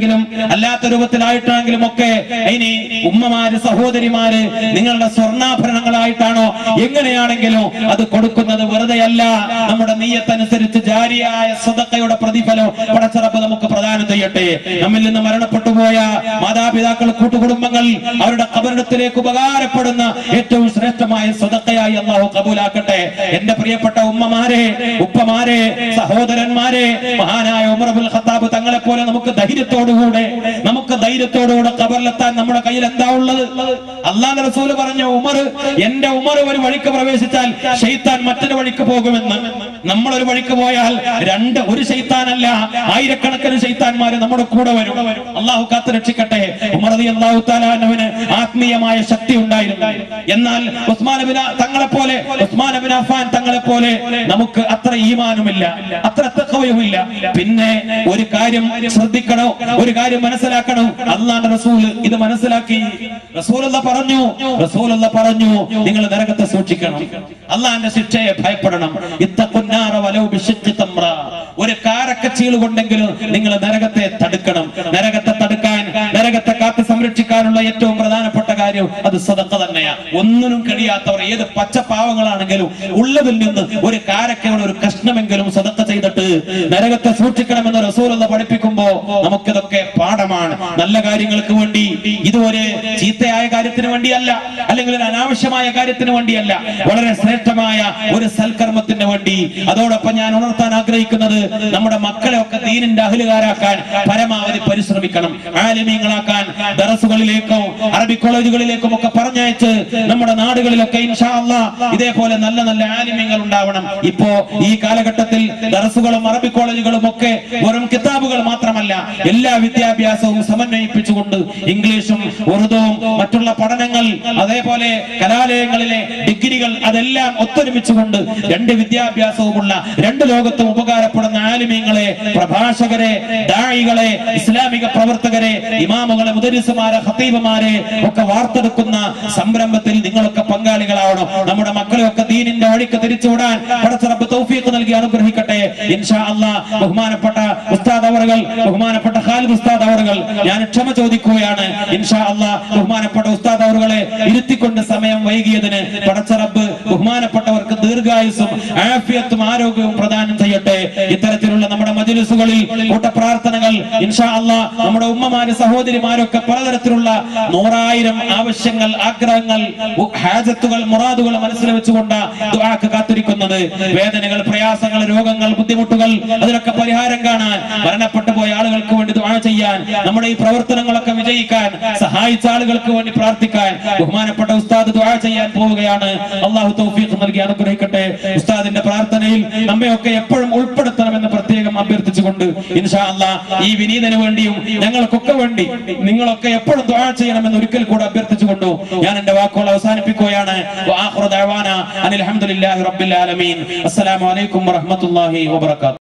രൂപത്തിലായിട്ടാണെങ്കിലും അല്ലാത്ത രൂപത്തിലായിട്ടാണെങ്കിലും ഒക്കെ ഇനി ഉമ്മമാര് സഹോദരിമാര് നിങ്ങളുടെ സ്വർണ്ണാഭരണങ്ങളായിട്ടാണോ എങ്ങനെയാണെങ്കിലും അത് കൊടുക്കുന്നത് വെറുതെയല്ല നമ്മുടെ നീയത്തനുസരിച്ച് ജാരിയായ സ്വതക്കയുടെ പ്രതിഫലം പടച്ചറപ്പ് നമുക്ക് പ്രദാനം ചെയ്യട്ടെ നമ്മിൽ നിന്ന് മരണപ്പെട്ടു പോയ മാതാപിതാക്കൾ കൂട്ടുകുടുംബങ്ങൾ അവരുടെ കബറിടത്തിലേക്ക് ഉപകാരപ്പെടുന്ന ഏറ്റവും ശ്രേഷ്ഠമായ സ്വതക്കയായി അള്ളാഹു കബൂലാക്കട്ടെ എന്റെ പ്രിയപ്പെട്ട ഉമ്മമാരെ ഉപ്പമാരെ സഹോദരന്മാരെ മഹാനായ ഉമർബുൽ ഖത്താബ് തങ്ങളെ പോലെ നമുക്ക് ധൈര്യത്തോടുകൂടെ നമുക്ക് ധൈര്യത്തോടുകൂടെ കബറിലെത്താൻ നമ്മുടെ കയ്യിൽ എന്താ ഉള്ളത് അള്ളാഹ് റസൂല് പറഞ്ഞു ഉമർ എന്റെ ഉമർ ഒരു വഴിക്ക് പ്രവേശിച്ചാൽ ഷെയ്ത്താൻ മറ്റൊരു വഴിക്ക് പോകുമെന്ന് നമ്മൾ ഒരു വഴിക്ക് പോയാൽ രണ്ട് ഒരു ഷെയ്ത്താനല്ല ആയിരക്കണക്കിന് ഷെയ്ത്താന്മാര് നമ്മുടെ കൂടെ വരും അള്ളാഹു കാത്തു രക്ഷിക്കട്ടെ ഉമർ അള്ളാഹു താലാനവന് ആത്മീയമായ ശക്തി ഉണ്ടായിരുന്നു എന്നാൽ ഉസ്മാൻ ബിൻ തങ്ങളെ പോലെ ഉസ്മാൻ ബിൻ അഫാൻ തങ്ങളെ പോലെ നമുക്ക് അത്ര ഈമാനുമില്ല അത്ര തക്കവയുമില്ല പിന്നെ ഒരു കാര്യം ശ്രദ്ധിക്കണോ ഒരു കാര്യം മനസ്സിലാക്കണോ അള്ളാന്റെ റസൂൽ ഇത് മനസ്സിലാക്കി റസൂലുള്ള പറഞ്ഞു റസൂലുള്ള പറഞ്ഞു നിങ്ങൾ നരകത്തെ സൂക്ഷിക്കണം അള്ളാന്റെ ശിക്ഷയെ ഭയപ്പെടണം ഇത്തക്കുന്നാറ വലവ് ബിശിഖ് തമ്ര. ഒരു കാരക്കച്ചീള് കൊണ്ടെങ്കിലും നിങ്ങൾ നരകത്തെ തടുക്കണം നരകത്തെ തടുക്കാൻ നരകത്തെ കാത്ത് സംരക്ഷിക്കാനുള്ള ഏറ്റവും പ്രധാനപ്പെട്ട കാര്യം അത് സദക്ക തന്നെയാ ഒന്നിനും കഴിയാത്തവർ ഏത് പച്ചപ്പാവങ്ങളാണെങ്കിലും ഉള്ളതിൽ നിന്ന് ഒരു കാരക്കയുടെ ഒരു കഷ്ണമെങ്കിലും സദക്ക ചെയ്തിട്ട് നരകത്തെ സൂക്ഷിക്കണമെന്ന് റസൂലുള്ള പഠിപ്പിക്കുമ്പോ നമുക്കിതൊക്കെ പാഠമാണ് നല്ല കാര്യങ്ങൾക്ക് വേണ്ടി ഇതുവരെ ചീത്തയായ കാര്യത്തിന് വേണ്ടിയല്ല അല്ലെങ്കിൽ ഒരു അനാവശ്യമായ കാര്യത്തിന് വേണ്ടിയല്ല വളരെ ശ്രേഷ്ഠമായ ഒരു സൽക്കർമ്മത്തിന് വേണ്ടി അതോടൊപ്പം ഞാൻ ഉണർത്താൻ ആഗ്രഹിക്കുന്നത് നമ്മുടെ മക്കളെ ഒക്കെ ദീനിന്റെ അഹലുകാരാക്കാൻ പരമാവധി പരിശ്രമിക്കണം ആലിമീങ്ങളാക്കാൻ ദറസുകളിലേക്കോ അറബി കോളേജുകളിലേക്കും ഒക്കെ പറഞ്ഞയച്ച് നമ്മുടെ നാടുകളിലൊക്കെ ഇൻഷാ അല്ലാ ഇതേപോലെ നല്ല നല്ല ആലിമ്യങ്ങൾ ഉണ്ടാവണം ഇപ്പോ ഈ കാലഘട്ടത്തിൽ ദറസുകളും അറബി കോളേജുകളും ഒക്കെ വെറും കിതാബുകൾ മാത്രമല്ല എല്ലാ വിദ്യാഭ്യാസവും സമന്വയിപ്പിച്ചുകൊണ്ട് ഇംഗ്ലീഷും ഉറുദുവും മറ്റുള്ള പഠനങ്ങൾ അതേപോലെ കലാലയങ്ങളിലെ ഡിഗ്രികൾ അതെല്ലാം ഒത്തൊരുമിച്ചുകൊണ്ട് രണ്ട് വിദ്യാഭ്യാസവുമുള്ള രണ്ട് ലോകത്തും ഉപകാരപ്പെടുന്ന ആലിമ്യങ്ങളെ പ്രഭാഷകരെ ദായികളെ ഇസ്ലാമിക പ്രവർത്തകരെ ഇമാമുകളെ മുദരിസുമാരെ ഹത്തീബമാരെ ഒക്കെ വാർത്തെടുക്കുന്ന സംരംഭത്തിൽ നിങ്ങളൊക്കെ പങ്കാളികളാവണം നമ്മുടെ മക്കളെയൊക്കെ ദീനിന്റെ വഴിക്ക് തിരിച്ചുവിടാൻ പടച്ചറപ്പ് തൗഫീഖ് നൽകി അനുഗ്രഹിക്കട്ടെ ഇൻഷാ അല്ലാ ബഹുമാനപ്പെട്ട ഉസ്താദ് അവറുകൾ ബഹുമാനപ്പെട്ട ഖാലിദ് ഉസ്താദ് അവറുകൾ ഞാൻ ക്ഷമ ചോദിക്കുകയാണ് ഇൻഷാ അല്ലാ ബഹുമാനപ്പെട്ട ഉസ്താദ് അവറുകളെ ഇരുത്തിക്കൊണ്ട് സമയം വൈകിയതിന് പടച്ചറബ് ബഹുമാനപ്പെട്ടവർക്ക് ദീർഘായുസും ആഫിയത്തും ആരോഗ്യവും പ്രദാനം ചെയ്യട്ടെ ഇത്തരത്തിലുള്ള നമ്മുടെ മജിലിസുകളിൽ കൂട്ടപ്രാർത്ഥനകൾ ഇൻഷാ അല്ലാ നമ്മുടെ ഉമ്മമാര് സഹോദരിമാരൊക്കെ പലതരത്തിലുള്ള നൂറായിരം ആവശ്യങ്ങൾ ആഗ്രഹങ്ങൾ ഉ- ഹാജത്തുകൾ മുറാദുകൾ മനസ്സിൽ വെച്ചുകൊണ്ട് ദുആക്ക് കാത്തിരിക്കുന്നത് വേദനകൾ പ്രയാസങ്ങൾ രോഗങ്ങൾ ബുദ്ധിമുട്ടുകൾ അതിനൊക്കെ പരിഹാരം കാണാൻ മരണപ്പെട്ടു പോയ ആളുകൾക്ക് വേണ്ടി ദുആ ചെയ്യാൻ നമ്മുടെ ഈ പ്രവർത്തനങ്ങളൊക്കെ വിജയിക്കാൻ സഹായിച്ച ആളുകൾക്ക് വേണ്ടി പ്രാർത്ഥിക്കാൻ ബഹുമാനപ്പെട്ട ഉസ്താദ് ദുആ ചെയ്യാൻ പോവുകയാണ് അള്ളാഹു തൗഫീഖ് നൽകി അനുഗ്രഹിക്കട്ടെ ഉസ്താദിന്റെ പ്രാർത്ഥനയിൽ നമ്മയൊക്കെ എപ്പോഴും ഉൾപ്പെടുത്തണമെന്ന് പ്രത്യേകം അഭ്യർത്ഥിച്ചുകൊണ്ട് ഇൻഷാ അല്ലാ ഈ വിനീതന് വേണ്ടിയും ഞങ്ങൾക്കൊക്കെ വേണ്ടി നിങ്ങളൊക്കെ എപ്പോഴും ദുആ ചെയ്യണമെന്ന് ഒരിക്കൽ കൂടെ അഭ്യർത്ഥിച്ചുകൊണ്ടു ഞാൻ എന്റെ വാക്കുകൾ അവസാനിപ്പിക്കുകയാണ് വആഖിറു ദഅവാന അനിൽ ഹംദുലില്ലാഹി റബ്ബിൽ ആലമീൻ അസ്സലാമു അലൈക്കും വറഹ്മത്തുള്ളാഹി വബറകാതുഹു